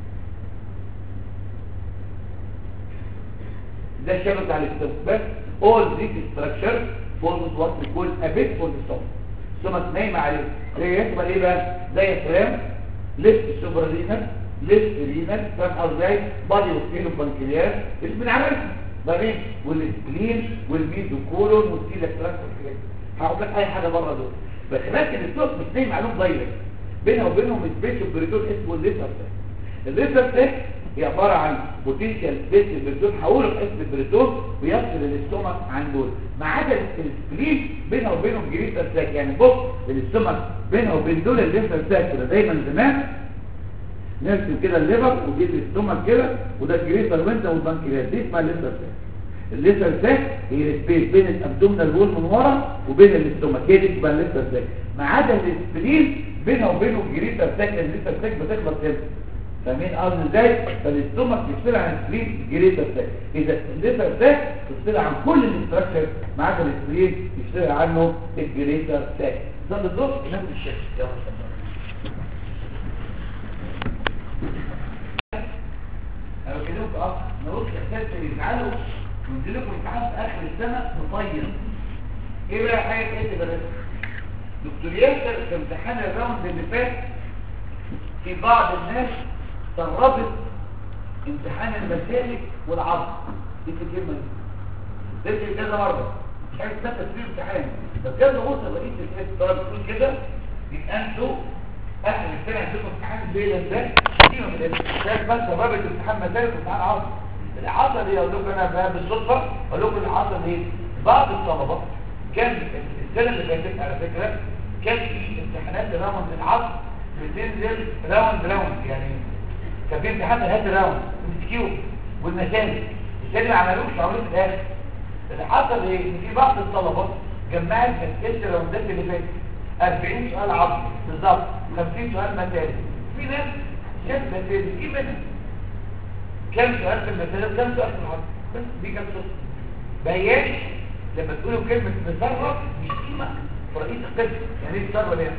ده الشبكة بتاع الاستمر بس all these structures forms what we call a bed for the stomach stomach نايمة عليه هي يحصل ايه بقى زي فرام ليفت سوبرالينال ليفت رينال فاهم ازاي بادي وسكين وبنكرياس اللي بنعرفها بعدين والسبلين والميزوكولون والسيلكتراك والحاجات هقول لك اي حاجه بره دول بس لكن الصوت مش نايم معلوم دايركت بينها وبينهم سبيس بريتون اسمه الليتر تاك الليتر تاك هي عباره عن بوتنشال سبيس بريتون هقوله في اسم البريتون ويفصل الاستومك عن دول ما عدا السبلين بينها وبينهم جريتر تاك يعني بص الاستومك بينها وبين دول الليتر تاك كده دايما زمان نرسم كده الليفر وجيب الاستومك كده وده الجريتر وينتا والبنكرياس دي اسمها الليتر تاك الليتر تاك هي السبيس بين الابدومينال وول من ورا وبين الاستومك هي دي اسمها الليتر تاك ما عدا السبلين بينها وبينه جريتر تاك الليتر تاك بتخلص هنا فاهمين قصدي ازاي فالاستومك بيفصل عن السبلين جريتر تاك اذا الليتر تاك بيفصل عن كل الاستراكشر ما عدا السبلين بيفصل عنه الجريتر تاك ده بالظبط نفس الشكل يلا انا بكلمك اه نقول اساس يزعلوا وينزل لكم امتحان في اخر السنه مطير ايه بقى حاجه ايه تبقى دكتور ياسر في امتحان الراوند اللي فات في بعض الناس سربت امتحان المسالك والعرض دي في الكلمه دي ده كذا مره مش عارف اسمها تسليم امتحان لو كان وصل رئيس الهيئه الطلبه بتقول كده يبقى انتوا اخر السنه عندكم امتحان الليله ازاي شتيمه من الاساس بس سربت امتحان مسالك وامتحان عرض العصر دي اقول لكم انا بقى بالصدفه اقول لكم العصر دي بعض الطلبه كان السنه اللي فاتت على فكره كان في امتحانات راوند العصر بتنزل راوند راوند يعني كان في امتحان نهايه الراوند السكيو والمسالك الثاني ما عملوش عملوه في الاخر اللي حصل ايه ان في بعض الطلبه جمعت مساله الراوندات اللي فاتت 40 سؤال عرض بالظبط 50 سؤال مسالك في ناس شافت مسالك في منها كم سؤال في المسألة وكم سؤال في العرض بس دي كم سؤال بيان لما تقولوا كلمة مسرب مش قيمة في رئيس القسم يعني ايه مسرب يعني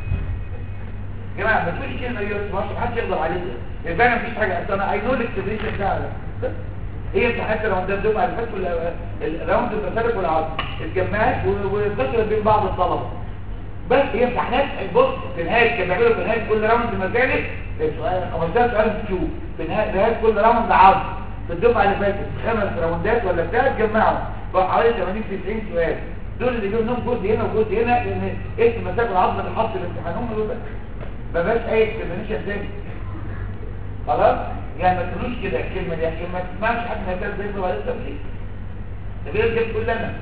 جماعة ما تقولش كلمة دي بس ما حدش يقدر عليها يبقى انا مفيش حاجة اصل انا اي نو الاكسبريشن بتاع ده هي امتحانات الراوندات دول على فكره الراوند المسالك والعرض اتجمعت وانتشرت بين بعض الطلبه بس هي امتحانات البص في نهايه كانوا بيعملوا في نهايه كل راوند مسالك سؤال 15 سؤال تشوف في نهايه نهايه كل راوند عرض في الدفعه اللي فاتت خمس راوندات ولا بتاع اتجمعوا بقى حوالي 80 90 سؤال دول اللي جابوا لهم جزء هنا وجزء هنا لان اسم مسافه العظم اللي حط الامتحان هم دول بس ما بقاش اي اكسبلانيشن تاني خلاص يعني ما تقولوش كده الكلمه دي عشان ما تسمعش حد ما كان زي ولا تفكير ده بيرجع كلنا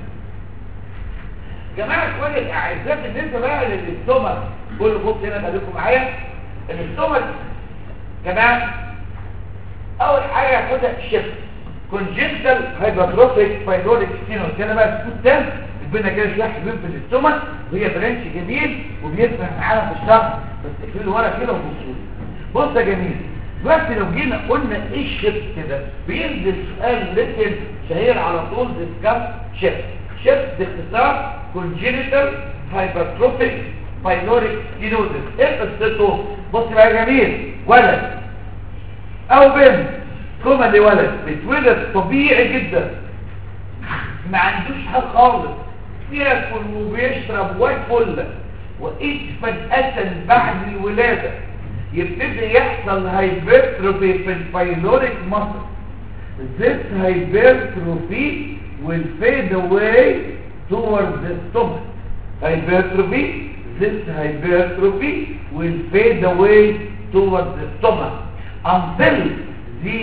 جماعه اخواني الاعزاء بالنسبه بقى للاستومك كل بص هنا خليكم معايا الاستومك جماعه اول حاجه ياخدها الشفت كونجنتال هايبرتروفيك بايلوريك ستينوس هنا بقى سكوت تام ربنا كده شويه حلوين في الاستومك وهي برانش جميل وبيفرح معانا في الشهر بس اقفلوا ورا كده وبصوا بص يا جميل دلوقتي لو جينا قلنا ايه الشفت كده بينزل سؤال ريتن شهير على طول ديسكاس شفت شفت باختصار كونجنتال هايبرتروفيك بايلوريك ستينوزس ايه قصته بص بقى يا جميل ولد او بنت كما لولد بيتولد طبيعي جدا ما عندوش حاجه خالص بياكل وبيشرب ويفل وايش فجأة بعد الولادة يبتدي يحصل هايبرتروفي في البايلوريك مصر This hypertrophy will fade away towards the stomach. Hypertrophy, this hypertrophy will fade away towards the stomach until the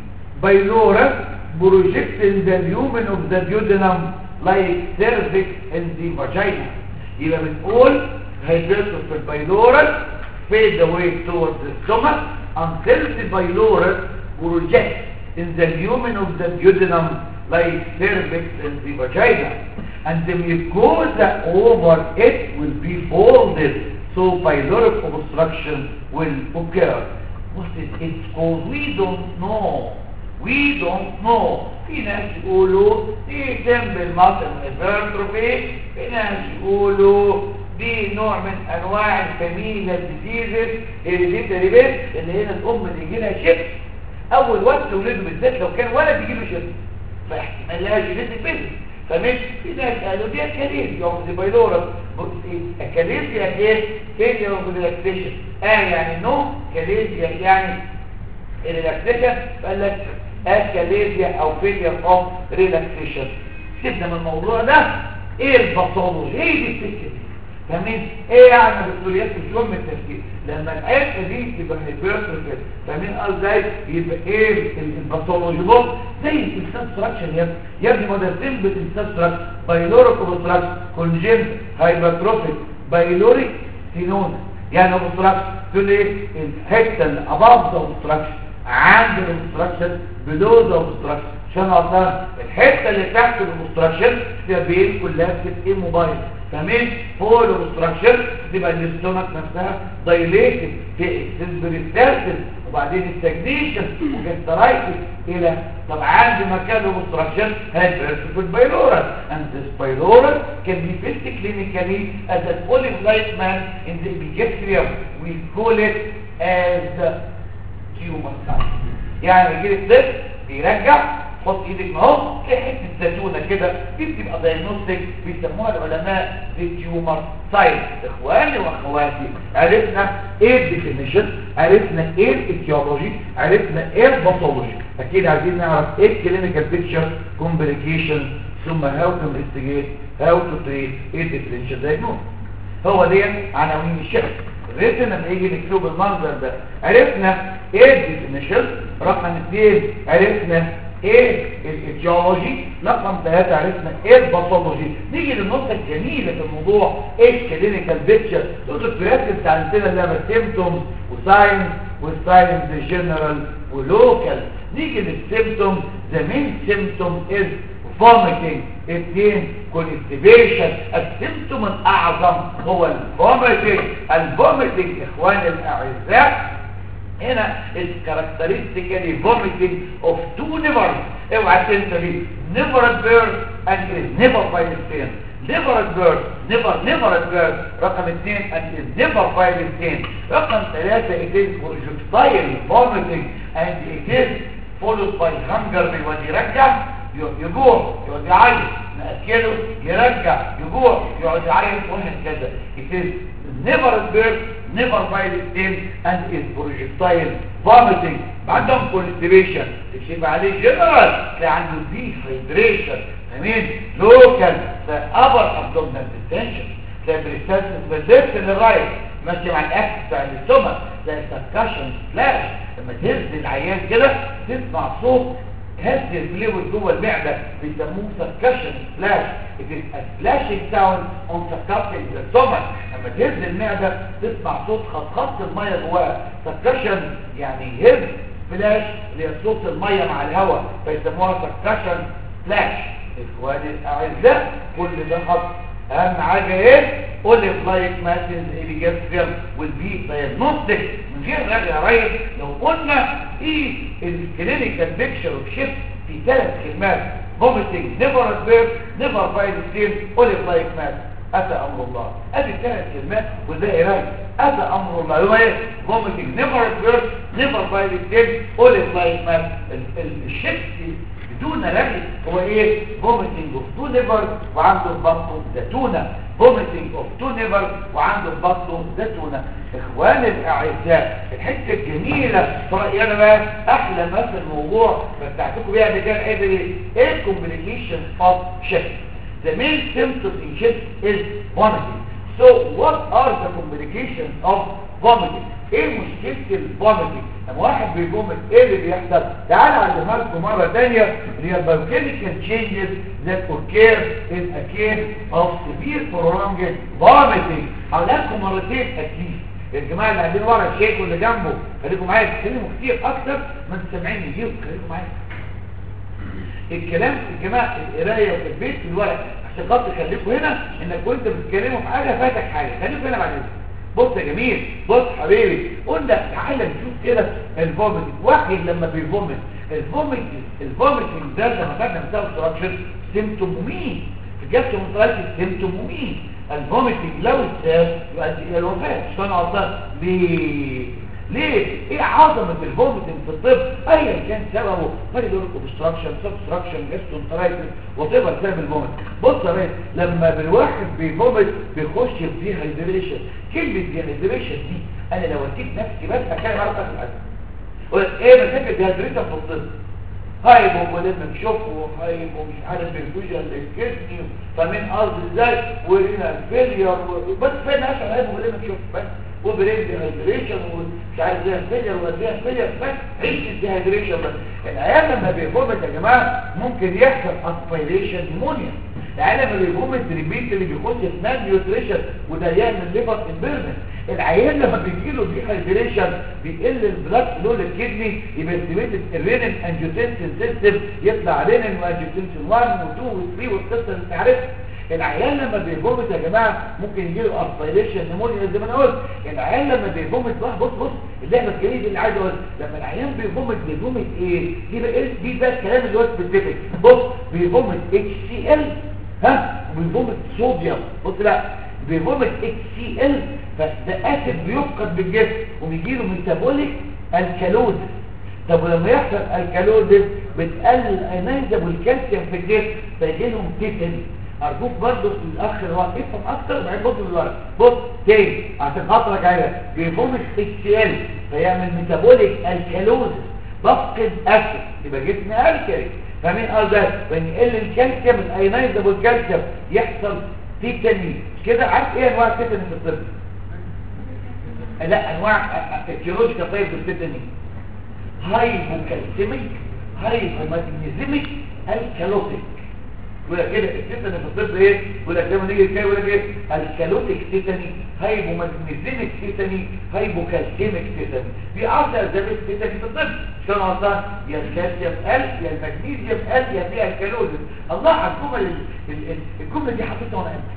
pylorus projects in the lumen of the duodenum like cervix in the vagina. يبقى بنقول hypertrophy في البايلورس fade away towards the stomach until the pylorus projects in the lumen of the duodenum like cervix in the vagina. And the mucosa over it will be folded so pyloric obstruction will occur. What is its cause? We don't know. We don't know. في ناس يقولوا دي سمبل مصر هيبرتروفي في ناس يقولوا دي نوع من انواع الفاميليا ديزيزز هيريديتري بيت اللي هنا الام اللي يجي لها شيفت اول وقت ولده بالذات لو كان ولد يجي له شيفت فاحتمال لها جينيتك بيزنس فمش في ناس قالوا دي كاليزيا اوف ذا بايلورال كاليزيا ايه فيلير اوف ريلاكسيشن اه يعني نو كاليزيا يعني الريلاكسيشن فقال لك اكاليزيا او فيلير اوف ريلاكسيشن سيبنا من الموضوع ده ايه الباثولوجي ايه دي السكه دي فاهمين ايه يعني الدكتوريات مش مهم التفكير لما الحته دي تبقى هيبرتر كده فاهمين قال ازاي يبقى ايه الباثولوجي بص زي الانستراكشن يا ابني يا ابني ما ده سيمبل انستراكشن بايلوريك اوبستراكشن كونجنت هايبرتروفيك بايلوريك سينوز يعني اوبستراكشن تقول ايه الحته اللي اباف ذا اوبستراكشن عند الاوبستراكشن بلو ذا اوبستراكشن عشان اصلا الحته اللي تحت الاوبستراكشن تبقى بين كلها بتبقى موبايل فاهمين فوق الاوبستراكشن تبقى الاستومك نفسها دايليتد في اكسسبريستاسل وبعدين التجديشن وجسترايتس الى طب عند مكان الاوبستراكشن هيبرس في البايلورال and this pylorus can be fixed clinically as an olive light man in the epigastrium we call it as the تيومر سايت يعني يجي لك طفل بيرجع حط ايدك اهو في حته زيتونه كده دي بتبقى دايجنوستيك بيسموها العلماء دي تيومر سايت اخواني واخواتي عرفنا ايه الديفينيشن عرفنا ايه الايتيولوجي عرفنا ايه الباثولوجي اكيد عايزين نعرف ايه الكلينيكال بيكتشر كومبليكيشن ثم هاو تو انفستيجيت هاو تو تريت ايه الديفرنشال دايجنوز هو دي عناوين الشخص الريتن لما يجي نكتب المنظر ده عرفنا ايه الديفينيشن رقم اثنين عرفنا ايه الايتيولوجي رقم ثلاثة عرفنا ايه الباثولوجي نيجي للنقطة الجميلة في الموضوع ايه الكلينيكال بيكتشر تقول البرياتيف بتاع عندنا اللي هو سيمتومز وساينز والساينز جنرال ولوكال نيجي للسيمتوم ذا مين سيمتوم از vomiting اثنين constipation السيمتوم الاعظم هو الفوميتنج الفوميتنج اخواني الاعزاء هنا الكاركترستيكالي vomiting of two livers اوعى تنسى دي never at birth and is never by mistake never at birth never never at birth رقم اثنين and is never by mistake رقم ثلاثة it is projectile vomiting and it is followed by hunger بيودي يرجع يجوع يقعد يعيط نأكله يرجع يجوع يقعد يعيط وهكذا it is never at birth never by the stem and is projectile vomiting عندهم constipation تكشف عليه general تلاقي عنده dehydration تمام local تلاقي upper abdominal distension تلاقي بريستاسيس بالدبس للرايت ماشي مع الاكل بتاع الاستومك تلاقي سكاشن سلاش لما تهز العيان كده تسمع صوت هز الفلويد جوه المعده بيسموه سكشن سلاش it is a splashing sound on succumbing the stomach لما تهز المعده تسمع صوت خطخط الميه جواها سكشن يعني هز فلاش اللي هي صوت الميه مع الهواء فيسموها سكشن سلاش اخواني الاعزاء كل ده خط اهم حاجه ايه اوليف لايك ماسنز اليجاستريم والبي دايجنوستيك من غير رجع يا ريس لو قلنا ايه الكلينيكال بيكتشر اوف شيفت في ثلاث كلمات vomiting never at birth never by the skin olive like mass اتى امر الله ادي ثلاث كلمات وده قرايه اتى امر الله هو ايه vomiting never at birth never by the skin olive like mass الشيفت بدون رغي هو ايه vomiting of two liver وعنده بطن زيتونه vomiting of two liver وعنده بطن زيتونه اخواني الاعزاء الحته الجميله في رايي انا بقى احلى ما في الموضوع بتاعتكم بيها اللي كان ايه ايه الكومبليكيشن اوف شيفت the main symptom in shift is vomiting so what are the complications of vomiting ايه مشكله الفوميتنج لما واحد بيفومت ايه اللي بيحصل تعال اعلمها لكم مره ثانيه اللي هي البايوكيميكال تشينجز that occur in a case of severe prolonged vomiting هقولها لكم مرتين اكيد الجماعه اللي قاعدين ورا الشيخ واللي جنبه خليكم معايا تتكلموا كتير اكتر من سامعين يجيبوا خليكم معايا الكلام الجماعه القرايه في البيت في الورق عشان خاطر خليكم هنا انك وانت بتتكلموا في حاجه فاتك حاجه خليكم هنا بعد اذنك بص يا جميل بص حبيبي قلنا تعالى نشوف كده الفوميتنج واحد لما بيفومت الفوميتنج الفوميتنج ده لما خدنا مثال ستراكشر سيمتوم مين في جبت مطلعات السيمتوم مين الفوميتنج لو اتساب يؤدي الى الوفاه مش كان عطان ليه ليه ايه عظمه الفوميتنج في الطب ايا كان سببه فريدوريك اوبستراكشن سبستراكشن جاسترونترايتس وات ايفر سبب الفوميت بص يا ريس لما الواحد بيفومت بيخش في ديهايدريشن كلمه ديهايدريشن دي انا لو اديت نفسي بس اتكلم على في الحزن ايه مشاكل ديهايدريشن في الطب هايبو ولما تشوفه هايبو مش عارف الفيجن الكدني فمن قصد ازاي ورينا الفيلير بس فين اشعر هايبو ولما تشوفه بس وبرين ديهايدريشن ومش عارف زي الفيلير ولا زي الفيلير بس عيش الديهايدريشن بس العيال لما بيفومت يا جماعه ممكن يحصل اسبيريشن نيمونيا العيال لما بيفومت ريبيت اللي بيخش في مان نيوتريشن وده يعمل ليفر امبيرمنت العيان لما بيجيله ديهايدريشن بيقل البلاد فلو للكدني يبقى استيميتد الرينين انجيوتنسين سيستم يطلع رينين وانجيوتنسين 1 و2 و3 والقصه اللي انت عارفها العيان لما بيفومت يا جماعه ممكن يجي له اسبيريشن نيمونيا زي ما انا قلت العيان لما بيفومت بقى بص بص اللعبه الجديده اللي عايز اقول لما العيان بيفومت بيفومت ايه دي بقى إيه؟ دي بقى الكلام اللي هو سبيسيفيك بص بيفومت اتش سي ال ها وبيفومت صوديوم بص لا بيفومت اتش سي ال فده اسيد بيفقد بالجسم وبيجي له ميتابوليك الكالوز طب ولما يحصل الكالوز بتقلل الاينايزم والكالسيوم في الجسم فيجي لهم تيتاني ارجوك برضه الاخ اللي هو افهم اكتر وبعدين بص للورق بص تاني عشان خاطرك عايزك بيفومس اتش ال فيعمل ميتابوليك الكالوز بفقد اسيد يبقى جسمي الكالي فمين قال ده وان يقل الكالسيوم الاينايزم والكالسيوم يحصل تيتاني مش كده عارف ايه انواع التيتاني في الطب لا انواع الكيولوجيكال طيب التيتاني هايبوكالسيميك هايبوماجنيزيميك الكالوتيك يقول لك كده التيتاني في الطب ايه يقول لك لما نيجي كده يقول لك ايه الكالوتيك تيتاني هايبوماجنيزيميك تيتاني هايبوكالسيميك تيتاني دي افضل اسباب التيتاني في الطب شلون اصلا يا الكالسيوم قل يا المغنيسيوم قل يا فيها الكالوزيس الله على الجمل ال- ال- ال- الجمله دي حطيتها وانا قلت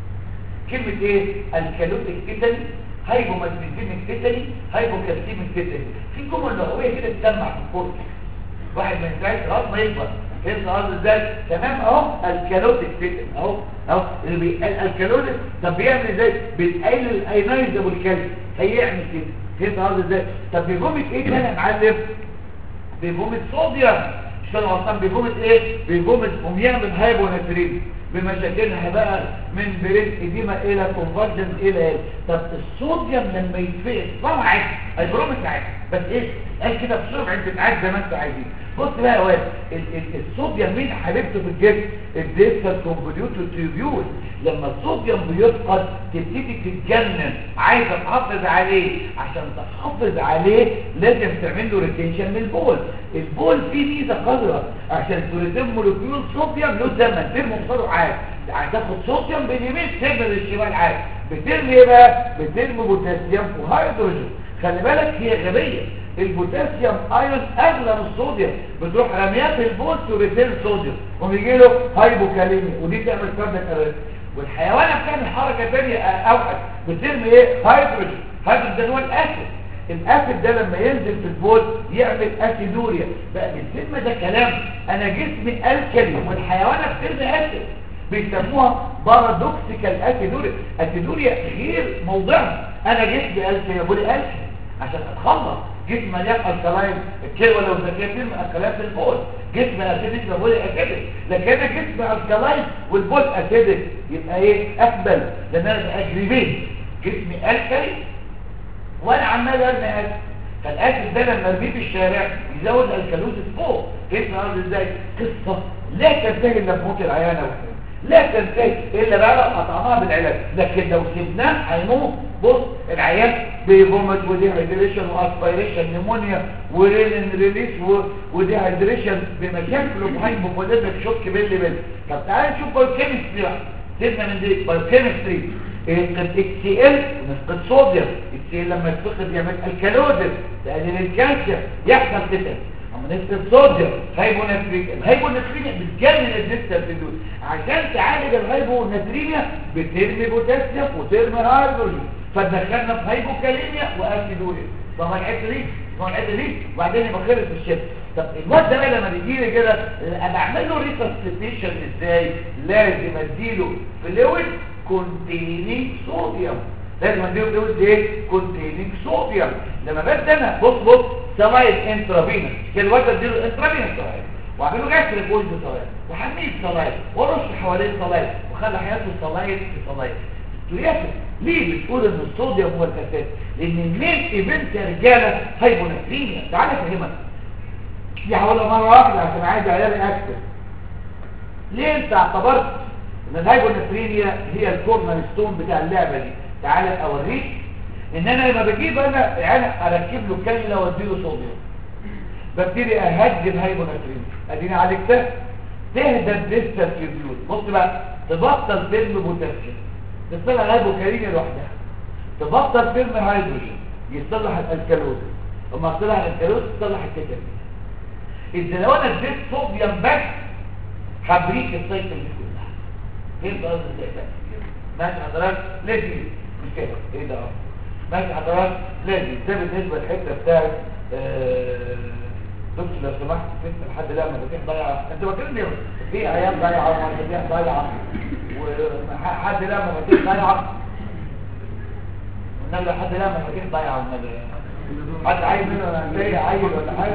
كلمه ايه الكالوتيك تيتاني هايبوماجنيزيميك تيتاني هايبوكالسيميك تيتاني في جمل لغويه كده تسمع في الكورتكس واحد ما ينفعش لغايه ما يكبر فهمت قصدي ازاي تمام اهو الكالوتيك تيتاني اهو اهو اللي بي... ال- الكالوتيك طب بيعمل ازاي بتقلل الاينايزم والكالسيوم هيعمل كده فهمت قصدي ازاي طب بيجومك ايه تاني يا معلم بيجومة صوديوم اشتغل اصلا بيجومة ايه بيجومة وبيعمل هايبوناترين بمشاكلها بقى من بريد اديما الى كونفرجن الى ايه طب الصوديوم لما يتفقد طبعا عادي هيبرومك عادي بس ايه قال كده بسرعه عند عادي زي ما انتوا عايزين بص بقى يا واد ال- ال- الصوديوم مين حبيبته في الجسم الديستا كونفوليوتو تيوبيول لما الصوديوم بيفقد تبتدي تتجنن عايزه تحافظ عليه عشان تحافظ عليه لازم تعمل له ريتنشن من البول البول فيه ميزه قذره عشان تريتم مولكيول صوديوم له زمن ترمي قصاده عادي هتاخد صوديوم باليمين ترمي بالشمال عادي بترمي ايه بقى بترمي بوتاسيوم وهيدروجين خلي بالك هي غبيه البوتاسيوم ايون اغلى من الصوديوم بتروح رمياه في البول توريتين صوديوم وبيجي له هايبوكاليميا ودي تعمل كاردياك ارست والحيوانات بتعمل حركه ثانيه اوحش بترمي ايه هيدروجين هيدروجين ده هو الاسيد الاسيد ده لما ينزل في البول يعمل اسيدوريا بقى الكلمه ده كلام انا جسمي الكلي والحيوانات بترمي اسيد بيسموها بارادوكسيكال اسيدوريا اسيدوريا غير موضعها انا جسمي الكلي يقول لي الكلي عشان اتخلص جسم مليان الكلاين الكلوه لو ذاكرتين من الكلاين في البول جسم اسيدك بقول اسيدك لكن انا جسم الكلاين والبول اسيدك يبقى ايه اقبل لان انا اجريبين جسمي الكلي وانا عمال ارمي اسيد فالاسيد ده لما ارميه في الشارع يزود الكالوزيس فوق فهمت قصدي ازاي قصه لا تنتهي الا بموت العيانه وكده لا تنتهي الا بقى لو قطعناها بالعلاج لكن لو سيبناه هيموت بص العيان بيفومت وديهايدريشن واسبيريشن نيمونيا وريلين ريليس ودي هايدريشن بمشاكل وهايبوفوليميك شوك بيلي بيلي طب تعالى نشوف بايوكيمستري بقى سيبنا من دي بايوكيمستري اكس سي ال نسبه صوديوم اكس سي ال لما يتفقد يعمل الكالوزيس تقلل الكالسيوم يحصل كده اما نسبه صوديوم هايبوناتريميا الهايبوناتريميا بتجنن الديستال فيدول عشان تعالج الهايبوناتريميا بترمي بوتاسيوم وترمي هيدروجين فدخلنا في هايبوكاليميا واسيدوريا طبعا الحته دي طبعا الحته دي وبعدين يبقى خلص الشفت طب الواد ده بقى لما بيجي لي كده انا اعمل له ريسبستيشن ازاي لازم اديله فلويد كونتينينج صوديوم لازم اديله فلويد ايه كونتينينج صوديوم لما بدي انا بص بص سلايد انترافينس كده الواد ده اديله انترافينس سلايد واعمله جسر بوز سلايد وحميه سلايد وارش حواليه سلايد وخلي حياته سلايد في سلايد تريافل ليه بتقول ان الصوديوم هو الاساس لان المين ايفنت يا رجاله هايبوناتريميا تعالى افهمك دي هقولها مره واحده عشان عايز عيالي اكتب ليه انت اعتبرت ان الهايبوناتريميا هي الكورنر ستون بتاع اللعبه دي تعالى اوريك ان انا لما بجيب انا انا اركب له كانيولا واديله صوديوم ببتدي اهدي الهايبوناتريميا اديني عالجتها تهدى الديستال تيوبيول بص بقى تبطل فيلم بوتاسيوم تصلح الهايبوكاليميا لوحدها تبطل فيلم هيدروجين يصلح الالكالوز وما تصلح الالكالوز تصلح الكتابين اذا لو انا اديت صوديوم بس هبريك السايكل دي كلها فهمت قصدي ازاي بقى ماشي حضرتك لازم مش كده ايه ده اه ماشي حضرتك لازم ده بالنسبه للحته بتاعت آه، دكتور لو سمحت فين لحد لا مفاتيح ضايعه انت فاكرني في ايام ضايعه ومفاتيح ضايعه وحد لا مفاتيح ضايعه والنبي حد لا مفاتيح ضايعه والنبي حد عايز منه زي عيل ولا حاجه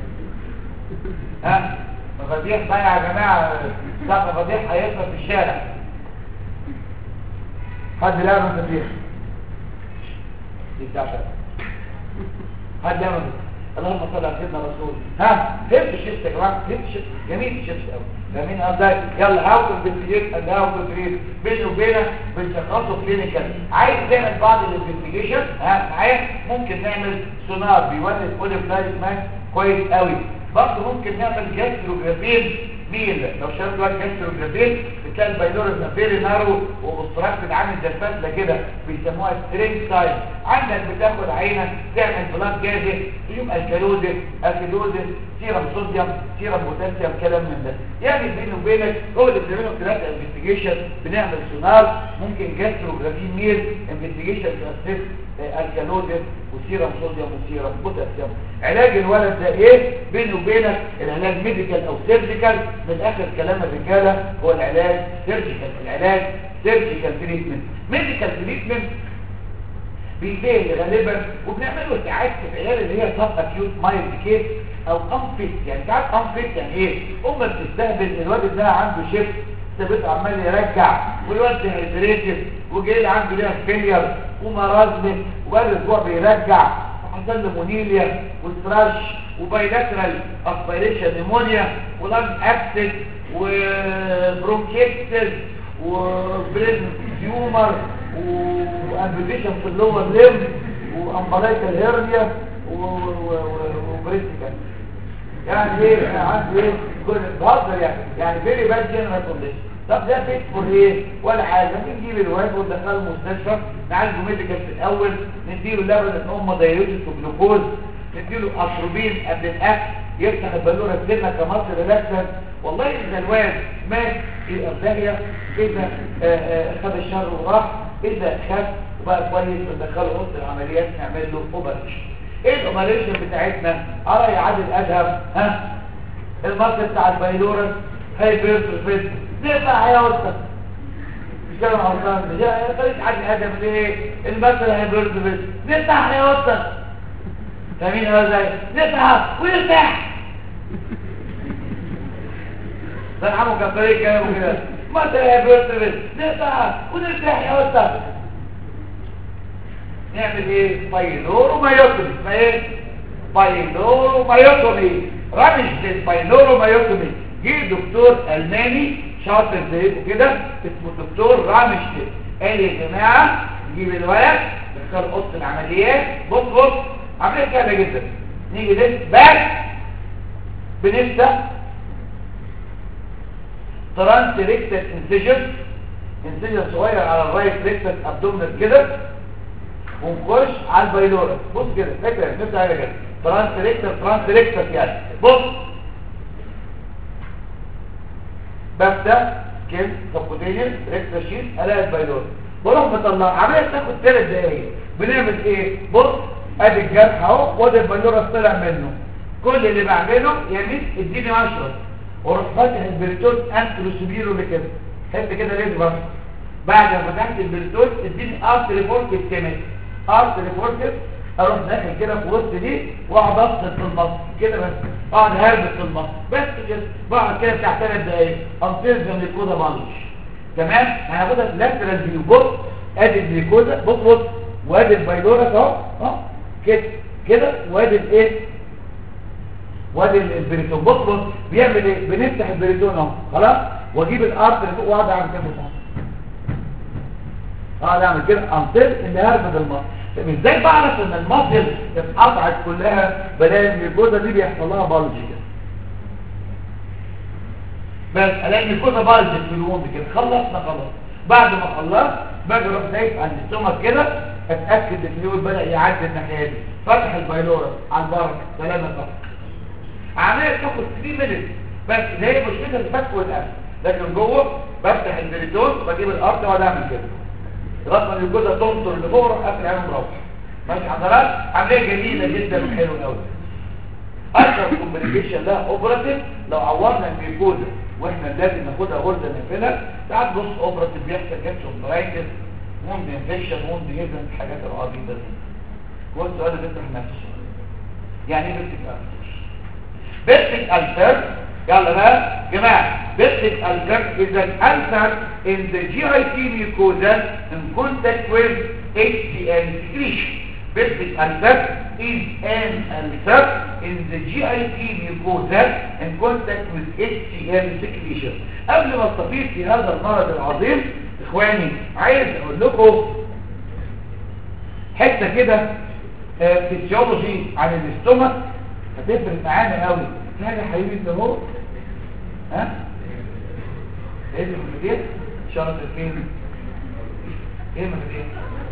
ها مفاتيح بقى يا جماعه لا مفاتيح هيطلع في الشارع حد لا مفاتيح دي بتاع شارع حد لا مفاتيح اللهم صل على سيدنا رسول ها فهمت الشيبس يا جماعه فهمت الشيبس جميل الشيبس قوي فاهمين قصدي يلا هاو انفستيجيت اند هاو كونتريت بيني وبينك بنشخصه كلينيكال عايز تعمل بعض الانفستيجيشن ها معايا ممكن نعمل سونار بيولد اوليف لايت ماس كويس قوي برضه ممكن نعمل جاستروجرافين ميل لو شربت واحد جاستروجرافين بتلاقي البايلورز فيري نارو وبستراكت عامل زي الفتله كده بيسموها سترينج سايز عندك بتاخد عينه تعمل بلاد جاهز تجيب الكالوزيس اسيدوزيس سيرم صوديوم سيرم بوتاسيوم كلام من ده يعني بيني وبينك هو اللي بنعمله ثلاثه انفستيجيشن بنعمل سونار ممكن جاستروجرافين ميل انفستيجيشن تاسيس الكالوزيس وسيرم صوديوم وسيرم بوتاسيوم علاج الولد ده ايه بيني وبينك العلاج ميديكال او سيرجيكال من اخر كلام الرجاله هو العلاج سيرجيكال العلاج سيرجيكال تريتمنت ميديكال تريتمنت بيتين غالبا وبنعمله ساعات في العيال اللي هي سب اكيوت مايلد كيس او انفيت يعني ساعات انفيت يعني ايه امه بتستهبل الواد ده عنده شيفت ثابت عمال يرجع والواد هيدريتد وجاي عنده ليها فيلير ومرازمه وبقى الاسبوع بيرجع وحصل له مونيليا وستراش وبايلاترال اسبيريشن نيمونيا ولانج ابسس وبرونكيتس وبرين تيومر وامبيتيشن في اللور ليم وامبلايكال هيرنيا وبريستيكال يعني ايه عندي ايه كل بهزر يعني يعني فيري باد جنرال كونديشن طب ده فيت فور ايه ولا حاجه نجيب الواد وندخله المستشفى نعالجه ميديكال في الاول نديله لبن الام دايوتس وجلوكوز نديله اتروبين قبل الاكل يفتح البالونه السنه كمصر ريلاكسر والله اذا الواد مات في ارتاحيه اذا آآ آآ خد الشر وراح اذا خف وبقى كويس ندخله اوضه العمليات نعمل له اوبريشن ايه الاوبريشن بتاعتنا ارى يا عادل ادهم ها المصل بتاع البايلورس هايبرتروفيت نقطع يا وسط مش كده غلطان مش طريقه عادل ادهم ليه المصل هايبرتروفيت نقطع يا وسط فاهمين هو ازاي نقطع ويرتاح ده عمو كان طريق كلامه كده مصل هايبرتروفيت نقطع ونرتاح يا وسط نعمل ايه بايلورومايوتومي اسمها ايه بايلورومايوتومي رمش للبايلورومايوتومي جه دكتور الماني شاطر زيكم كده اسمه دكتور رامشتين قال يا جماعه نجيب الولد ندخل اوضه العمليات بص بص عمليه سهله جدا نيجي ده باك بنفتح ترانس ريكتس انسيجن انسيجن صغير على الرايت ريكتس ابدومنال كده ونخش على البايلورس بص كده فكره نبدا على كده ترانس ريكتس ترانس ريكتس يعني بص بفتح كم سبوتينيوس ريكتس شيت الاقي البايلورس بروح مطلع عمليه تاخد ثلاث دقايق بنعمل ايه بص ادي الجرح اهو وادي البايلورس طلع منه كل اللي بعمله يا ميس اديني مشرط واروح فاتح البرتون انتروسوبيرو كده حط كده ليه بس بعد ما فتحت البرتون اديني ارت ريبورتيف كمان ارت ريبورتيف اروح داخل كده في وسط دي واقعد افصل في المص كده بس اقعد هربط في المص بس كده بقعد كده بتاع ثلاث دقايق انتظم الجلوكوزا بانش تمام هناخدها لاترال فيو بص ادي الجلوكوزا بص بص وادي البايلورس اهو اهو كده كده وادي الايه وادي البريتون بص بص بيعمل ايه بنفتح البريتون اهو خلاص واجيب الارت اللي فوق واقعد اعمل كده في المص اقعد اعمل كده انطر اللي هربط المصل طب ازاي بعرف ان المصل اتقطعت كلها بدل ان الجوزه دي بيحصل لها بلج كده بس الاقي الجوزه بلجت في الوند كده خلصنا خلاص بعد ما خلصت باجي اروح دايس عند السمك كده اتاكد ان الفلويد بدا يعدي الناحيه دي فتح البايلورس على البركه سلامه صح عمليه تاخد 3 مينت بس اللي هي مشكله الفك والقفل لكن جوه بفتح البريتون بجيب الارض واقعد اعمل كده لغايه ما الجوزه تنطر لفوق اروح قافل عينه مروح ماشي حضرات عمليه جميله جدا وحلوه قوي اشهر كومبليكيشن لها اوبراتيف لو عورنا الميكوزا واحنا لازم ناخدها غرزه نقفلها ساعات بص اوبراتيف بيحصل كابسول برايتس ووند انفكشن ووند هيزن الحاجات العبيطه دي هو السؤال اللي بيطرح نفسه يعني ايه بيبتيك ألسر بيبتيك ألسر يلا بقى جماعة بيبتيك ألسر is an ulcer in the GIT mucosa in contact with HCl secretion Basic ulcer is an ulcer in the GIT mucosa in contact with HCl secretion. قبل ما استفيد في هذا المرض العظيم اخواني عايز اقول لكم حته كده فيسيولوجي عن الاستومك هتفرق معانا قوي يعني يا حبيبي انت اهو ها ايه المفاتيح شرط فين ايه المفاتيح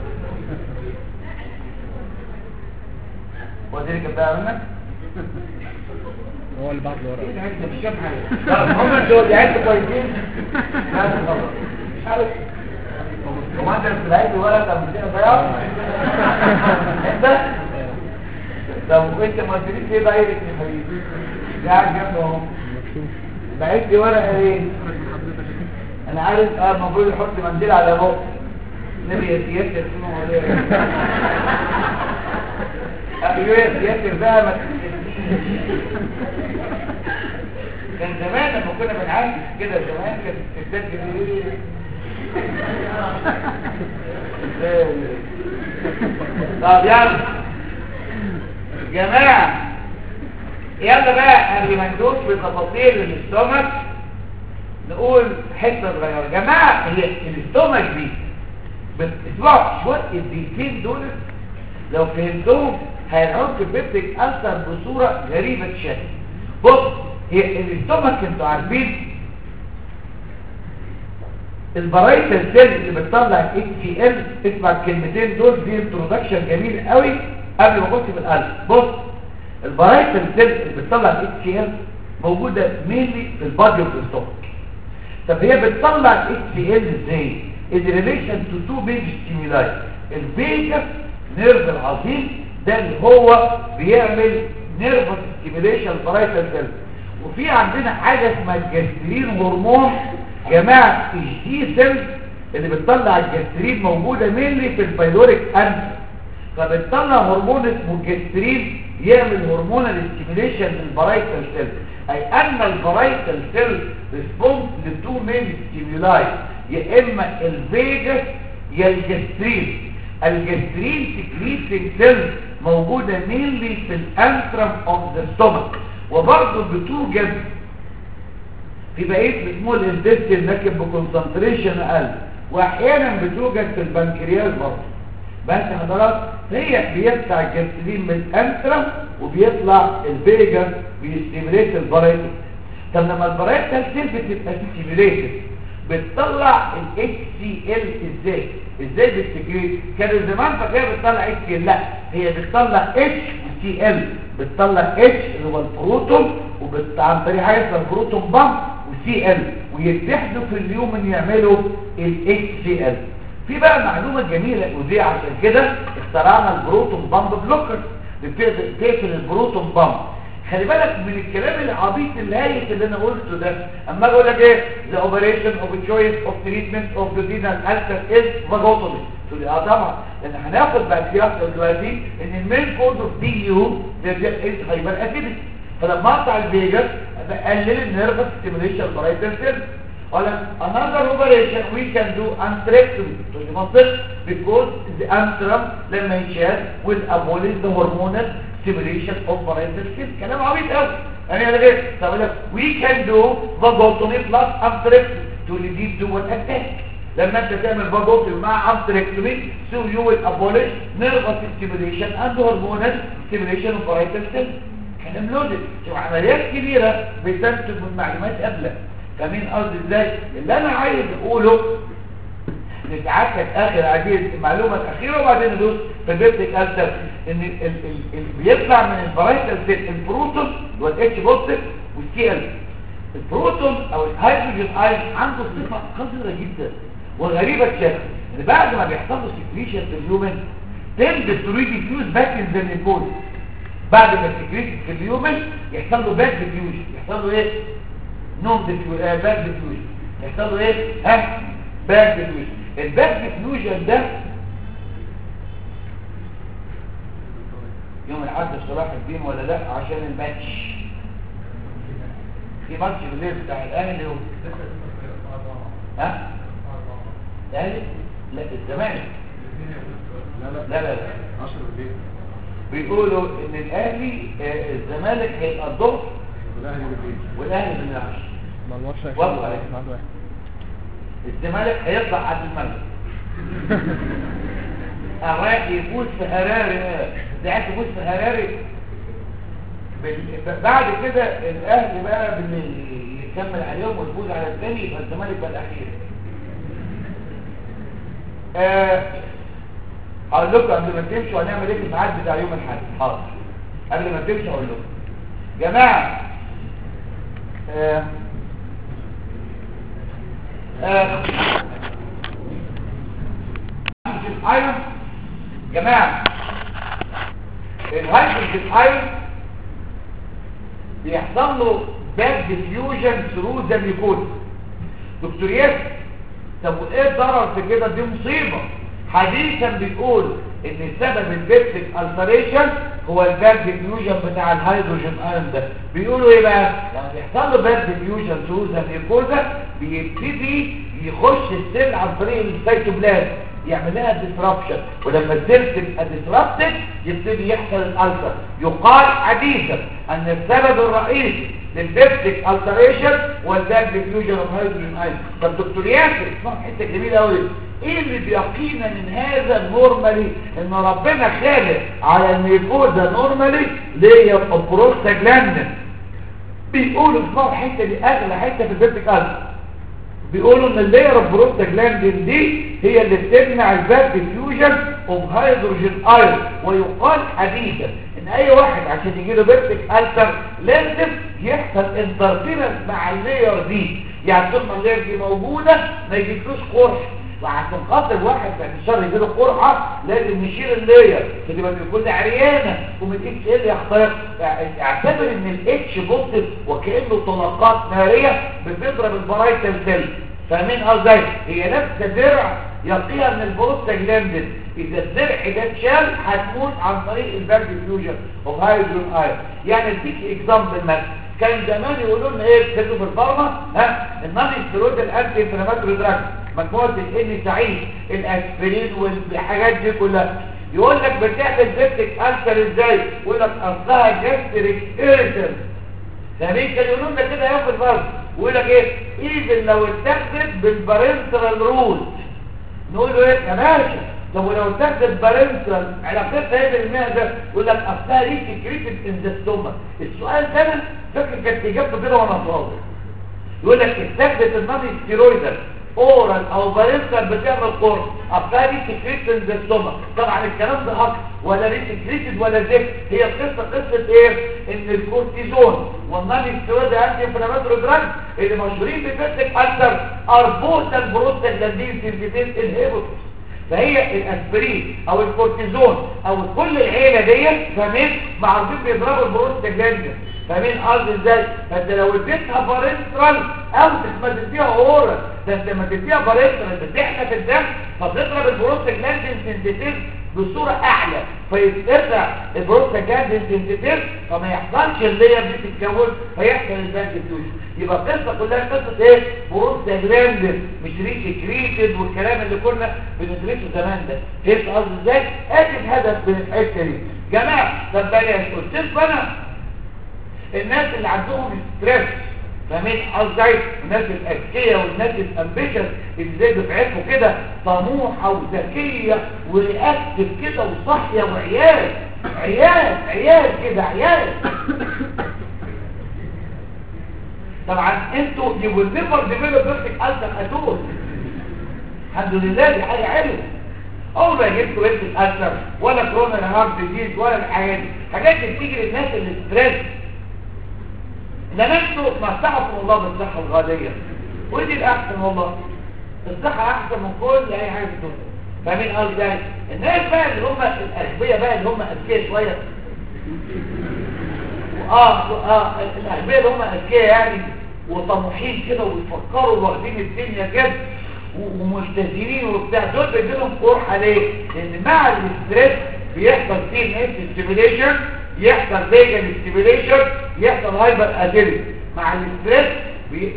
وذلك بقى منك هو اللي بعت له ايه ورقه ده انت مش فاهم حاجه طب هم دول يعني كويسين لا خلاص مش عارف هو انت اللي لقيت ورقه قبل كده ضيعت انت طب انت ما قلتليش ليه بقى يا حبيبي قاعد جنبه اهو بعت لي ورقه ليه انا عارف اه المفروض يحط منديل على بقه نبي يا سياسه اسمه ولا ايوه يا سياسه بقى ما كان زمان لما كنا بنعالج كده زمان كانت الستات كده طب يلا جماعة يلا بقى قبل ما ندوس في تفاصيل الاستومك نقول حته صغيره جماعه هي الاستومك دي بتسمعوا شويه الدقيقتين دول لو فهمتهم هيرعوك بيبتك ألسر بصورة غريبة الشكل بص هي الاستومك انتوا عارفين البرايتال سيل اللي بتطلع اتش سي ال اسمع الكلمتين دول دي انترودكشن جميل قوي قبل ما اخش في القلب بص البرايتال سيل اللي بتطلع اتش سي ال موجوده مينلي في البادي اوف الاستومك طب هي بتطلع اتش سي ال ازاي؟ in relation to two big stimuli الفيجاس نيرف العظيم ده اللي هو بيعمل نيرف ستيميليشن برايتال سيل وفي عندنا حاجه اسمها الجسترين هرمون جماعه الجي سيل اللي بتطلع الجسترين موجوده مينلي في البايلوريك انف فبتطلع هرمون اسمه الجسترين يعمل هرمونال ستيميليشن للبرايتال سيل اي ان البرايتال سيل ريسبونس لتو مين ستيمولاي يا اما الفيجاس يا الجسترين الجسترين سكريتنج سيل موجوده مينلي في الانترم اوف ذا ستومك وبرضه بتوجد في بقيه السمول انتستين لكن بكونسنتريشن اقل واحيانا بتوجد في البنكرياس برضه بس حضرات هي بيطلع الجسترين من الانترم وبيطلع الفيجاس بيستيميليت البرايتال طب لما البرايتال سيل بتبقى ستيميليتد بتطلع ال HCl ازاي ازاي بتسكريت كانوا زمان فاكرها بتطلع HCl لا هي بتطلع HCl بتطلع H اللي هو البروتون وبت... عن طريق حاجه اسمها البروتون بامب وCl ويتحدوا في اليوم يعملوا ال HCl في بقى معلومه جميله ودي عشان كده اخترعنا البروتون بامب بلوكر بتقفل البروتون بامب خلي بالك من الكلام العبيط الهايف اللي انا قلته ده اما اقول لك ايه the operation of choice of treatment of the renal ulcer is vagotomy تقول لي اه طبعا لان هناخد بعد كده دلوقتي ان المين كود اوف دي يو ده از هايبر اسيديتي فلما اقطع الفيجاس بقلل النيرفس ستيميليشن برايتال سيل ولا another operation we can do aneurysm تقول لي منطق because the antrum لما ينشال will abolish the hormonal stimulation of parental skin كلام عبيط قوي يعني انا ايه طب لك we can do vagotomy plus aneurysm to relieve the one attack لما انت تعمل vagotomy مع aneurysm so you will abolish nervous stimulation and hormonal stimulation of parental skin كلام لوجيك شوف عمليات كبيرة بتنتج من معلومات قبلك فاهمين قصدي ازاي اللي انا عايز اقوله نتعكد اخر عديد المعلومه الاخيره وبعدين ندوس في البيبتيك السر ان ال ال ال بيطلع من البرايتال سيل البروتون والاتش بوزيتيف والسي ال البروتون او الهيدروجين ايون عنده صفه قذره جدا وغريبه الشكل ان بعد ما بيحصل له سكريشن في الهيومن تند تو ريديفيوز باك ان ذا نيكول بعد ما سكريت في الهيومن يحصل له باك ديفيوجن يحصل له ايه نوم ديفيوجن آه باك ديفيوجن يحصل له ايه ها باك ديفيوجن الباك ديفيوجن ده يوم الاحد في صلاح الدين ولا لا عشان الماتش في ماتش بالليل بتاع الاهلي و... ها الاهلي لا الزمالك لا لا لا لا 10 بالليل بيقولوا ان الاهلي آه، الزمالك هيبقى الظهر والاهلي بالليل والاهلي بالعشر ما الماتش هيخلص وافق عليك. ميعاد واحد الزمالك هيطلع عند المغرب الرايح يفوز في هراري ده عايز يفوز في هراري بال- بعد كده الاهلي بقى باللي يكمل عليهم ويفوز على الثاني يبقى الزمالك بقى الاخير آه، اقول لكم قبل ما تمشوا هنعمل ايه في الميعاد بتاع يوم الاحد حاضر قبل ما تمشوا اقول لكم جماعه آه آه الايرون جماعه الهيدروجين ايرون بيحصل له باك ديفيوجن ثرو ذا ميكوز دكتور ياسر طب وايه الضرر في كده دي مصيبه حديثا بيقول ان سبب البيبتيك الفريشن هو الباك ديفيوجن بتاع الهيدروجين ايرون ده بيقولوا ايه بقى لما بيحصل له باك ديفيوجن ثرو ذا ميكوزا بيبتدي يخش السيل عن طريق السيتوبلازم يعمل لها ديسربشن ولما السيل تبقى ديسربتد يبتدي يحصل الالسر يقال حديثا ان السبب الرئيسي للبيبتيك التريشن هو الباك ديفيوجن اوف هيدروجين ايون طب دكتور ياسر اسمع حته جميله قوي ايه اللي بيقينا من هذا نورمالي ان ربنا خالق على الميكوزا نورمالي ليه يبقى بروستاجلاندين بيقولوا اسمعوا الحته دي اغلى حته في البيبتيك السر بيقولوا ان اللاير اوف بروستاجلاندين دي هي اللي بتمنع الباك ديفيوجن اوف هيدروجين ايون ويقال حديثا ان اي واحد عشان يجي له بيبتيك السر لازم يحصل انترفيرنس مع اللاير دي يعني طول ما اللاير دي موجوده ما يجيلوش قرح وعشان خاطر واحد بعد الشر يجي له قرحه لازم نشيل اللاير فتبقى الكل عريانه ومن اتش ال يخترق اعتبر ان الاتش بوزيتيف وكانه طلقات ناريه بتضرب البرايتال سيل فاهمين قصدي هي نفس درع يقيها من البروستاجلاندين اذا الدرع ده اتشال هتموت عن طريق الباك ديفيوجن اوف هيدروجين ايون يعني اديك اكزامبل مثلا كان زمان يقولوا لنا ايه بتكتبوا في الفارما ها النون ستيرويد الانتي انفلاماتوري دراج مجموعه الان سعيد الاسبرين والحاجات دي كلها يقول لك بتعمل بيبتيك السر ازاي يقول لك اصلها جاستريك ايريتنس فمين كان يقولوا لنا كده ياخد الفرق ويقول لك ايه ايفن لو اتاخدت بالبارنترال رول نقول له ايه يا باشا طب ولو اتاخدت بارنترال علاقتها ايه بالمعده يقول لك اصلها ليه سكريتد ان ذا ستومك السؤال ده انا فاكر كانت اجابته كده وانا صغير يقول لك اتاخدت النون ستيرويدال اورال او بارنترال بتعمل قرص اصلها ليه سكريتد ان ذا ستومك طبعا الكلام ده حق ولا ليه سكريتد ولا زفت هي قصه قصه ايه ان الكورتيزون والنون ستيرويد انتي انفلاماتوري دراج اللي مشهورين بفيتك اكتر اربوتال بروستاجلاندين سيرفيتيز انهيبيتورز فهي الاسبرين او الكورتيزون او كل العيله ديت فاهمين معروفين بيضربوا البروستاجلاندين فاهمين قصدي ازاي فانت لو اديتها بارنترال او ما تديها اورال ده انت لما تديها بارنترال بتحنى في الدم فتضرب البروستاجلاندين سنتيتيز بصوره اعلى فيترجع البروستاجلاندين سنتيتيز فما يحصلش اللير دي تتكون فيحصل الباك ديفيوجن يبقى القصه كلها قصه ايه بروستاجلاندين مش ريش كريتد والكلام اللي كنا بندرسه زمان ده فهمت قصدي ازاي ادي الهدف من الحته دي جماعه طب بلاش قلت لكم انا الناس اللي عندهم ستريس فاهمين قصدي الناس الاذكياء والناس الامبيشن اللي زي دفعتكم كده طموحه وذكيه ورياكتيف كده وصاحيه وعيال عيال عيال كده عيال طبعا انتوا you will never develop perfect ulcer at all الحمد لله دي حاجه حلوه اول ما جبتوا بنت الالسر ولا كورونا هارت ديزيز ولا الحاجات دي حاجات اللي بتيجي للناس اللي ستريس انما انتوا نصحكم الله بالصحه الغاليه ودي الاحسن والله الصحه احسن من كل اي حاجه في الدنيا فاهمين قصدي ازاي الناس بقى اللي هم الاغبياء بقى اللي هم اذكياء شويه اه اه الاغبياء اللي هم اذكياء يعني وطموحين كده ويفكروا واخدين الدنيا جد ومجتهدين وبتاع دول بيجي لهم قرحه ليه؟ لان مع الاستريس بيحصل سي ان اس ستيميليشن يحصل فيجن ستيميليشن يحصل هايبر اديلي مع الاستريس بي...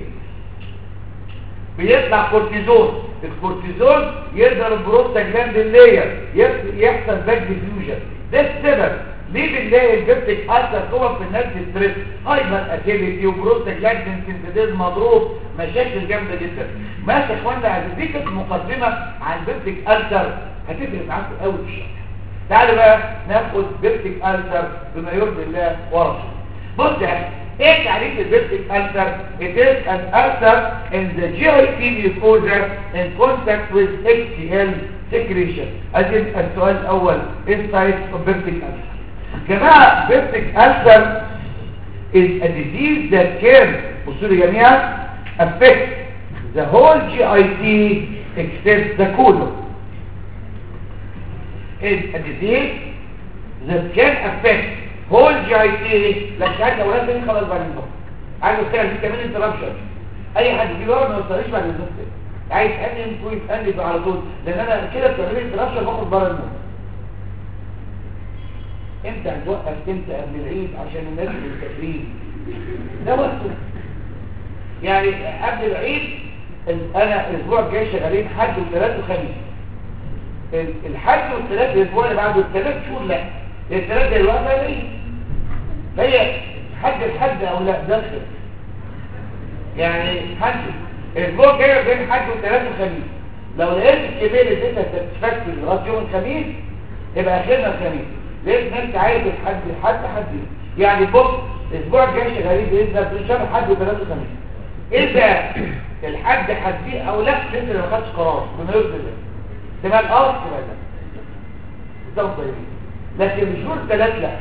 بيطلع كورتيزون الكورتيزون يقدر البروستاجلاند اللاير يحصل باك ديفيوجن ده السبب ليه بنلاقي البيبتيك ألسر جوه في الناس ستريس هايبر اتيليتي وبروستاجلاند سنسيتيز مضروب مشاكل جامده جدا ماشي يا اخوانا هديك مقدمه عن البيبتيك ألسر هتفرق معاكم قوي في الشرح تعالوا بقى ناخد بيبتيك ألسر بما يرضي الله ورسوله بص يا اخي ايه تعريف البيبتيك ألسر it is an ulcer in the GIT mucosa in contact with HCl secretion ادي السؤال الاول ايه types of peptic ulcer جماعة بيبتيك ألسر is a disease that can بصوا لي جميعا affect the whole GIT except the colon is a disease that can affect whole GIT لا شهادة لو لازم خلاص بعد النوم عايز اشتغل في كمان انترابشن اي حد يجي ورا ما يوصليش بعد النوم عايز يسالني انتوا يسالني على طول لان انا كده بتعمل لي انترابشن باخد بره النوم امتى هتوقف امتى قبل العيد عشان الناس المسافرين ده وقته يعني قبل العيد ال- انا الاسبوع الجاي شغالين حد وثلاث وخميس ال- الحد والثلاث الاسبوع اللي بعده الثلاث شهور لا الثلاث دلوقتي بقى العيد فهي حد الحد او لا داخل يعني حد الاسبوع الجاي بين حد وثلاث وخميس لو لقيت الكبير اللي انت ساتسفاكتوري لغايه يوم الخميس يبقى اخرنا الخميس لازم انت عايز الحد الحد حد يعني بص الاسبوع الجاي شغالين باذن الله في شهر حد وثلاث وخميس اذا الحد حديه او لا انت ما خدتش قرار بما يرضي الله تمام اه تمام ده طيب لكن شهور ثلاث لا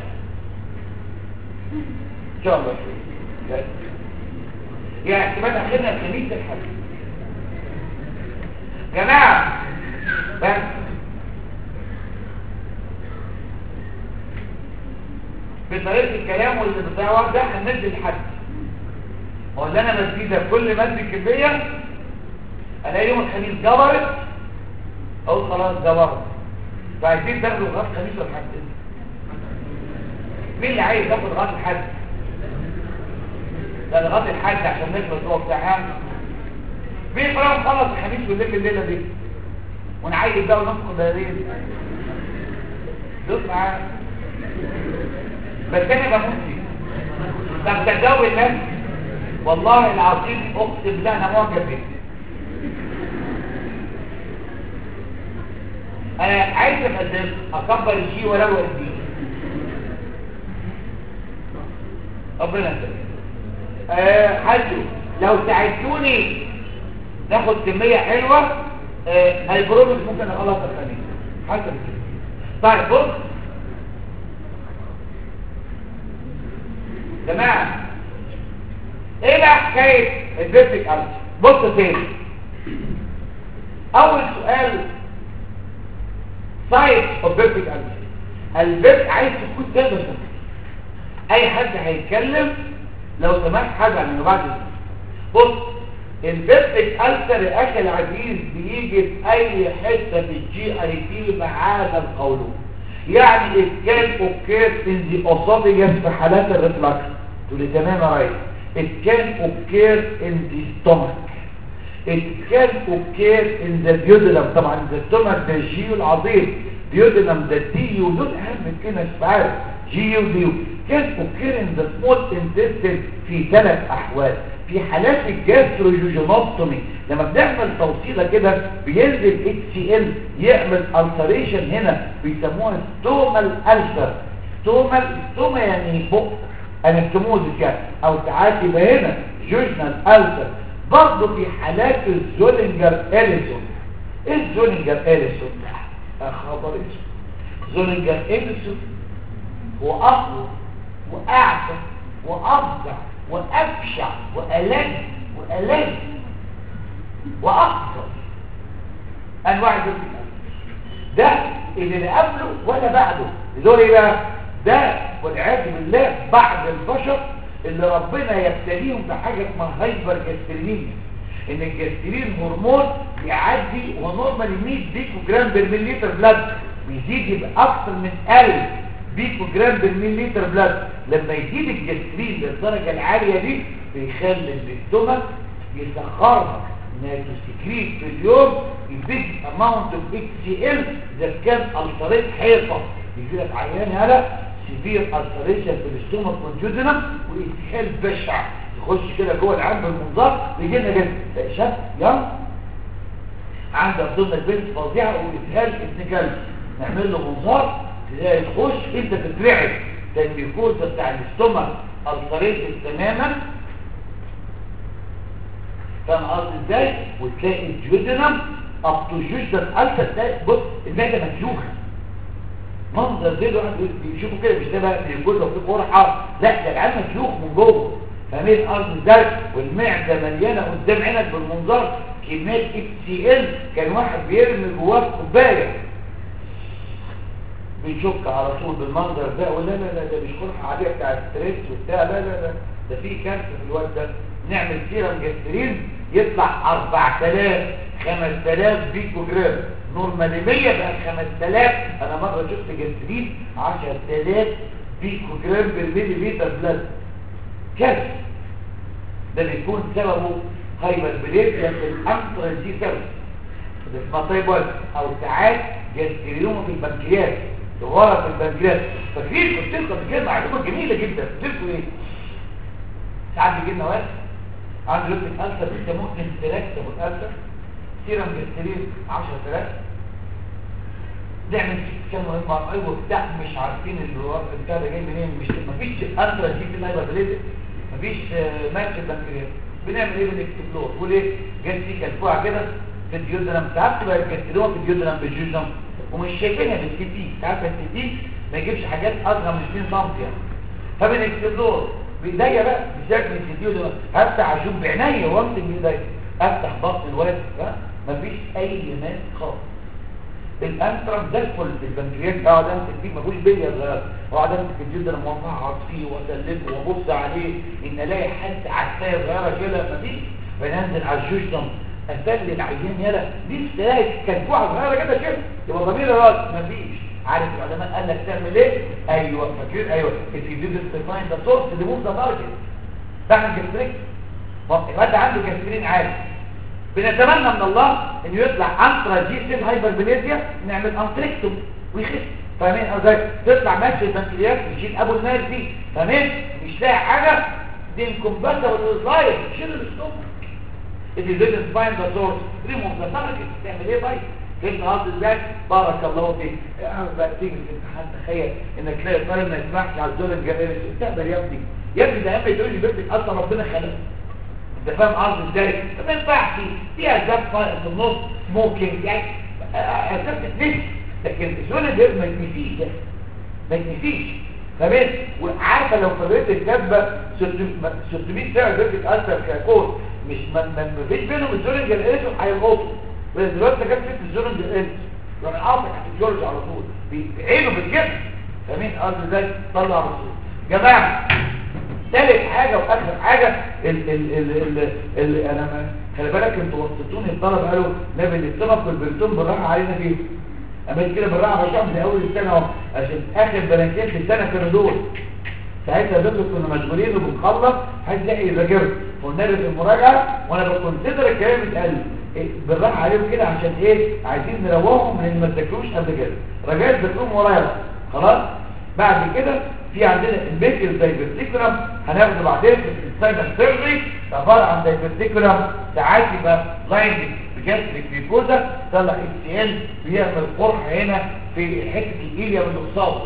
ان شاء الله لا. يعني احتمال اخرنا الخميس الحد جماعه بس بطريقه الكلام واللي بتاعه ده هندي الحد هو اللي انا بديه ده كل مد كميه الاقي يوم الخميس جبرت او خلاص جبرت فعايزين تاخدوا لغايه الخميس ولا الحد مين اللي عايز ياخد لغايه الحد ده لغايه الحد عشان نخلص هو بتاعها مين خلاص خلص الخميس والليل الليله دي ونعيد بقى ونفقد دارين دوس معاه بس انا بموت فيه طب تجاوب الناس والله العظيم اقسم بالله انا معجب بيه انا عايز اقدم اكبر الشيء ولو اديه ربنا يسلمك آه حاجه لو ساعدتوني ناخد كميه حلوه آه هيبرومس ممكن اغلط الخميس حسب كده طيب بص جماعة ايه بقى حكاية البيبتيك ألسر بص فين اول سؤال سايت اوف بيبتيك ألسر البيبت عايز تكون تقدر اي حد هيتكلم لو سمحت حد عن بعد الزمن. بص البيبتيك ألسر يا اخي العزيز بيجي في اي حتة في الجي اي تي ما عدا القولون يعني it can occur in the esophagus في حالات الريفلكس تقول لي تمام يا ريس it can occur in the stomach it can occur in the duodenum طبعا the stomach ده الجيو العظيم duodenum ده الديو دول اهم كلمه مش عارف جيو ديو can occur in the small intestine في ثلاث احوال في حالات الجاستروجوجينوستومي لما بنعمل توصيله كده بينزل اتش سي ال يعمل التريشن هنا بيسموها ستومال السر ستومال ستوما يعني بق انستموزيس يعني او ساعات يبقى هنا جوجنال السر برضه في حالات الزولينجر اليسون ايه الزولينجر اليسون ده يا خبر اسود زولينجر اليسون هو اقوى واعفى وافظع وأبشع وألد وألد وأكثر أنواع الجسم ده اللي لا قبله ولا بعده دول ايه بقى ده والعياذ بالله بعد البشر اللي ربنا يبتليهم بحاجه اسمها هايبر جاسترينيميا ان الجاسترين هرمون يعدي ونورمال 100 بيكو جرام بالمليلتر بلاد ويزيد يبقى اكتر من 1000 بيكو جرام بالمليلتر بلاد لما يزيد الجسترين للدرجه العاليه دي بيخلي الاستومك يسخرها انها تسكريت في اليوم البيج اماونت اوف اتش سي ال اذا كان التريت حيطه يجي لك عيان هلا سيفير التريشن في الاستومك والجدنم واسهال بشع يخش كده جوه العام بالمنظار يجي لنا جد شاب يلا عنده ضمن البنت فظيعه واسهال ابن كلب نعمل له منظار تلاقي تخش انت تترعب كان بيكون بتاع الاستومك التريت تماما فاهم قصدي ازاي وتلاقي الجدنم اب تو جوجدن الفا تلاقي بص المعده مفلوخه منظر زي الواحد بيشوفوا كده مش ده بقى بيقول لو في قرحه لا ده العين مفلوخ من جوه فاهمين قصدي ازاي والمعده مليانه قدام عينك بالمنظار كميه اتش سي ال كان واحد بيرمي جواه كوبايه بيشك على طول بالمنظر ده ولا لا لا ده مش قرحه عاديه بتاع ستريس وبتاع لا لا لا ده في كارثه في الواد ده نعمل سيرم جسترين يطلع 4000 5000 بيكو جرام نورماليمية بقى 5000 انا مرة شفت جسترين 10000 بيكو جرام بالمليمتر بلاد كارثة ده بيكون سببه هايبر بليزيا في الانترانسيتر ده اسمها تايبر او ساعات جسترينوما في البنكرياس ورا في البنكرياس فاكرين قلت لكم قبل كده معلومه جميله جدا قلت لكم ايه ساعات بيجي لنا واحد عنده لوبيك ألسر بيسموه انتراكتبل ألسر سيرم جسترين 10000 نعمل كان مهم ار اي وبتاع مش عارفين الوقت بتاع ده جاي منين مش مفيش انترا جي في اللايبرليز مفيش آه، ماتش بنكرياس بنعمل ايه بنكتبلور وليه جت في كلفوعه كده في الديودرام ساعات تبقى الجسترين في الديودرام بالجوجم ومش شايفينها بالسي تي ساعات السي تي ما يجيبش حاجات اصغر من 20 سم يعني فبنكتبلور بايديا بقى بشكل الفيديو ده هفتح اشوف بعينيا وامسك بايديا افتح بطن الواد ده مفيش اي ماس خالص الانترم ده الفل البنكرياس اقعد امسك فيه مفيش بليه صغيره واقعد امسك الجلد لما اقعد فيه واسلكه وابص عليه ان الاقي حته عسايه صغيره كده مفيش بننزل على الجوجتم اسلي العيان يلا دي تلاقي كلفوعه صغيره كده كده يبقى ضمير الراس مفيش عارف العلماء قال لك تعمل ايه ايوه فاكر ايوه if you didn't define the source remove the target تعمل جستريك يبقى انت عنده جسترين عالي بنتمنى من الله انه يطلع انترا جي سيل هايبربليزيا نعمل انتريكتوم ويخف فاهمين ازاي تطلع ماشي البنكرياس يشيل ابو النار دي فاهمين مش لاقي حاجه دي انكمباتبل واللايف شيل الاستومك if you didn't find the source remove the target تعمل ايه طيب فهمت قصدي ازاي بارك الله فيك يعني بقى تيجي في الامتحان تخيل انك تلاقي طالب ما يسمعش على الدور الجمالي استقبل يا ابني يا ابني ده اما تقول لي بنتك اصلا ربنا خلقها انت فاهم قصدي ازاي ما ينفعش في اسباب في النص سموكينج يعني اسباب تتنسي لكن الزول اللي ما يتنسيش ده ما يتنسيش فاهمين وعارفه لو فرقت الكاتبه 600 سعر بنتك اثر ككود مش ما ما فيش بينهم الزولنج الاسم هيلقطوا بس دلوقتي كانت ست الزولنج الاسم راح قاطع تحت الجورج على طول بعينه بالجسم فاهمين قصدي ازاي طلع على طول جماعه ثالث حاجة واخر حاجة ال ال ال ال ال انا ما خلي بالك انتوا وصلتوني الطلبة قالوا نبي السمك والبرتون بالراحة علينا فيه عملت كده بالراحة بشرح من اول السنة اهو عشان اخر بلانكين في السنة كانوا دول ساعتها يا دكتور كنا مشغولين وبنخلص هتلاقي يذاكروا قلنا له في المراجعة وانا بكونسيدر الكلام اتقال إيه، بالراحة عليهم كده عشان ايه عايزين نروهم لان ما تذاكروش قبل كده رجعت ذاكروهم ورايا خلاص بعد كده في عندنا الميكل دايفرتيكولم هناخده بعدين في السايبر سيرجري عباره عن دايفرتيكولم ساعات يبقى لاين بجاستريك ميكوزا طلع اكس سي ال بيعمل قرح هنا في حته الايليا من الاقصاب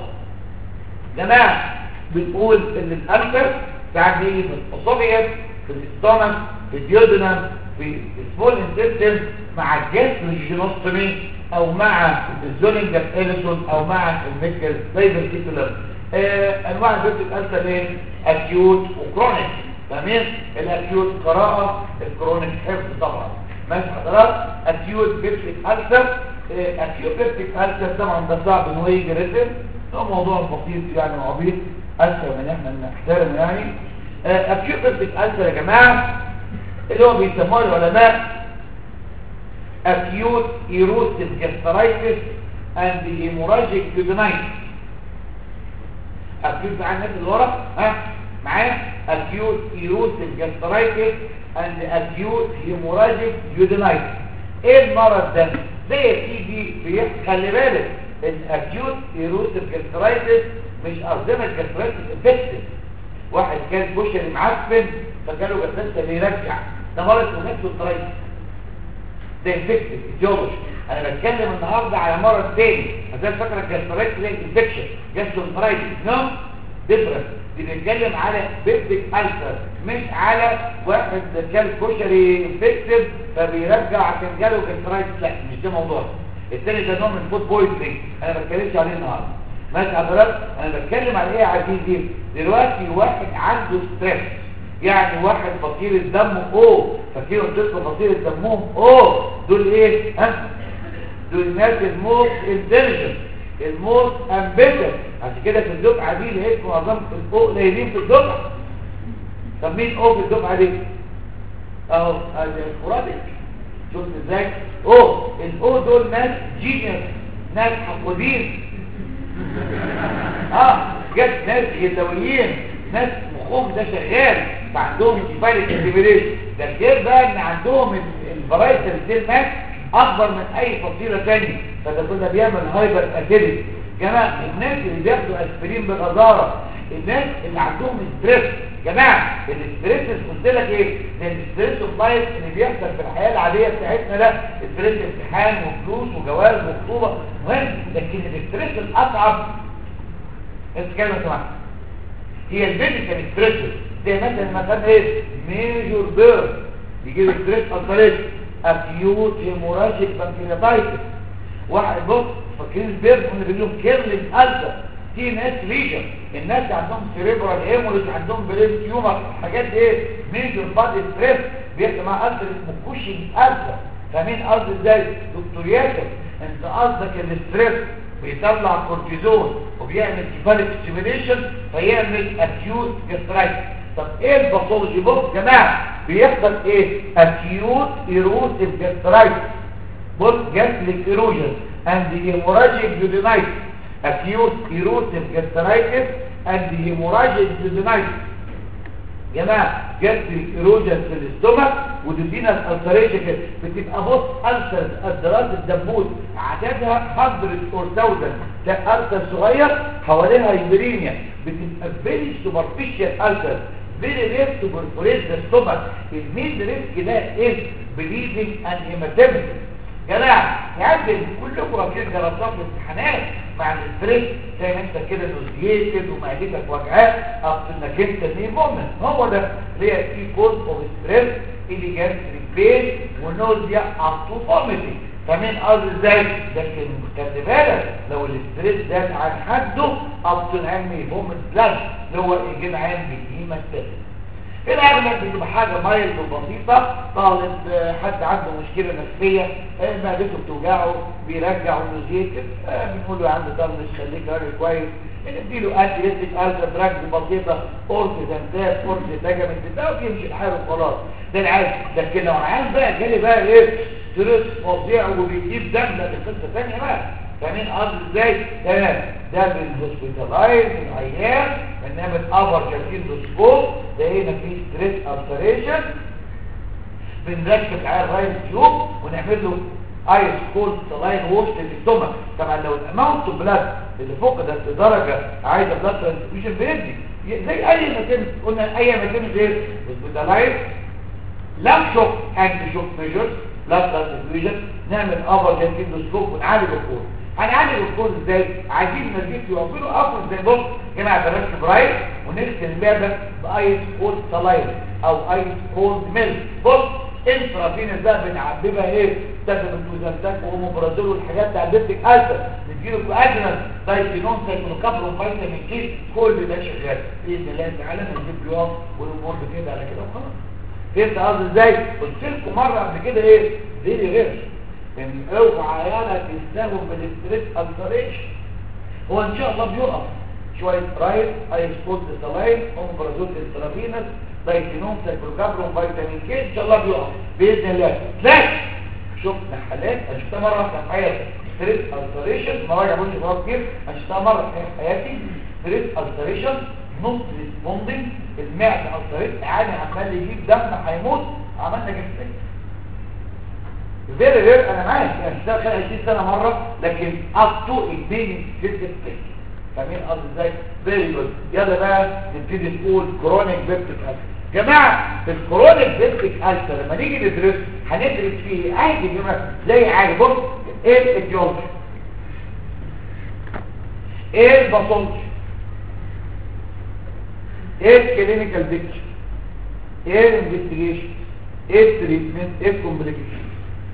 جماعه بنقول ان الالتر ساعات بيجي في الاسوفيس في الاستومك في الديودنم في السمول انتستين مع الجاستروجينوستومي او مع الزولينجر اليسون او مع الميكل دايفرتيكولم آه انواع البيبتيك ألسر ايه اكيوت وكرونيك تمام الاكيوت قراءة الكرونيك حفظ طبعا ماشي حضرات اكيوت بيبتيك ألسر آه اكيوت بيبتيك ألسر طبعا ده صعب ان هو يجي رسم ده موضوع بسيط يعني وعبيط ألسر من احنا نحترم يعني آه اكيوت بيبتيك ألسر يا جماعة اللي هو بيسموه العلماء acute erosive gastritis and hemorrhagic duodenitis acute مع الناس اللي ورا ها معايا acute erosive gastritis and acute hemorrhagic duodenitis ايه المرض ده ده يا سيدي بيح- خلي بالك ان acute erosive gastritis مش ارضنا gastritis infected واحد كان كشري معفن فجاله جساسه بيرجع ده مرض اسمه gastritis ده انفكتد ايديولوجي انا بتكلم النهارده على مرض تاني هتلاقي فاكره الجاسترايتس ده انفكشن جاسترايتس نو ديفرنت دي بنتكلم على بيبتيك ألسر مش على واحد كان كشري انفكتد فبيرجع عشان جاله جاسترايتس لا مش ده موضوع التاني ده نوع من فود بويزنج انا ما بتكلمش عليه النهارده ماشي حضرتك انا بتكلم على ايه يا عزيزي دلوقتي واحد عنده ستريس يعني واحد فصيلة دمه اوه فاكرين قلت لكم فصيلة دمهم اوه دول ايه ها دول الناس الموت انتليجنت الموت امبيتر عشان كده في الدفعه دي لقيت معظم الاو قليلين في الدفعه طب مين او في الدفعه دي اهو ادي الفرادك شفت ازاي او الاو دول ناس جينيوس ناس حقودين اه جت ناس يدويين ناس مخهم ده شغال فعندهم انتفالي كاتيبريشن ده غير بقى ان عندهم الفرايتال سيل ماس اكبر من اي فصيله ثانيه فده كله بيعمل هايبر اسيدي جماعه الناس اللي بياخدوا اسبرين بغزاره الناس اللي عندهم ستريس جماعه الاستريس قلت لك ايه ده الاستريس اوف لايف اللي بيحصل في الحياه العاديه بتاعتنا ده ستريس امتحان وفلوس وجواز وخطوبه مهم لكن الاستريس الاصعب اتكلم يا جماعه هي الفيزيكال ستريس زي مثلا مثلا ايه ميجور بيرث يجي له ستريس التريس اكيوت هيموراجيك بانكرياتايتس واحد بص فاكرين البيرث كنا بنقول لهم كيرلينج السر في ناس ليجن الناس اللي عندهم سيريبرال هيموريج عندهم برين تيومر حاجات ايه ميجور بادي ستريس بيحصل معاه السر اسمه كوشنج السر فاهمين قصدي ازاي دكتور ياسر انت قصدك الاستريس بيطلع كورتيزون وبيعمل كيفاليك ستيميليشن فيعمل اكيوت جاسترايتس طب ايه الباثولوجي بص يا جماعه بيحصل ايه اكيوت ايروسيف جاسترايتس بص جاستريك ايروجن اند هيموراجيك جودينايتس اكيوت ايروسيف جاسترايتس اند هيموراجيك جودينايتس جماعه جاستريك ايروجن في الاستومك ودينا الالتريشن بتبقى بص السر الدرات الدبوس عددها 100 اور 1000 ده السر صغير حواليها هيبرينيا بتبقى فيري سوبرفيشال السر فيري رير تو برفوريت ذا ستومك المين ريسك ده ايه بليدنج اند هيماتيمس جماعه يعدل كلكم اكيد جربتوها في الامتحانات مع الاستريس زي ما انت كده نوزيتد ومعدتك وجعاه او انك انت نيمومنت هو ده اللي هي في كوز اوف ستريس اللي جاب بين ونوزيا اب تو فوميتنج فمين قصدي ازاي لكن خلي بالك لو الاستريس زاد عن حده اب تو العلم فوميت بلاد اللي هو يجيب عين بالهيماتيزم الاغلب بتبقى حاجه مايلد وبسيطه طالب آه، حد عنده مشكله نفسيه آه، معدته بتوجعه بيرجع ونوزيتد بنقول له يا عم طنش خليك راجل كويس نديله انتي يديك الترا دراجز بسيطه قرص زنتات قرص ليجامنت ده ويمشي الحال وخلاص ده العادي لكن لو عيان بقى جالي بقى ايه ستريس فظيع وبيجيب دم ده دي قصه ثانيه بقى فاهمين قصدي ازاي تمام ده بالهوسبيتالايز العيان بنعمل ابر جاكيندوسكوب لقينا فيه ستريس التريشن بنركب على الرايس تيوب ونعمل له ايس كولد سلاين ووش للاستومك طبعا لو الاماونت بلاد اللي فوق ده درجه عايزه بلاد ترانسفيوجن بيدي زي اي مكان قلنا اي مكان غير هوسبيتالايز لم شوك انتي شوك ميجرز بلاد ترانسفيوجن نعمل ابر جاكيندوسكوب ونعالج الكور هنعالج الكور ازاي عايزين نزيد يوفروا افضل زي بص جماعه بنركب رايت ونغسل المعده بايس كولد سلاين او ايس كولد ميلك بص انترافينس بقى بنعببها ايه تاخد الفوزانتاك ومبرازول والحاجات بتاع البيبتيك السر نديله كواجنال دايفينون سايكلوكابرون فيتامين كي كل ده شغال باذن الله تعالى نجيب له والامور بتهدى على كده وخلاص فهمت قصدي ازاي قلت لكم مره قبل كده ايه دي غير ان اوعى عيالك يستهون بالاستريس التريشن هو ان شاء الله بيقف شويه رايت ايس كولد سلاين اومبرازول انترافينس دايتينوم سايكلوكابرون فيتامين كي ان شاء الله بيقف باذن الله لكن شفنا حالات انا شفتها مره واحده في حياتي ستريس التريشن ما راجع بقول شباب كتير عشتها مره في حياتي ستريس التريشن نوت ريسبوندنج المعده التريس عادي عمال يجيب دم هيموت عملنا جنسيه فيري رير انا معاك يعني اشتغل 20 سنه مره لكن اب تو البيني فيزيك فاهمين قصدي ازاي فيري جود يلا بقى نبتدي نقول كرونيك بيبتيك ألسر جماعه في الكرونيك بيبتيك ألسر لما نيجي ندرس هندرس فيه عادي يا جماعه زي عادي بص ايه الجيولوجي ايه الباثولوجي ايه الكلينيكال بيكتشر ايه الانفستيجيشن ايه التريتمنت ايه الكومبليكيشن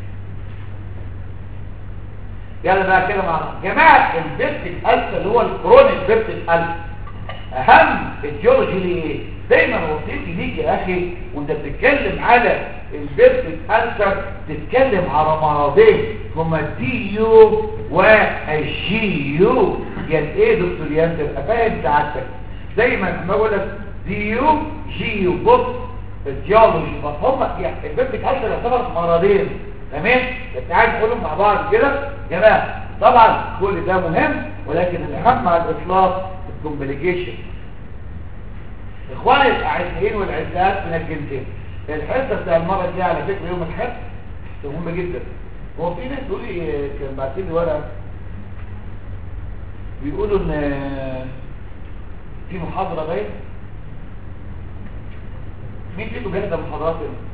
يلا بقى كده مع بعض جماعه البيبتيك ألسر اللي هو الكرونيك بيبتيك ألسر اهم الجيولوجي ليه دايما وصيتي ليك يا اخي وانت بتتكلم على البيبتيك ألسر تتكلم على مرضين هما الدي يو والجي يو يعني ايه دكتور ياسر افهم سعادتك دايما لما بقول لك دي يو جي يو بص الجيولوجي هما يعني البيبتيك ألسر يعتبر مرضين تمام تعالوا نقولهم مع بعض كده جماعه طبعا كل ده مهم ولكن الاهم على الاطلاق الكومبليكيشن اخواني الاعزائين والعزات من الجنسين الحصه بتاع المره دي على فكره يوم الحد مهمه جدا هو في ناس تقول لي كان باعتين لي ورقه بيقولوا ان في محاضره باين مين فيكم بيحضر محاضرات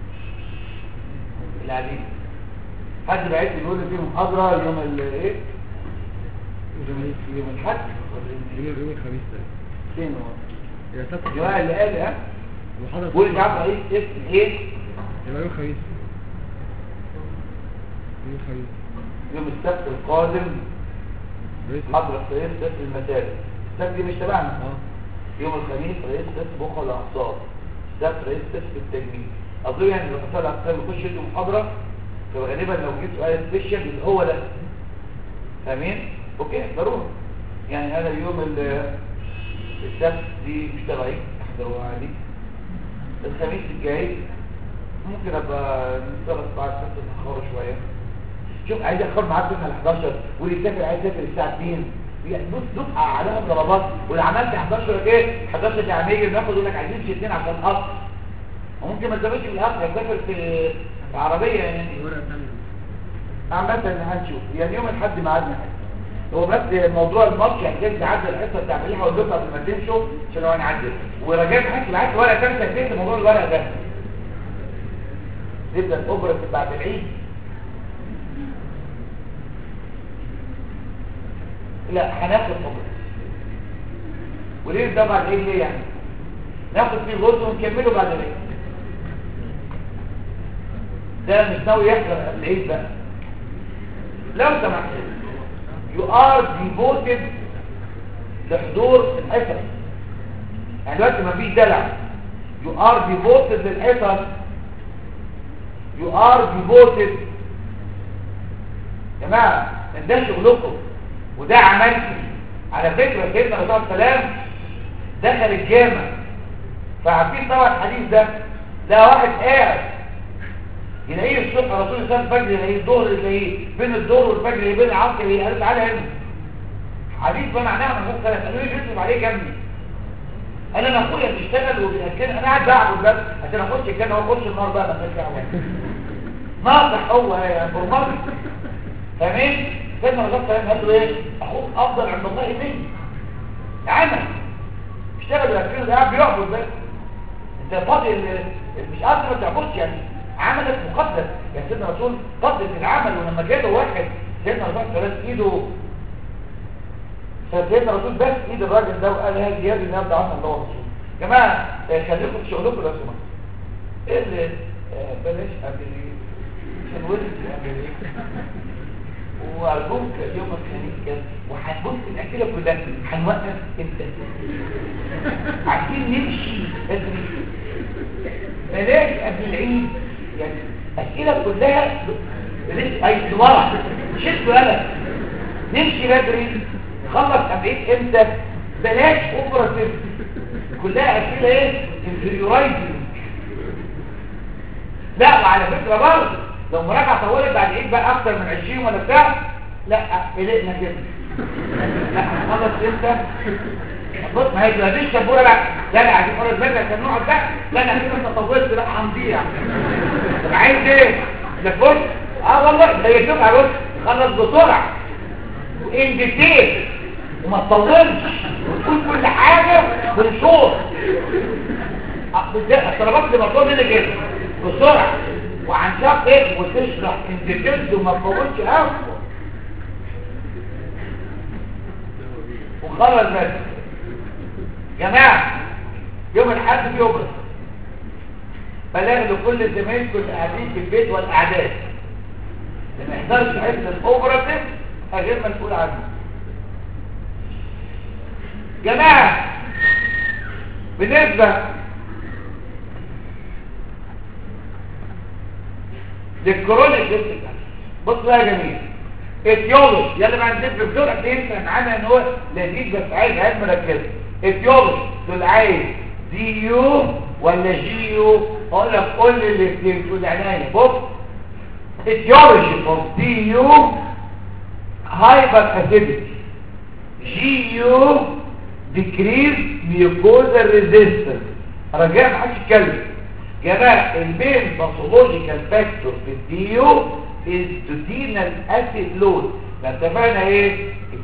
اللي قاعدين حد بعت لي بيقول لي في محاضره يوم الايه يوم الحد ولا يوم يوم الخميس ده فين هو يا سبت الجماعه اللي قال ها المحاضرة بيقول مش عارف رئيس اسم ايه يبقى يوم الخميس يوم الخميس يوم السبت القادم رئيس حضرة رئيس قسم المساجد السبت دي مش تبعنا اه يوم الخميس رئيس قسم مخ الاعصاب السبت رئيس قسم التجميل اظن يعني لو قطاع الاقسام يخش يدي محاضره فغالبا لو جيت سؤال سبيشال يبقى هو ده فاهمين اوكي ضروري يعني انا اليوم ال- السبت دي مش تبعي احضروها عادي الخميس الجاي ممكن ابقى نتصرف بعد فتره متاخره شويه شوف عايز اخر معاك على 11 واللي يسافر عايز يسافر الساعه 2 يعني بص دفعه عليها ضربات واللي عملت 11 ايه 11 يعني يجي ناخد يقول لك عايزين اثنين عشان قطر وممكن ما تسافرش بالقطر هتسافر في في عربيه يعني الورقة الثانية عامة هنشوف يعني يوم الحد ميعادنا حاجة هو بس موضوع الماتش هتجيب تعدل الحصه بتعملها وتبقى قبل ما تمشوا عشان لو هنعدل ورجعت حكي معاك ورقه ثالثه كتبت موضوع الورق ده نبدا الاوبرا بعد العيد لا هناخد اوبرا وليه ده بعد العيد ليه يعني ناخد فيه جزء ونكمله بعد العيد ده مش ناوي يحضر قبل العيد بقى لو سمحت you are devoted لحضور الحصص يعني دلوقتي مفيش دلع you are devoted للحصص you are devoted يا جماعه ده شغلكم وده عملكم على فكره سيدنا الرسول صلى الله عليه وسلم دخل الجامع فعارفين طبعا الحديث ده ده واحد قاعد يلاقيه الصبح رسول الله الفجر يلاقيه الظهر يلاقيه بين الظهر والفجر يلاقيه بين العصر يلاقيه قال تعالى هنا حديث ما معناها من غير قالوا لي بيطلب عليه جنبي قال انا اخويا بيشتغل وبيأكل انا قاعد بعبد بس عشان اخش الجنه واخش النار بقى ما فيش دعوه ناطح هو يعني برمجي فاهمين سيدنا الرسول صلى الله عليه وسلم قال له ايه اخوك افضل عند الله مني عمل اشتغل ويأكل قاعد بيعبد بس انت فاضي ال- مش قادر ما تعبدش يعني عملك مقدس يعني سيدنا الرسول قدس العمل ولما جاله واحد سيدنا الرسول ثلاث ايده فسيدنا الرسول بس ايد الراجل ده وقال هذه يد اللي يرضى عنها الله ورسوله يا جماعه آه، خليكم في شغلكم لو سمحتوا ايه اللي آه، بلاش قبل ايه عشان ولد قبل ايه وارجوك يوم الخميس كده وهنبص الاسئله كلها هنوقف امتى عايزين نمشي بدري بلاش قبل العيد يعني الاسئله كلها بلاش اي ورا شد قلم نمشي بدري نخلص تمرين امتى بلاش اوبراتيف كلها اسئله ايه انفيريورايزنج لا وعلى فكره برضه لو مراجعه طولت بعد العيد بقى اكتر من 20 ولا بتاع لا قلقنا كده لا خلص انت بص ما هي دي الشبوره بقى لا لا عايزين فرص بدري عشان نقعد بقى لا لا كده انت طولت لا هنضيع طب عايز ايه ده بص اه والله ده يشوفها بص خلص بسرعه وان ديتيل وما تطولش وتقول كل حاجه بالصوت الطلبات اللي مطلوب منك كده بسرعه وعن شرط ايه وتشرح ان ديتيلز وما تطولش قوي وخلص بس جماعة يوم الحد في يوبرس بلاغ لكل زمايلكم اللي قاعدين في البيت والأعداد ما يحضرش حفظ الأوبراتيف غير ما نقول عنه جماعة بالنسبة للكورونيك ديستك بص بقى يا جميل اتيولوجي يلا بقى نزيد بسرعه تنسى معانا ان هو لذيذ بس عايز عايز مركزه اتيولوجي دول عايز دي يو ولا جي يو اقول لك قول لي الاثنين تقول عينيا بص etiology of DU hyperacidity GU decrease mucosal resistance رجاء ما حدش يتكلم جماعه المين باثولوجيكال فاكتور في الديو is duodenal acid load فاتفقنا ايه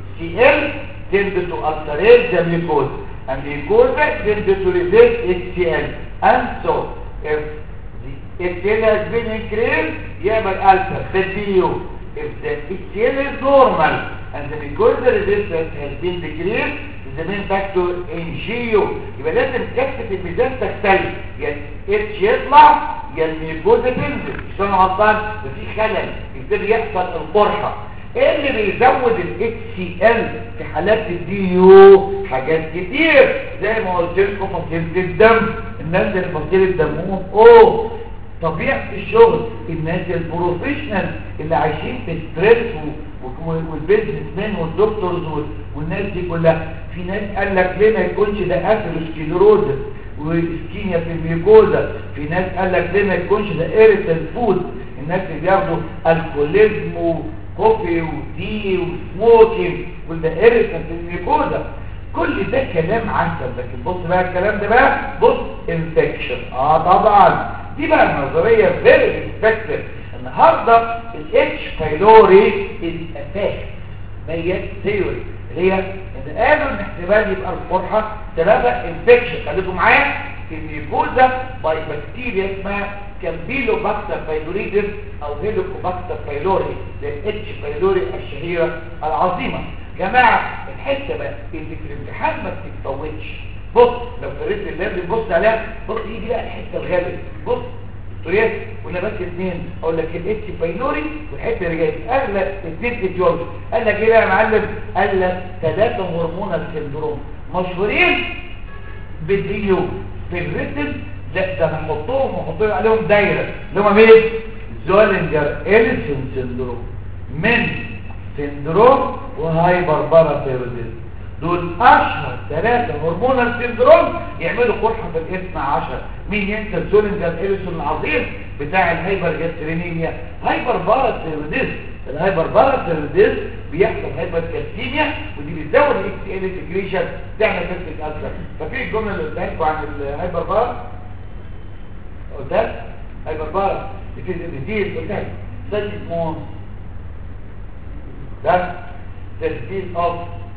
HCl tend to ulcerate the mucosa and mucosa tend to resist HCl and so if the HCl has been increased يعمل ulcer في الديو if the HCl is normal and the mucosa resistance has been decreased the main factor in GU يبقى لازم كفة الميزان تختلف يا اتش يطلع يا الميكوزا تنزل عشان غلطان وفي خلل يبتدي يحصل القرحة ايه اللي بيزود ال HCl في حالات الدي يو حاجات كتير زي ما قلت لكم فصيلة الدم الناس اللي فصيلة دمهم اوه طبيعة الشغل الناس البروفيشنال اللي عايشين في ستريس والبيزنس مان والدكتورز والناس دي كلها في ناس قال لك ليه ما يكونش ده اثيروسكليروزس واسكيميا في الميكوزا في ناس قال لك ليه ما يكونش ده ايريتال فود الناس اللي بياخدوا الكوليزم وكوفي وتي وسموكينج كل ده ايريتال في الميكوزا كل ده كلام عسل لكن بص بقى الكلام ده بقى بص انفكشن اه طبعا دي بقى النظريه فيري افكتيف النهارده الاتش بايلوري از افكت هي ثيوري اللي هي ان قالوا ان احتمال يبقى القرحه سببها انفكشن خليكم معايا الميكوزا باي بكتيريا اسمها كامبيلوباكتر بايلوريدس او هيلوكوباكتر بايلوري الاتش بايلوري الشهيره العظيمه جماعه الحته بقى اللي في الامتحان ما بتتفوتش بص لو قريت اللاب بص عليها بص يجي بقى الحته الغاليه بص دكتوريات قلنا بس اثنين اقول لك الاتش بايلوري والحته اللي جايه اغلى اثنين ايديولوجي قال لك ايه بقى يا معلم قال لك ثلاثه هرمونال سندروم مشهورين بالديو في الريتم لا ده هنحطهم ونحط عليهم دايره اللي هم مين زولنجر اليسون سندروم من سندروم وهايبر باراثيروديزم دول اشهر ثلاثة هرمونال سندروم يعملوا قرحة في الاثنى عشر مين ينسى الزولنجر اليسون العظيم بتاع الهايبر جاسترينيميا هايبر باراثيروديزم الهايبر باراثيروديزم بيحصل هايبر كالسيميا ودي بتزود الاكس ال انتجريشن تعمل فكره الالسر ففي الجمله اللي قدامكم عن الهايبر بار قلت هايبر بار في الديزيز قلت سيل مون ده تسديد اوف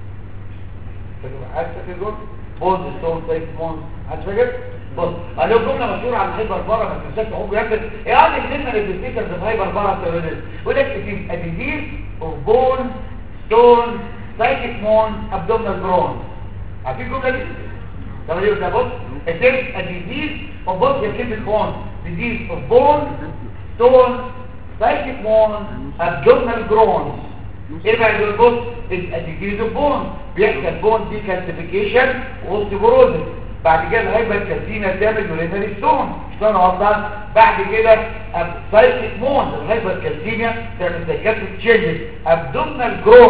عايز فاكر جول بوز ستون سايك مون عايز فاكر بص قالوا جمله مشهوره عن الهايبر بارا ما تنساش تقول يكتب ايه قال كلمه للستيكرز في هايبر بارا تيروريزم يقول لك في اديزيز اوف بون ستون سايكيك مون ابدومينال برون عارفين الجمله دي طب ليه ده بص اتس اديزيز اوف بص يا كلمه بون ديزيز اوف بون ستون سايكيك مون ابدومينال جرونز ايه بقى دول بص الاديجيز بون بيحصل بون دي كالسيفيكيشن واوستيبروزس بعد كده الهايبر كالسيميا تعمل يورينري ستون ستون غلطان بعد كده سايكيك مون الهايبر كالسيميا تعمل سايكاتريك تشينجز ابدومينال جرون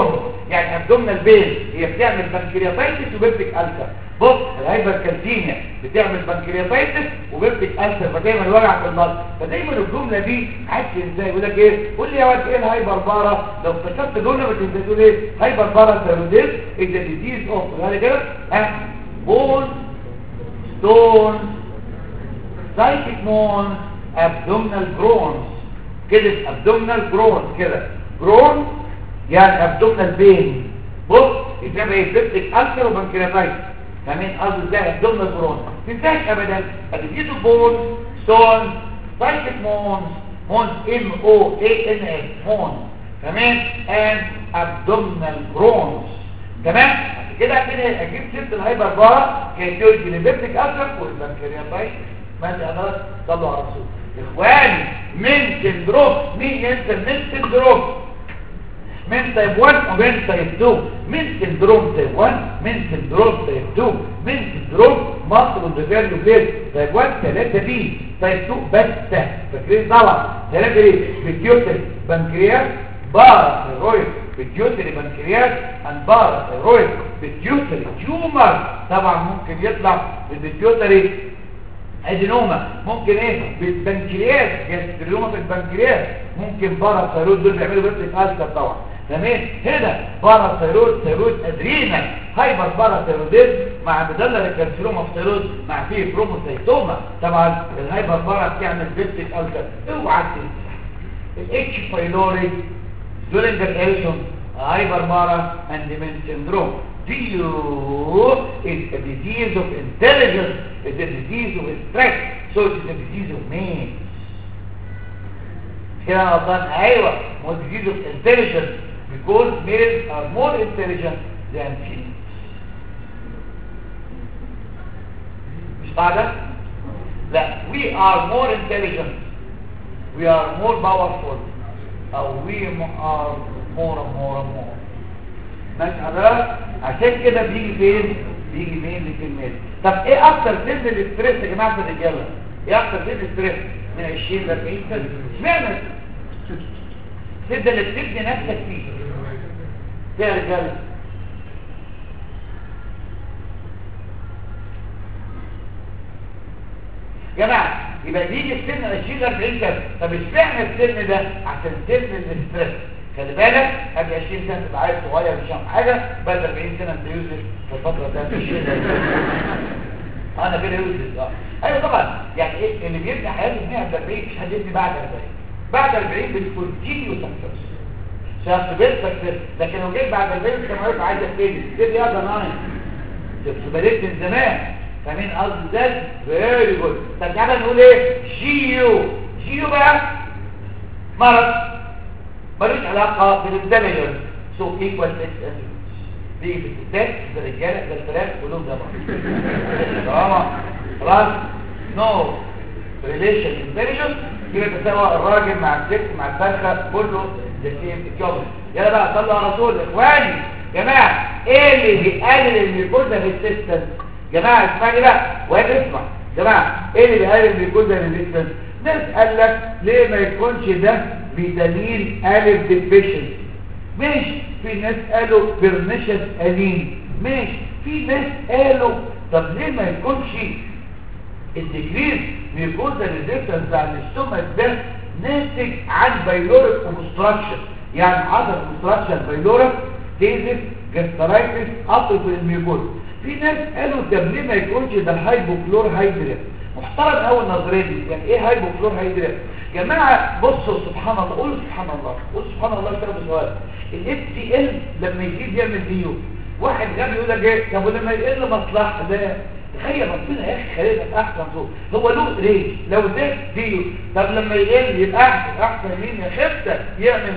يعني ابدومينال بين هي بتعمل بنكرياتايتس وبيبتيك ألسر بص الهايبر كالسينيا بتعمل بنكرياتايتس وبيبتيك ألسر فدايما وجع في النص فدايما الجمله دي عايز ازاي يقول لك ايه قول لي يا واد ايه الهايبر بارا لو افتكرت جمله بتنسى تقول ايه هايبر بارا ثيروديز از ذا ديزيز اوف يعني كده ها بون ستون سايكيك مون ابدومينال جرونز كده ابدومينال جرونز كده جرون يعني ابدومينال بين بص يبقى ايه بيبتيك ألسر وبنكرياتايتس كمان قصدي ازاي ابدومينال جرونز ما تنساش ابدا اديتو بون ستون سايكيك مونز مونز ام او اي ان اس مونز تمام and abdominal groans تمام عشان كده كده اجيب سيره الهايبر بارا كيتيولوجي ليبتيك ألسر والبنكرياتايتس ما انت قدرت صلوا على الرسول اخواني من سندروم مين ينسى من سندروم من تايب 1 ومن تايب 2 من سندروم تايب 1 من سندروم تايب 2 من سندروم مصر والدفاع بليد تايب 1 3 بي تايب 2 بس فاكرين طبعا 3 ايه بيتيوتري بنكرياس باراثيرويد بيتيوتري بنكرياس اند باراثيرويد بيتيوتري تيومر طبعا ممكن يطلع البيتيوتري ادينوما ممكن ايه بالبنكرياس جاستريوما في البنكرياس ممكن باراثيرويد دول بيعملوا بيبتيك ألسر طبعا تمام هنا باراثيرويد ثيرويد ادرينال هايبر باراثيرويديزم مع مدلل الكالسيوم اوف ثيرويد مع فيه بروموسايتوما طبعا الهايبر بارا بتعمل بيبتيك ألسر اوعى تنسى الاتش بايلوري دولينجر اليسون هايبر بارا اند من سيندروم DU is a disease of intelligence, it's a disease of stress, so it's a disease of man. كده انا غلطان ايوه هو disease of intelligence because males are more intelligent than females. مش قاعدة؟ لا we are more intelligent we are more powerful او we are more and more and more ماشي حضرتك عشان كده بيجي فين بيجي فين لكلمات طب ايه اكتر سن الاستريس يا جماعه في الرجاله ايه اكتر سن الاستريس من 20 ل 40 سنه اشمعنى السن اللي بتبني نفسك فيه ده يا رجاله جماعه يبقى بيجي السن 20 ل 40 سنه طب اشمعنى السن ده عشان سن الاستريس خلي بالك قبل 20 سنه تبقى عيل صغير مش فاهم حاجه بعد 40 سنه انت يوسف في الفتره بتاعت الشيء انا كده يوسف اه ايوه طبعا يعني ايه اللي بيبني حياته من 40 مش هيبني بعد 40 بعد 40 بالكونتينيو سكسس شخص سكسس لكن لو جيت بعد 40 انت ما يبقى عايز تبتدي تبتدي يا ده ناين بدأت من زمان فاهمين قصدي ده فيري جود طب تعالى نقول ايه جيو جيو بقى مرض ملوش علاقة بالانتليجنس سو ايكوال اكس دي في الستات ده الرجاله ده الفراخ كلهم زي بعض طالما خلاص نو ريليشن انتليجنس كده تساوي الراجل مع الست مع الفرخه كله ذا سيم جوب يلا بقى صلوا على رسول اخواني جماعه ايه اللي بيقلل الميكوزا ريزيستنس جماعه اسمعني بقى واد اسمع جماعه ايه اللي بيقلل الميكوزا ريزيستنس ناس قال لك ليه ما يكونش ده بدليل ألف ديفيشنسي ماشي في ناس قالوا برنشس ألين ماشي في ناس قالوا طب ليه ما يكونش الديكريز ميكوزا ريزيستنس بتاع الاستومك ده ناتج عن بايلوريك اوبستراكشن يعني حصل اوبستراكشن بايلوريك تيزس جاسترايتس قطر في الميكوزا في ناس قالوا طب ليه ما يكونش ده الهايبوكلور هيدريت محترم قوي النظريه دي يعني ايه هايبوكلور هيدريت جماعة بصوا سبحان الله قولوا سبحان الله قولوا سبحان الله اشتغل بسؤال الاف سي ال لما يجيب يعمل ديو واحد غبي يقول لك ايه طب ولما يقل مصلحه ده تخيل ربنا يا اخي خلينا احسن صوت هو له ريج لو ده ديو طب لما يقل يبقى احسن احسن مين يا خفته يعمل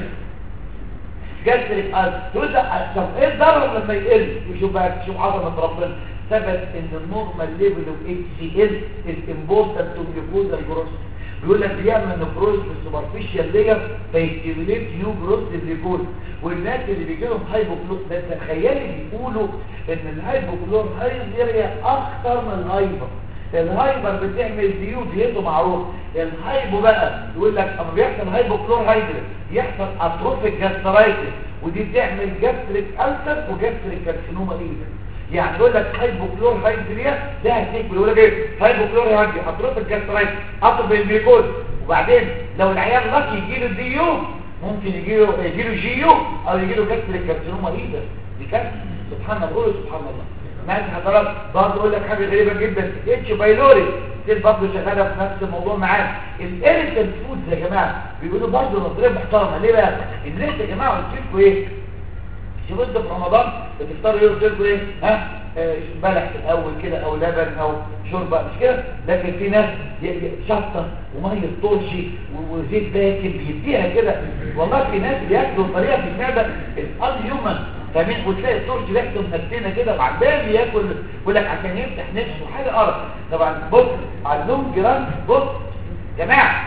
جسرك قلب تقول ده طب ايه الضرر لما يقل وشوف بقى شوف عظمه ربنا ثبت ان النورمال ليفل اوف اتش سي ال از امبورتنت تو جلوكوز جروث بيقول لك بيعمل نفروز في السوبرفيشال ليجر فيستيميليت نيو جروث للجلوكوز والناس اللي بيجي لهم هايبوكلور ده تخيلي بيقولوا ان الهايبوكلور هايدريا اخطر من الهايبر الهايبر بتعمل ديو ديته معروف الهايبو بقى يقول لك اما بيحصل هايبوكلور هايدريا يحصل اتروفيك جاسترايتس ودي تعمل جاستريك ألسر وجاستريك كارسينوما ايه يعني يقول لك هايبوكلور هايدريا ده هتيجي يقول لك ايه هايبوكلور هايدريا اطراف الجاسترايت اطرف الجليكوز وبعدين لو العيان لك يجي له دي يو ممكن يجي له يجي له جي يو او يجي له جاستريك كارسينوما ايه ده دي كارثه سبحان الله قولوا سبحان الله ماشي حضرتك برضه اقول لك حاجه غريبه جدا اتش بايلوري دي برضه شغاله في نفس الموضوع معانا الاريتال فودز يا جماعه بيقولوا برضه نظريه محترمه ليه بقى ان انت يا جماعه قلت لكم ايه شوفوا انتوا في رمضان بتفطروا ايه قلت لكم ايه ها آه، بلح في الاول كده او لبن او شوربه مش كده لكن في ناس ي- ي- شطه وميه طرشي و- وزيت باكل بيديها كده والله في ناس بياكلوا بطريقه في المعده الان هيومن فاهمين وتلاقي الطرش ريحته منتنه كده وبعدين ياكل يقول لك عشان يفتح نفسه حاجه قرف طبعا بص على اللون جرام بص يا جماعه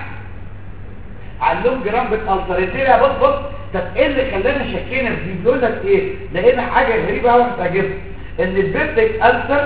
على اللون جرام بالالتريتيريا بص بص طب ايه اللي خلانا شكينا في دي بيقول لك ايه لقينا حاجه غريبه قوي هتعجبك ان البيبتيك ألسر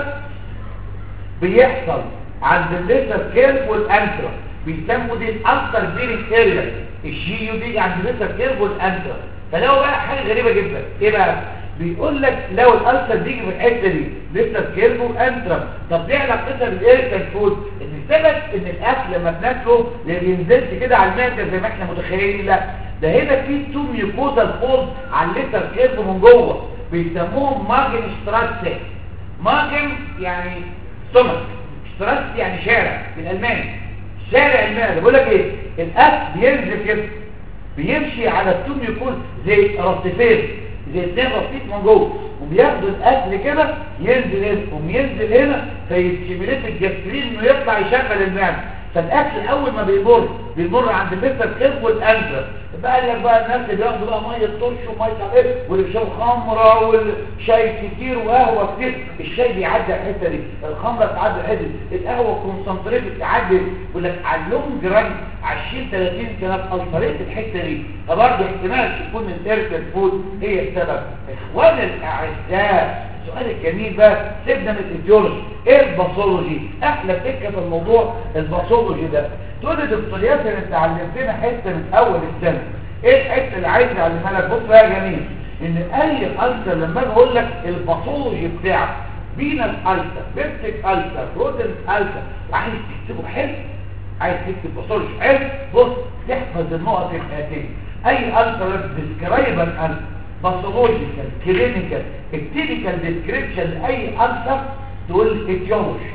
بيحصل عند الليتر كيرف والانترا بيسموا دي الانتر بيرنج اريا الجي يو بيجي عند الليتر كيرف والانترا فلو بقى حاجه غريبه جدا ايه بقى بيقول لك لو الالسر بيجي في الحته دي ليتر كيرف والانترا طب دي علاقتها بالايريكال فود ان السبب ان الاكل لما بناكله ما بينزلش كده على المعده زي ما احنا متخيلين لا ده هنا في تو ميوكوزال فولد على الليتر كيرف من جوه بيسموهم ماجن ستراتسي ماجن يعني سمك ستراتس يعني شارع بالالماني شارع المعده بقول لك ايه الاكل بينزل كده بيمشي على التوم يكون زي رصيفين زي اتنين رصيف من جوه وبياخدوا الاكل كده ينزل هنا وينزل هنا فيستيميليت الجسترين انه يطلع يشغل المعده فالاكل اول ما بيمر بيمر عند الليفر كيرف والانفر بقى لك بقى الناس اللي بياخدوا بقى ميه طرش وميه مش عارف ايه واللي بيشربوا خمره والشاي كتير وقهوه كتير الشاي بيعدي على الحته دي الخمره بتعدي على الحته دي القهوه كونسنتريت بتعدي يقول لك على اللونج ران 20 30 سنه الطريقه الحته دي فبرضه احتمال تكون الارتل فود هي السبب اخواني الاعزاء السؤال الجميل بقى سيبنا من الايديولوجي ايه الباثولوجي احلى فكره في الموضوع الباثولوجي ده تقول لي دكتور ياسر انت علمتنا حته من اول السنه ايه الحته اللي عايز اعلمها لك بص بقى يا جميل ان اي ألسر لما اجي اقول لك الباثولوجي بتاعك بينا الألسر بيبتك ألسر رودن ألسر عايز تكتبه حلو عايز تكتب باثولوجي حلو بص تحفظ النقط الاتيه اي ألسر ديسكرايبل ألسر باثولوجيكال كلينيكال التيبيكال ديسكريبشن لاي ألسر تقول اتيولوجي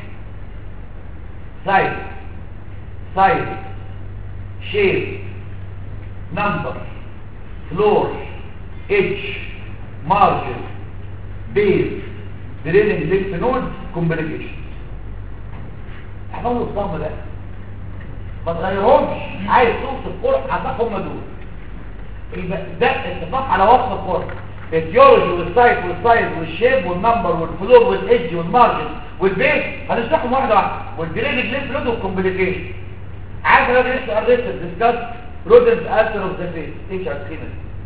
سايز سايز شيب نمبر فلور اتش مارجن بيز دريننج لينف نود كومبليكيشن احفظوا الصم ده ما تغيرهمش عايز توصف قرح هتلاقي هم دول يبقى ده اتفاق على وصف القرح الجيولوجي والسايت والسايز والشيب والنمبر والفلور والايدج والمارجن والبيز هنشرحهم واحده واحده والدريننج لينف نود والكومبليكيشن عايز راجل لسه قريت ديسكاس رودنت التر اوف ذا فيس ايش عارفين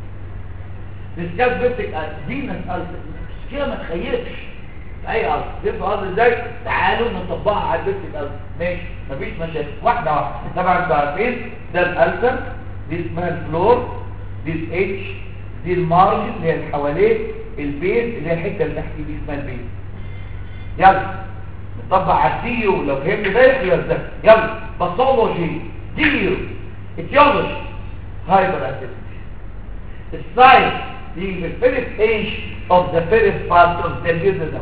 ديسكاس بيبتك فينس التر كده ما تخيلش اي التر يبقى قصدي ازاي تعالوا نطبقها على البيبتك التر ماشي مفيش مشاكل واحده واحده طبعا انتوا عارفين ده الالتر دي اسمها الفلور دي الاتش دي المارجن اللي هي اللي حواليه البيز اللي هي الحته اللي تحت دي اسمها البيز يلا نطبق على الديو لو فهمت ده يخلص ده يلا باثولوجي ديو اتيولوجي هايبر اكتيفيتي السايز دي في الفيرست ايج اوف ذا فيرست بارت اوف ذا ديزم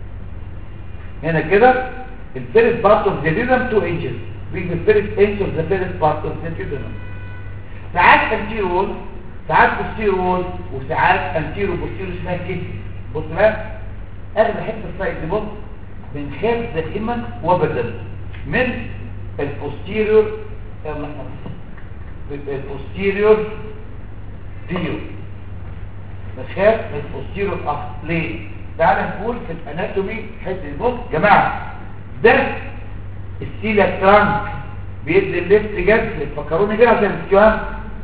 هنا كده الفيرست بارت اوف ذا ديزم تو ايجز بيجي في الفيرست ايج اوف ذا فيرست بارت اوف ذا ديزم ساعات انتيرول ساعات بوستيرول وساعات انتيرو بوستيرو اسمها كده بص بقى اخد حته السايد دي بص بنخاف دائما وابدا من البوستيريور البوستيريور ديو بخاف من البوستيريور اخر ليه تعال نقول في الاناتومي حته بص جماعه ده السيلا ترانك بيدي الليفت جد تفكروني كده عشان الكلام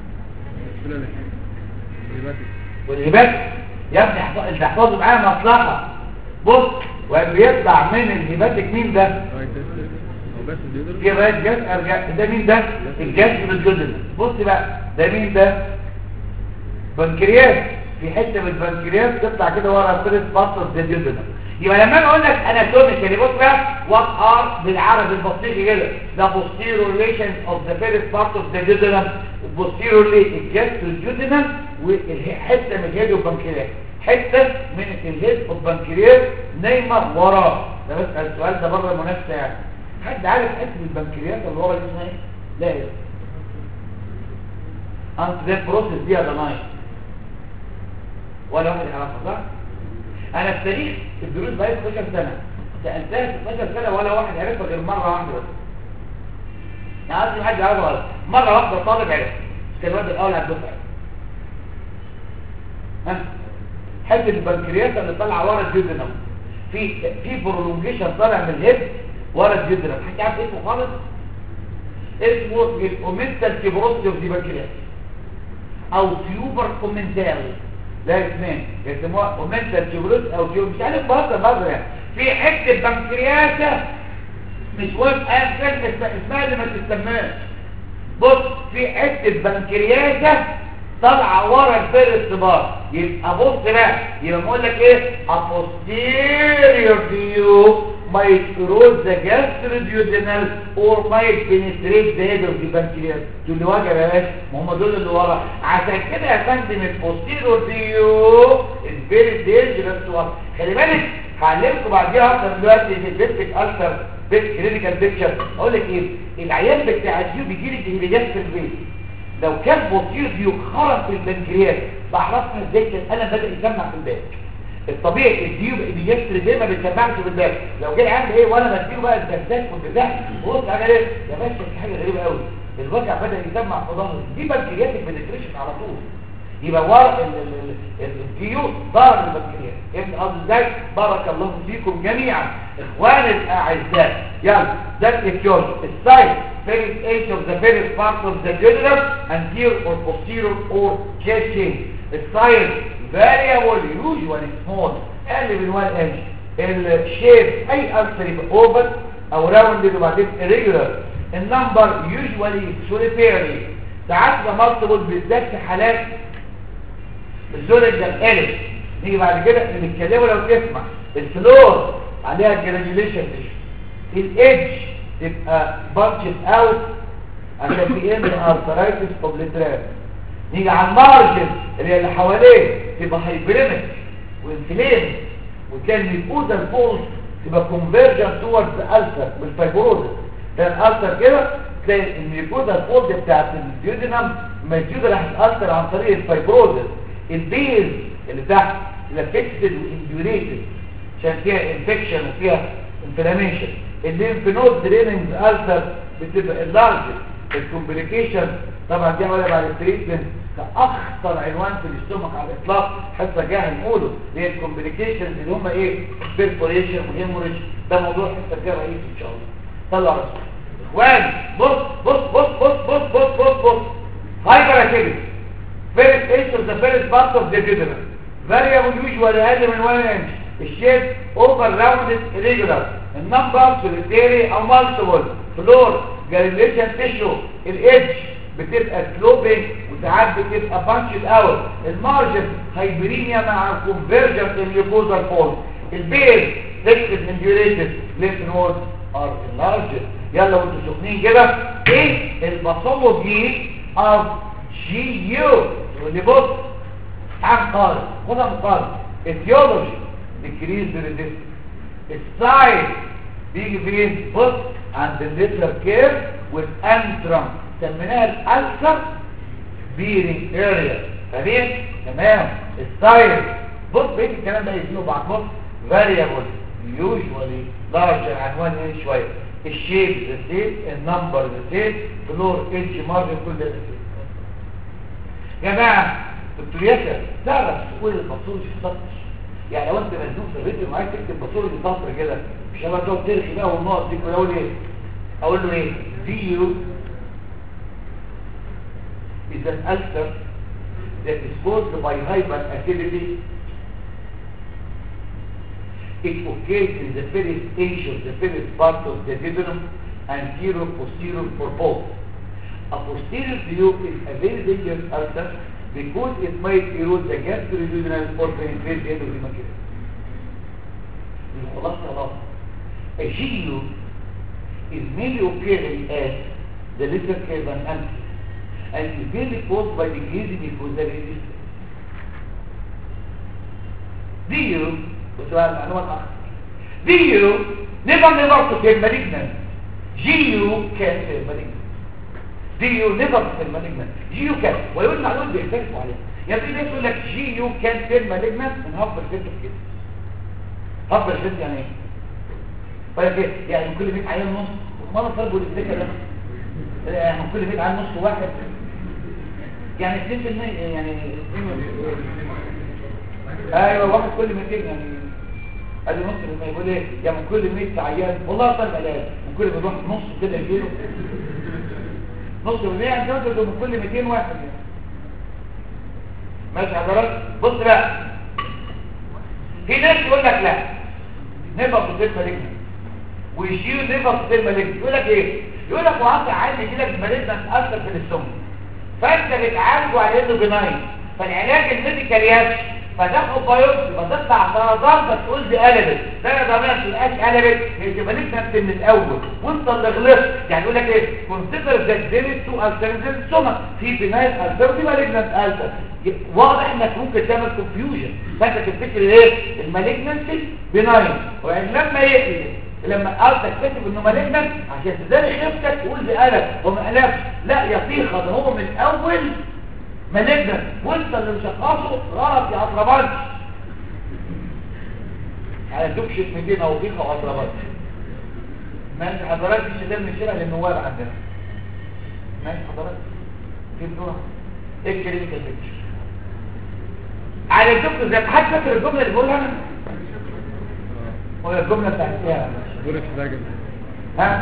والهبات يا ابني احفظ- اللي تحفظه معايا مصلحه بص وبيطلع من الهباتك مين ده في رايت جاز ارجع ده مين ده الجاز بالجدل بص بقى ده مين ده بنكرياس في حته من البنكرياس تطلع كده ورا الثالث بارت اوف ذا ديودنم يبقى لما انا اقول لك اناتوميكالي بص بقى وات ار بالعربي البسيط كده ده posterior relation of the first part of the duodenum posteriorly it gets to the duodenum وحته من الهيد والبنكرياس حته من الهيد والبنكرياس نايمه وراه ده بس السؤال ده بره المنافسه يعني حد عارف حته البنكرياس اللي ورا دي اسمها ايه؟ لا ايه انت ده بروسيس دي يا نايت ولا واحد يعرفها صح؟ انا في تاريخ الدروس بقى 12 سنه سالتها في 12 سنه ولا واحد عرفها غير مره واحده بس يعني قصدي حد يعرفها غلط مره واحده طالب عرف كان الواد الاول على الدفعه ها حته البنكرياس اللي طالعه ورا الجدران في في برولونجيشن طالع من الهيد ورا الجدران حد عارف اسمه خالص اسمه الاومنتال كيبروسيوس دي بنكرياس او تيوبر كومنتال ده اسمين يسموها اومنتال كيبروس او تيوبر مش عارف بهزر بهزر يعني في حته بنكرياسه مش مهم ايا كان اسمها اسمها اللي ما تسماش بص في حته بنكرياسه طالعه ورا الفيرست بار يبقى بص بقى يبقى بقول لك ايه a posterior view might cross the gastroduodenal or might penetrate the head of the pancreas دول اللي واجب يا باشا ما هم دول اللي ورا عشان كده يا فندم البوستيريور فيو is very dangerous one خلي بالك هعلمكم بعديها اكتر دلوقتي في البيتك التر بيت كلينيكال بيكتشر اقول لك ايه العيان بتاع الجيو بيجي لك انجليزيات في البيت لو كان بوستيريور فيو خرج في البنكرياس بعرفنا ازاي كان الالم بدا يسمع في الباك الطبيعي الديو بيجستر زي ما بيسمعش في الباك لو جه عندي ايه وانا بديه بقى الدكتات والبتاع بص على ايه يا باشا في حاجه غريبه قوي الوجع بدا يسمع في ظهري دي بنكرياتك بنتريشن على طول يبقى ورا الديو ضرر البنكرياس انت قصدي ازاي بارك الله فيكم جميعا اخواني الاعزاء يلا ده الكيوش السايد first edge of the first part of the duodenum anterior or posterior or catching the size variable usually small اقل من 1 inch الشيب اي اكثر يبقى oval او rounded وبعدين irregular النمبر usually solitary ساعات ده multiple بالذات في حالات الزولج ده الالف نيجي بعد كده نتكلموا لو تسمع الفلور عليها جرانيوليشن الايدج تبقى بانشت اوت عشان في ان ارثرايتس اوبليتراب نيجي على المارجن اللي هي اللي حواليه تبقى هايبريمك وانفلام وكان ميكوزا فولز تبقى كونفرجن توورد الالسر بالفايبروزس ده الالسر كده تلاقي الميكوزا فولز بتاعت الديودينم موجوده راح تاثر عن طريق الفايبروزس البيز اللي تحت اللي فيكسد وانديوريتد عشان فيها انفكشن وفيها انفلاميشن الليمف نود دريننج الالسر بتبقى اللارج الكومبليكيشن طبعا دي ولا بعد التريتمنت كاخطر عنوان في الاستومك على الاطلاق حتى جاي نقوله اللي هي الكومبليكيشن اللي هم ايه بيرفوريشن وهيموريج ده موضوع حتى جاي رئيسي ان شاء الله طلع رسول اخوان بص بص بص بص بص بص بص بص هايبر اكيدي first inch of the first part of the duodenum variable usually اقل من 1 inch الشيب over rounded irregular النمبر solitary او multiple فلور جريليشن تيشو الايدج بتبقى سلوبنج وساعات بتبقى بانشد اوت المارجن هايبرينيا مع كونفرجن الميوكوزال فول البيز فيكسد انديوريتد ليف نود ار اللارجن يلا وانتوا سخنين كده ايه الباثولوجي اوف جي يو اللي بص تعال قارن خدها مقارن الثيولوجي ديكريز ريزيستنس السايد بيجي فين بص عند الليتر كير والانترم سميناها الالسر بيرنج اريا فاهمين تمام السايد بص بقيت الكلام ده يزيدوا بعض بص فاريبل يوجوالي لارجر عنوان ايه شويه الشيب ذا سيم النمبر ذا سيم فلور ايدج مارجن كل ده سيم يا جماعه دكتور ياسر تعرف تقول الباثولوجي في سطر يعني لو انت مزنوق في الفيديو معاك تكتب باثولوجي سطر كده مش هبقى تقعد ترخي بقى والنقط دي كلها اقول ايه اقول له ايه فيو is an ulcer that is caused by hyperacidity it occurs in the first stage of the first part of the duodenum anterior posterior for both a posterior view is a very dangerous ulcer because it might erode the gastrointestinal or penetrate the endocrine الخلاصة خلاص A GU is mainly occurring as the liver cavern empty and is mainly caused by decreasing mucosal resistance. DU وسؤال معلومات أخرى DU never never to kill malignant GU can kill malignant DU never to kill malignant GU can ويقول معلومات بيختلفوا عليها يعني في ناس يقول لك GU can kill malignant من هاف برسنت كده هاف برسنت يعني ايه؟ طيب ايه؟ يعني من كل 100 عيان نص مرة طلبوا الاتكة ده يعني من كل 100 عيان نص واحد يعني 2% يعني ايوه واحد كل 200 يعني ادي نص لما يقول ايه يعني من كل 100 عيان والله طلب علاج من كل ما يروح نص كده يجيله نص من 100 عشان من كل 200 واحد يعني. ماشي حضرتك بص بقى في ناس يقول لك لا نبقى في الزيت مالجنا ويشيل نبقى في الزيت مالجنا يقول لك ايه يقول لك وعطي عادي يجي لك مالجنا تاثر في السم فانت بتعالجه على انه بناين فالعلاج الميديكال يمشي فتاخد بايوبسي فتطلع سرطان فتقول دي قلبت ده انا ضمنت تبقاش قلبت هي تبقى نفسك من الاول وانت اللي غلطت يعني يقول لك ايه كونسيدر ذات ديريت تو الترنتيف سوما في بناين الترنتيف مالجنت التر واضح انك ممكن تعمل كونفيوجن فانت تفتكر ايه المالجنسي بناين ويعني لما يقلب لما قال تكتب انه مالجنت عشان تداري خيفتك تقول دي قلب وما قلبش لا يا فيخه ده هو من الاول مالجنت وانت اللي مشخصه غلط يا اطربانش على دكشة 200 او فيخه واطربانش ماشي حضرات دي شتان من شرع للنواب عندنا ماشي حضرات فهمتوها ايه الكلينيكال بيكتشر على الدكتور زي حد فاكر الجمله اللي بقولها انا ولا الجمله بتاعتها بقولك راجل ها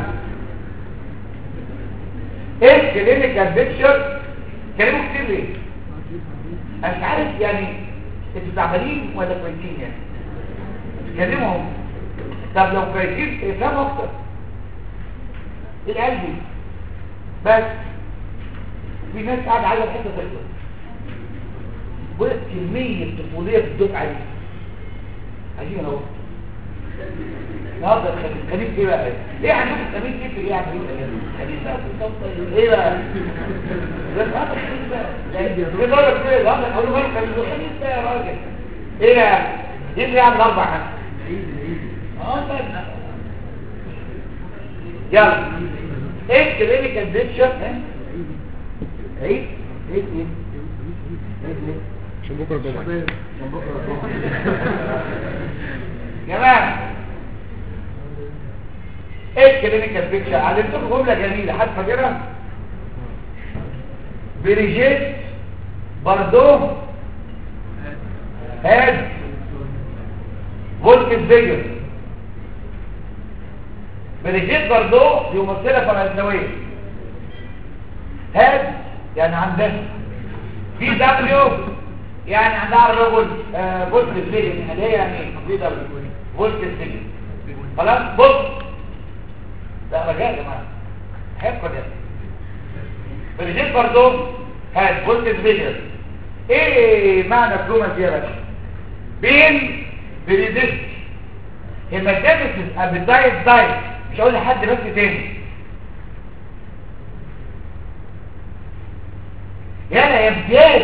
ايه الكلينيكال بيكتشر كلمه كتير ليه انا مش عارف يعني انتوا تعبانين ولا كويسين يعني تكلمهم طب لو كويسين افهموا اكتر ايه العيال دي بس في ناس قاعده عايزه حته تخلص بقولك كمية طفولية في الدفعة دي عايزين اهو النهارده الخميس خميس ايه بقى ايه عندكم الخميس ايه في ايه يا عم خميس بقى في الصفة ايه بقى ده النهارده الخميس بقى ايه ده ولا كده النهارده اقول له الخميس الخميس بقى يا راجل ايه يا ايه اللي يعمل اربع حاجات اه طيب يلا ايه الكلينيكال بيكتشر ها عيد عيد ايه عيد ايه عشان بكره الجمعه جماعة ايه الكلينيكال بيكتشر علمتكم جملة جميلة حد فاكرها بريجيت باردو هاد فولكس فيجر بريجيت باردو دي ممثلة فرنسوية هاد يعني عندها في دبليو يعني عندها الرجل آه فولكس فيجر يعني هي يعني في دبليو فولكس فيجر خلاص بص ده رجاء يا جماعه حبكوا ده بريجيت باردو هاد فولكس فيجر ايه معنى فلومس يا باشا بين بريدست هيماتيمسيس ابيتايت دايت مش هقول لحد بس تاني يلا يا امتياز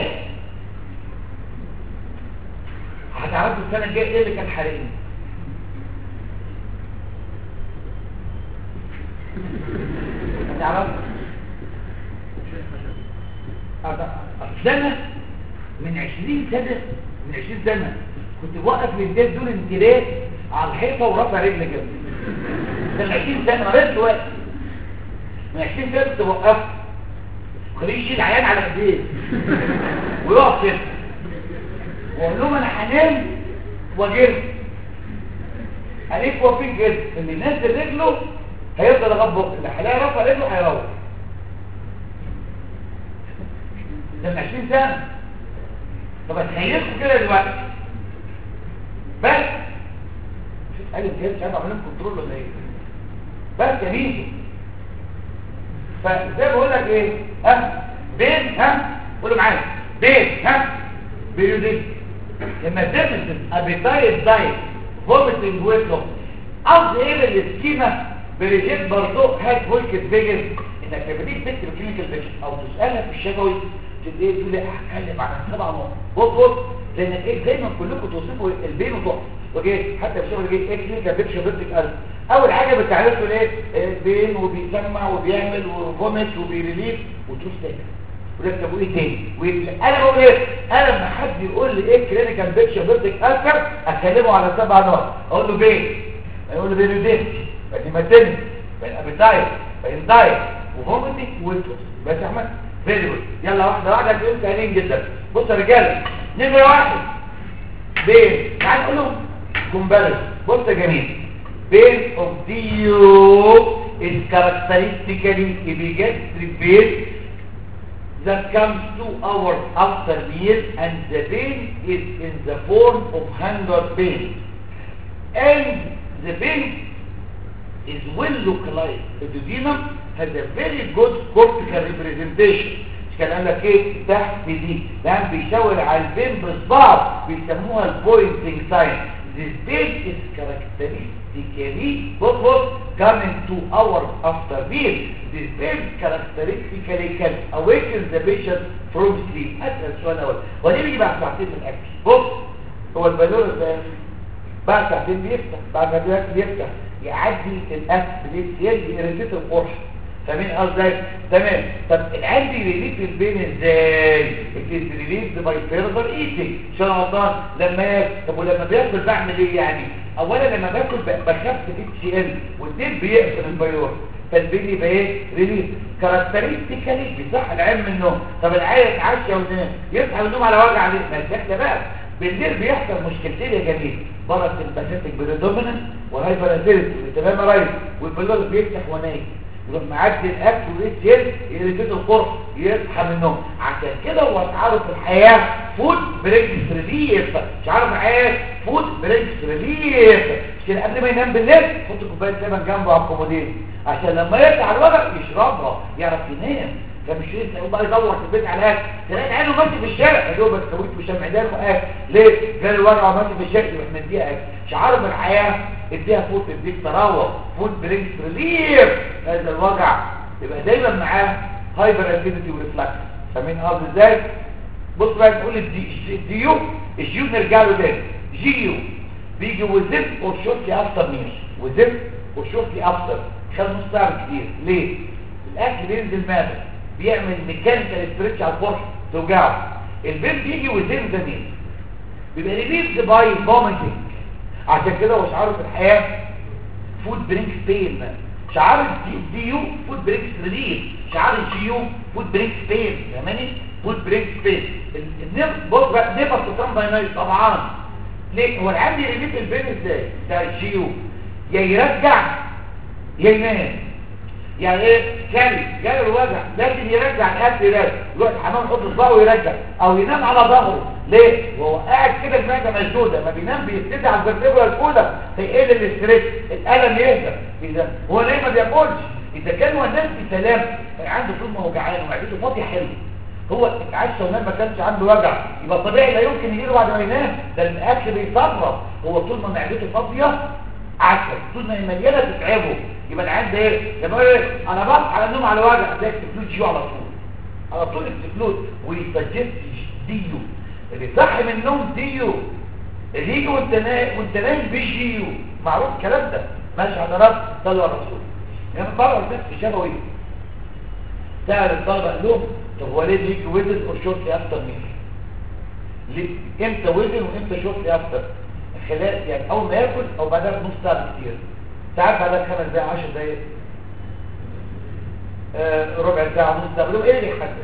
هتعرفوا السنه الجايه ايه اللي كان حريقي هتعرفوا سنه من 20 سنه من 20 سنه كنت بوقف للناس دول امتلاك على الحيطه ورافع رجلي كده ده من 20 سنه ما بقتش واقف من 20 سنه كنت بوقفه خليه يشيل عيان على ايديه ويقف كده واقول لهم انا هنام واجري عليك وفيك جد اللي ينزل رجله هيفضل لغايه بكره اللي هيلاقي رافع رجله هيروح ده من 20 سنه طب اتخيلكم كده دلوقتي بس شوف قال انت مش عارف اعمل لهم كنترول ولا ايه بس يا ميزو فزي بقول لك ايه ها بين ها قولوا معايا بين ها بيريودين هيماتيمسيس ابيتايت دايت فوميتنج ويت لوس قصدي ايه بالسكيما بريجيت برضو هاد فولكت فيجن انك لما تيجي تكتب كلينيكال بيكشن او تسالها في الشفوي تبقى ايه تقول لي هتكلم عن سبع نقط بص بص لانك ايه دايما كلكم توصفوا البين وتقف وجي حتى في الشغل جه ايه كلينيكال بيكشن بيرتك قلب اول حاجه بتعرفوا ايه بين وبيسمع وبيعمل وفوميت وبيريليف وتروح تاني وده بتقول ايه تاني ويبقى انا بقول ايه انا لما حد يقول لي ايه كلينيكال بيكشن بيرتك الفر اكلمه على سبع نقط اقول له بين يقول له بيريديت بعدين ماتن بعدين ابيتايت بعدين دايت وفوميتنج ويتوس بس يا احمد فيري جود يلا واحده واحده هتلاقيهم سهلين جدا بص يا رجاله نمره واحد بين تعال نقول لهم كومباريس بص يا جميل بين اوف ديو is characteristically epigastric pain that comes two hours after meal and the pain is in the form of hunger pain and the pain is well localized the duodenum has a very good cortical representation كان قال لك ايه تحت دي لان بيشاور على البين بصباع بيسموها البوينتنج ساين this pain is characteristically بص بص coming two hours after meal this pain characteristically can awaken the patient from sleep اسال سؤال اول وليه بيجي بعد ساعتين من الاكل بص هو البالون ده بعد ساعتين بيفتح بعد ما الاكل بيفتح يعدي الاكل بيتسيل يريتيت القرح فاهمين قصدي تمام طب العيال بيريليف البين ازاي بيريليف باي فيرذر ايتنج عشان غلطان لما ياكل طب ولما بياكل بعمل ايه يعني اولا لما باكل بخفف اتش ال والدين بيقفل البيور فالبين يبقى ايه ريليف كاركترستيكالي بيصح العين من النوم طب العيال يتعشى وينام يصحى من النوم على وجع ليه ما الشكل بقى بالليل بيحصل مشكلتين يا جميل برد الباسيفيك بريدوميننت وهايبرازيلتي تمام يا ريس والبلور بيفتح ونايم يروح معدي الاكل ويتجل يريد القرص يصحى من النوم عشان كده هو تعرف الحياه فود بريكس ريليف مش عارف الحياه فود بريكس ريليف مش كده قبل ما ينام بالليل حط كوبايه لبن جنبه على الكومودين عشان لما يطلع الوجع يشربها يعرف ينام فمش لسه يقوم بقى يدور في البيت على اكل تلاقي عينه ماشي في الشارع يا دوبك سويت بشمعدان واكل ليه جالي الوجع ماشي في الشارع يروح مديها اكل مش عارف الحياه اديها فوت اديك تروح فوت بريكس ريليف هذا الوجع يبقى دايما معاه هايبر اكتيفيتي وريفلكس فاهمين قصدي ازاي بص بقى تقول الدي الديو الجيو نرجع له تاني جيو بيجي وزف وشوتلي افتر ميل وزف وشوتلي افتر خد نص ساعه كتير ليه الاكل بينزل معده بيعمل ميكانيكال ستريتش على الفرح توجعه البيت بيجي وزف ده ميل بيبقى ريليفد باي فوميتنج عشان كده هو شعاره في الحياه فود برينكس بين شعار الديو فود برينكس ريليف شعار الجيو فود برينكس بين فاهماني فود برينكس بين النيف بص بقى نيفر تتم باينايز طبعا ليه هو العام يريليف البين ازاي بتاع الجيو يا يرجع يا ينام يعني ايه جري جري الوجع لازم يرجع الاكل لازم يروح الحمام يحط صباعه ويرجع او ينام على ظهره ليه وهو قاعد كده المعده مشدوده ما بينام بيبتدي على الفرتبرا الاولى فيقل الاستريس الالم يهدى اذا هو ليه ما بياكلش اذا كان هو الناس بسلام كان عنده طول ما هو جعان ومعدته فاضيه حلو هو اتعشى ونام ما كانش عنده وجع يبقى طبيعي لا يمكن يجيله بعد ما ينام ده الاكل بيصرف هو طول ما معدته فاضيه عسل طول ما هي مليانه تتعبه يبقى العيان ده ايه يبقى ايه انا بصحى على النوم على وجع تلاقي التفلوت جيو على طول على طول التفلوت ويسجل ديو اللي صح من النوم ديو اللي يجي وانت نايم وانت نايم بيجيو معروف الكلام ده ماشي حضرات صلوا على الرسول يعني بره الناس في شبوي سأل الطلبه قال لهم طب هو ليه بيجي وزن اور شورتلي افتر مين ليه امتى وزن وامتى شورتلي افتر خلال يعني اول ما ياكل او بعدها بنص ساعه كتير ساعات بعدها خمس دقايق 10 دقايق آه ربع ساعه نص ساعه لهم ايه اللي يحدد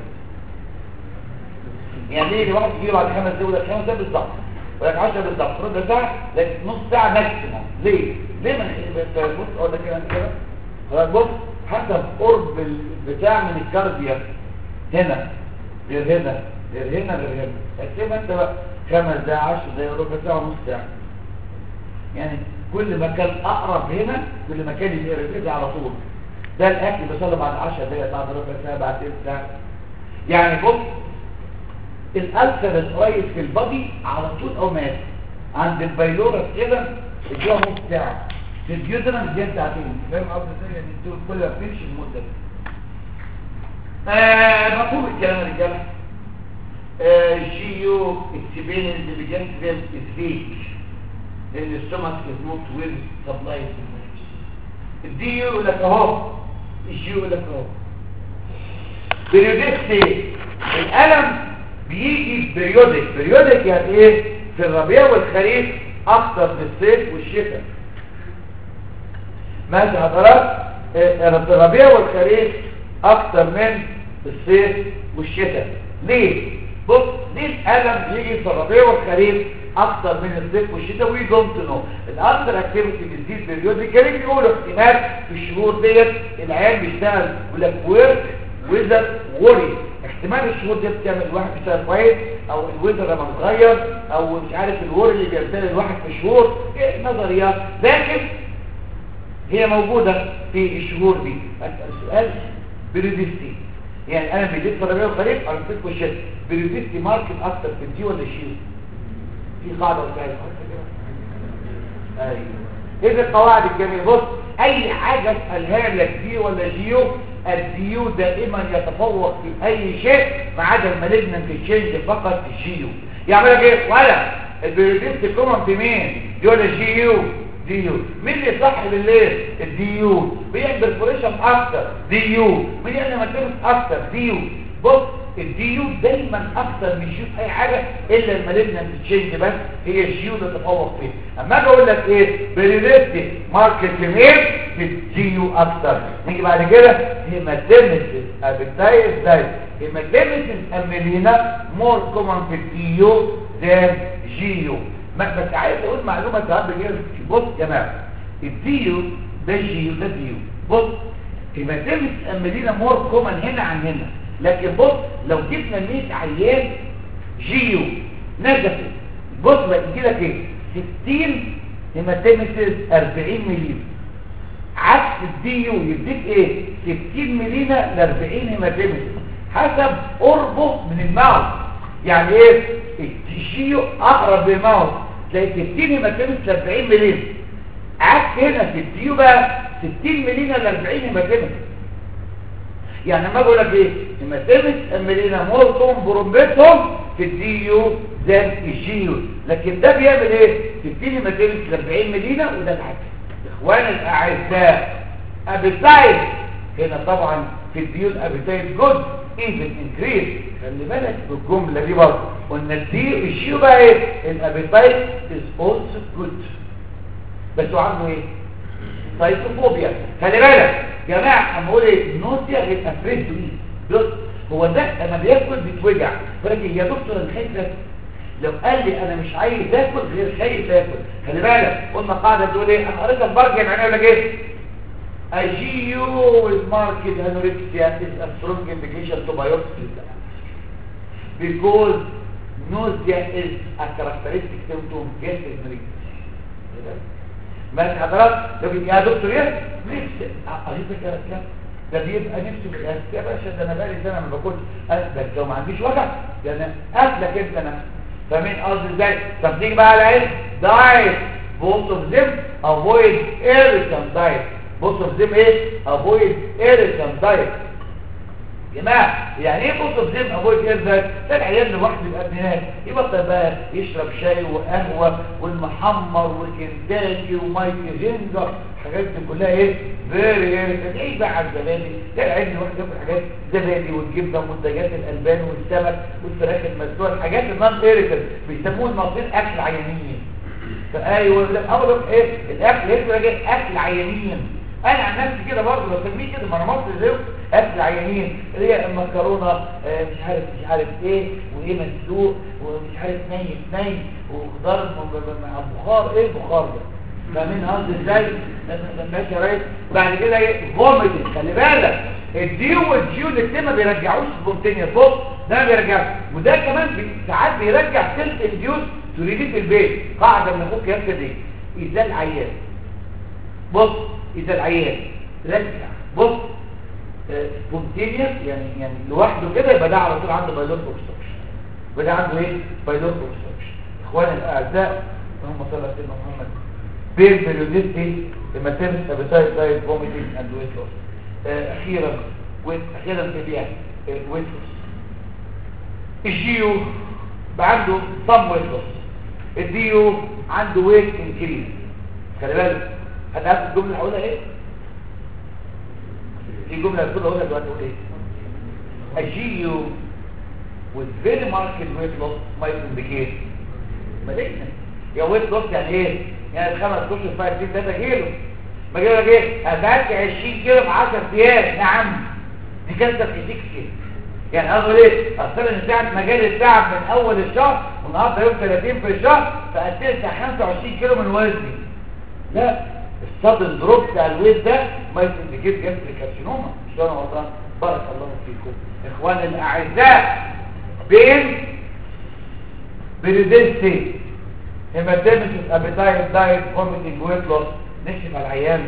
يعني ليه واحد يجي بعد خمس دقايق ولا خمس دقايق بالظبط ولا 10 بالظبط ربع ساعه لكن نص ساعه ماكسيموم ليه ليه ما بص اقول لك كده كده خلاص بص حسب قرب بتاع من الكارديا هنا غير هنا غير هنا غير هنا اكتبها انت بقى خمس دقايق 10 دقايق ربع ساعه ونص ساعه يعني كل ما كان اقرب هنا كل ما كان يبقى على طول ده الاكل بيصلي بعد 10 دقايق بعد ربع ساعه بعد ثلث ساعه يعني بص الالسر القريب في البادي على طول او مات عند البايلورس كده الجوع مبدع في الديودرم دي ساعتين فاهم قصدي ازاي يعني انتوا كل ما بتمشي المده دي آه مفهوم الكلام يا رجاله آه جيو اكسبيرينس بيجنت فيل از فيك لان السtomach is not well supplied الدي يقول لك اهو الجي يقول لك اهو بريودكتي الالم بيجي بريودك بريودك يعني ايه في الربيع والخريف اكتر في الصيف والشتاء ماشي حضرتك آه، في الربيع والخريف اكتر من الصيف والشتاء ليه بص ليه الالم بيجي في الربيع والخريف اكتر من الصيف والشتاء وي دونت نو الاكتر اكتيفيتي بتزيد بريوديكالي بيقولوا احتمال في الشهور ديت العيال بيشتغل يقول لك ورك ويزر ووري احتمال الشهور دي بتعمل الواحد بيشتغل كويس او الويزر لما بيتغير او مش عارف الوري اللي بيرسل الواحد في شهور ايه نظريات لكن هي موجودة في الشهور دي أسأل سؤال بريدستي يعني انا بيجيت في الربيع والخريف او الصيف والشتاء بريدستي ماركت اكتر في الدي ولا شيل في قاعدة وسائل ايوه ايه القواعد الجميلة بص اي حاجة اسألها لك دي ولا جيو الديو دائما يتفوق في اي شيء ما عدا المالجنانت تشينج فقط في الجيو يعمل لك ايه ولا البريدست كومن في مين دي ولا جيو ديو مين اللي صح بالليل الديو بيعمل برفوريشن اكتر ديو مين اللي ماتيريال اكتر ديو بص الديو دايما اكتر من يشوف اي حاجه الا المالجنانت تشينج بس هي الجيو اللي تفوق فيه اما اجي اقول لك ايه بريليتي ماركت مين الديو اكتر نيجي بعد كده هيماتيرنسيس ابيتايز دايت هيماتيرنسيس اميلينا مور كومن في الديو ذان جيو ما بس عايز اقول معلومه تهم كده بص يا جماعه الديو ده جيو ده ديو بص هيماتيرنسيس اميلينا مور كومن هنا عن هنا لكن بص لو جبنا 100 عيان جيو نجفت بص بقى يجي لك ايه 60 هيماتيمسيس 40 مليون عكس الديو يديك ايه 60 مليون ل 40 هيماتيمسيس حسب قربه من الماوس يعني ايه الجيو اقرب للماوس تلاقي 60 هيماتيمسيس ل 40 مليون عكس هنا في الديو بقى 60 مليون ل 40 هيماتيمسيس يعني لما اقول لك ايه هيماتيمس املينا موركم برومبتهم في الديو ذات الجيو لكن ده بيعمل ايه تبتدي هيماتيمس ل 40 ملينا وده العكس اخوان الاعزاء ابيتايت هنا طبعا في الديو الابيتايت جود ايفن انكريز خلي بالك بالجمله دي برضه قلنا الديو الجيو بقى ايه الابيتايت از اولسو جود بس هو عنده ايه سايتوفوبيا خلي بالك يا جماعه اما اقول ايه نوزيا غير افريد بص هو ده لما بياكل بيتوجع ولكن يا دكتور انا خايف اكل لو قال لي انا مش عايز اكل غير خايف اكل خلي بالك قلنا قاعده تقول ايه انا قريت البرجر يعني اقول لك ايه اجيو with market anorexia is a strong indication to biopsy because nausea is a characteristic symptom gastroenteritis ماشي حضرتك لو يا دكتور ايه نفسي قريت كده كده ده بيبقى نفسي بالقلب يا باشا ده انا بقالي سنه ما باكلش بس لو ما عنديش وجع ده انا اكلك انت نفسك فاهمين قصدي ازاي طب تيجي بقى على ايه دايت بوست اوف زم افويد ايريتان دايت بوست اوف زم ايه افويد ايريتان دايت جماعه يعني ايه بوست اوف زم افويد ايريتان ده العيال لوحده يبقى ابن ناس يبطل بقى يشرب شاي وقهوه والمحمر والكنتاكي ومايك جينجر الحاجات دي كلها ايه فيري ايريتان ايه بقى على الزبادي ده العيال لوحده ياكل حاجات زبادي والجبنه ومنتجات الالبان والسمك والفراخ المسلوقه الحاجات النون ايريتان بيسموه المصير اكل عيانين فايوه اول ايه الاكل يبقى اكل عيانين انا عن نفسي كده برضه بسميه كده ما انا مصري زيه اكل عيانين اللي هي المكرونه آه مش عارف مش عارف ايه وايه مسلوق ومش عارف ني ني وخضار مع بخار ايه البخار ده فاهمين قصدي ازاي ماشي يا ريس بعد كده ايه فوميتنج خلي بالك الديو والجيو الاثنين ما بيرجعوش سبونتينيوس بص ده ما بيرجعش وده كمان بي... ساعات بيرجع سيلف انديوس تريدي في البيت قاعده من اخوك يكتب ايه اذا العيان بص اذا العيان رجع بص سبونتينيوس يعني يعني لوحده كده يبقى ده على طول عنده بايلوت اوبستراكشن وده عنده ايه بايلوت اوبستراكشن اخواني الاعزاء اللهم صل على سيدنا محمد بين بيريوديستي هيماتيمس ابيتايت دايت فوميتنج اند ويت لوس اخيرا ويت اخيرا تبيع ويت لوس الجيو بقى عنده صم ويت لوس الديو عنده ويت انكريز خلي بالك هتعرف الجمله اللي هقولها ايه في جمله المفروض اقولها دلوقتي اقول ايه الجيو with very marked weight loss might indicate malignant يا weight loss يعني ايه يعني الخمس اشهر فيها 2 3 كيلو ما جينا ايه هتعدي 20 كيلو في 10 ايام نعم دي كانت في 6 يعني قالوا ليه اصل ان ساعه مجال التعب من اول الشهر والنهارده يوم 30 في الشهر فقدرت 25 كيلو من وزني لا الصدن دروب بتاع الويت ده ما يتنديكيت جاستريك كارسينوما مش انا غلطان بارك الله فيكم اخواني الاعزاء بين بريزنسي هيماتيمسيس ابيتايت دايت فوميتنج ويت لوس نكشف على العيان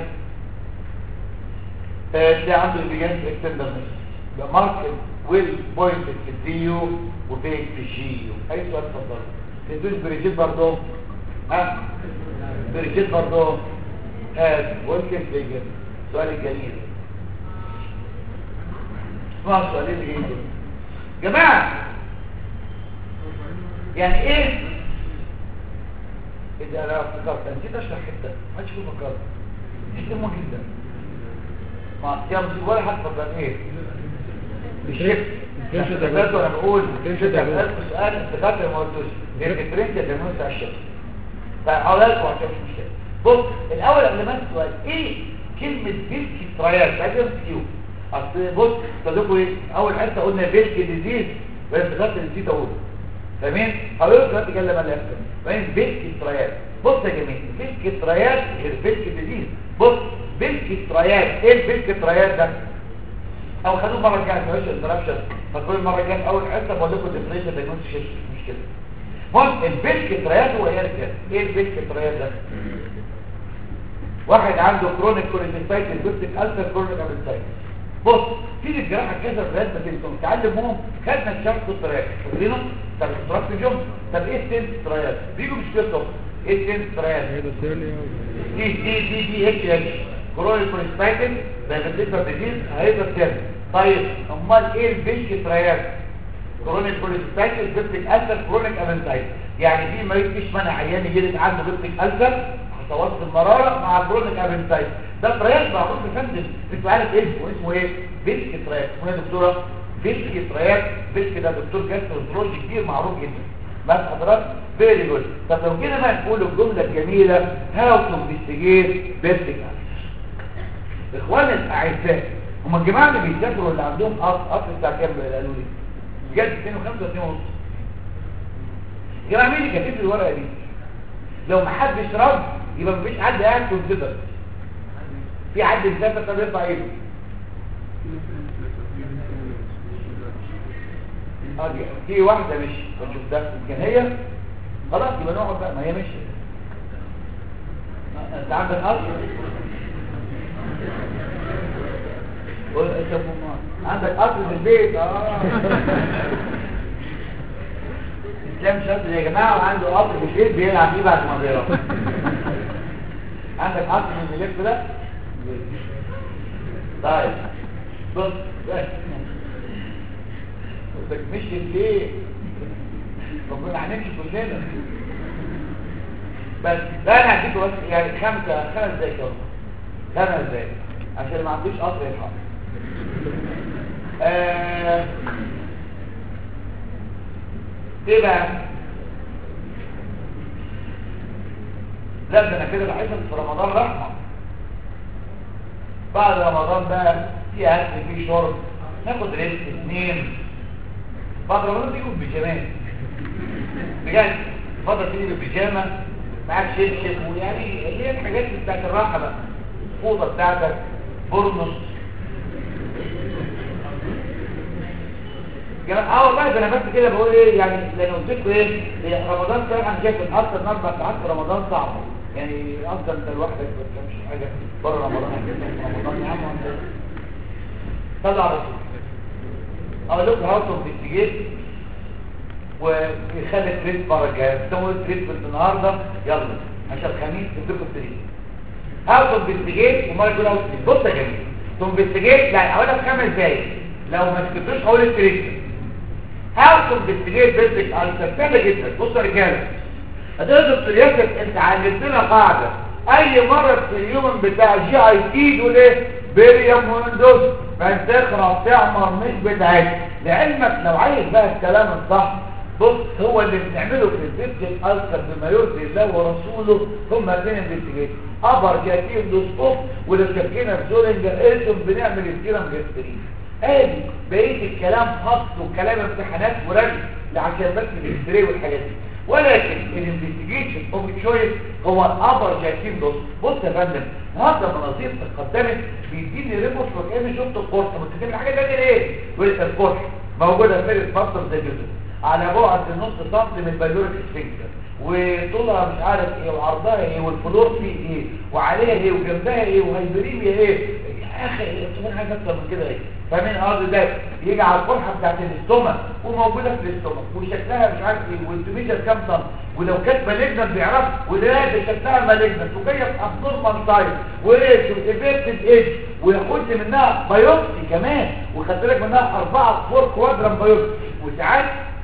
آه، ده عنده ايبيجانس اكستندرنس ده ماركت ويل بوينت في الديو وفيك في الجيو اي سؤال اتفضل تدوس بريجيت برضه ها بريجيت برضه هاد ممكن تيجي سؤال الجميل اسمعوا السؤالين الجميل جماعه يعني ايه اذا انا افتكرت أنا نسيت اشرح حته ما تشوف فكرت حته مهمه جدا ما يا مش ولا حد فكر ايه الشيفت افتكرت وانا بقول الفرنش سألت ده سؤال افتكرت ما قلتوش الفرنش ده نص على الشيفت فهقولها لكم عشان مش مشكله بص الاول قبل ما أنسى السؤال ايه كلمه بيلك ترايات عايز كيو اصل بص صدقوا ايه اول حته قلنا بيلك ديزيز بس غلط نسيت اقول فاهمين هقول لكم دلوقتي كلام اللي يحصل فاهم بيلك ترايات بص يا جماعه بيلك ترايات غير بيلك ديزيز بص بيلك ترايات ايه البيلك ترايات ده او خدوه المره الجايه في وش الانترابشن فكل المره الجايه في اول حصه بقول لكم الديفرنشال دايجنوستيك شيفت مش كده المهم البيلك ترايات هو ايه كده ايه البيلك ترايات ده واحد عنده كرونيك كوليستايت البيبتيك ألسر كرونيك أبنسايت بص في الجراحة كذا بلاد ما تنسوا تعلمهم خدنا الشرط الطريات فاكرينه طب اختراق في جمله طب ايه السنس الطريات بيجوا مش كده ايه السنس الطريات هيدا سيرلي دي دي دي دي اتش اتش كرونيك كوليستايتس دايبيتيك ديزيز هيبقى كده طيب امال ايه البيلك تريات كرونيك كوليستايتس بيبتيك ألسر كرونيك أبنسايت يعني دي ما يجيش منع عيان يجي لك عنده بيبتيك ألسر متوسط المرارة مع كرونيك ابنتايت ده تريات معروف يا فندم انت عارف ايه اسمه اسمه ايه بيلك تريات اسمه ايه يا دكتوره بيلك تريات بيلك ده دكتور جاستروانترولوجي كبير معروف جدا بس حضرتك فيري جود طب لو جينا بقى نقول الجمله الجميله هاو تو انفستيجيت بيلك اخواني الاعزاء هم الجماعه اللي بيسافروا اللي عندهم قطر قطر الساعه كام قالوا لي بجد 2 و5 و2 ونص يا جماعه مين اللي كاتب لي الورقه دي لو ما حدش رد يبقى مفيش حد قاعد كونسيدر في حد مسافر طب يرفع ايده اه دي في واحده مش بنشوف ده يمكن هي خلاص يبقى نقعد بقى ما هي مش انت عندك اصل قول انت أبو ماما. عندك اصل في البيت اه اسلام شاطر يا جماعه وعنده قطر في البيت بيلعب فيه بعد ما بيروح عندك قطر من الملف ده طيب بص بس بدك مشي ليه ربنا هنمشي كلنا بس ده انا هديكوا بس يعني خمسه خمس دقايق كده خمس دقايق عشان ما عنديش قطر يلحق آه ايه بقى لا ده انا كده بحس في رمضان رحمه بعد رمضان بقى في اكل في شرب ناخد ريست اثنين بعد رمضان تيجوا ببيجامات بجد تفضل تيجي بالبيجامه معاك شبشب ويعني اللي هي الحاجات بتاعت الراحه بقى الفوطه بتاعتك برنس اه والله ده انا بس كده بقول ايه يعني لان قلت لكم ايه هي رمضان كان انا شايف ان اكتر من اربع ساعات في رمضان صعب يعني افضل انت لوحدك ما بتعملش حاجه بره رمضان هتبقى في رمضان يا عم انت طلع رسول اقول لكم هاو تو انفستيجيت ويخلي تريد المره الجايه بتسوي تريتمنت النهارده يلا عشان الخميس تديكم التريد هاو تو انفستيجيت وما يقول هاو بص يا جميل تو انفستيجيت لا هقول لك خمس دقايق لو ما سكتوش هقول التريتمنت هاو تو انفستيجيت بيزك السر سهله جدا بص يا رجاله هتقدر دكتور ياسر انت علمتنا قاعده اي مرض في اليوم بتاع جي اي تي دول ايه بيريم ويندوز فانت تخرب تعمر مش بتاعتك لعلمك لو عايز بقى الكلام الصح بص هو اللي بنعمله في الفيبت الالسر بما يرضي الله ورسوله هم الاثنين انفستيجيت ابر جاتين دوسكوب ولو شكينا في زولنجر ايسون بنعمل السيرم جاسترين ادي بقيه الكلام خط وكلام امتحانات ورجل عشان بس الاكستري والحاجات دي ولكن الانفستيجيشن اوف تشويس هو الابر جاكين دوس بص يا فندم النهارده مناظير اتقدمت بيديني ريبورت وكاني شفت القرص متكلم حاجه تانية ايه يقول القرص موجوده في الفصل زي كده على بعد نص سم من البالوريك سفنكتر وطولها مش عارف ايه وعرضها ايه والفلور فيه ايه وعليها ايه وجنبها ايه وهيبريميا ايه يا اخي انتوا حاجه اكتر من كده ايه فاهمين الارض ده يجي على القرحه بتاعت الاستومك وموجوده في الاستومك وشكلها مش عارف ايه والانتوميتر كام طن ولو كانت مالجنت بيعرف وده ده شكلها مالجنت وجايه في ابنورمال سايز وايش وايفيرتد ايج وياخد لي منها بايوبسي كمان وخدت لك منها اربعه فور كوادرام بايوبسي وساعات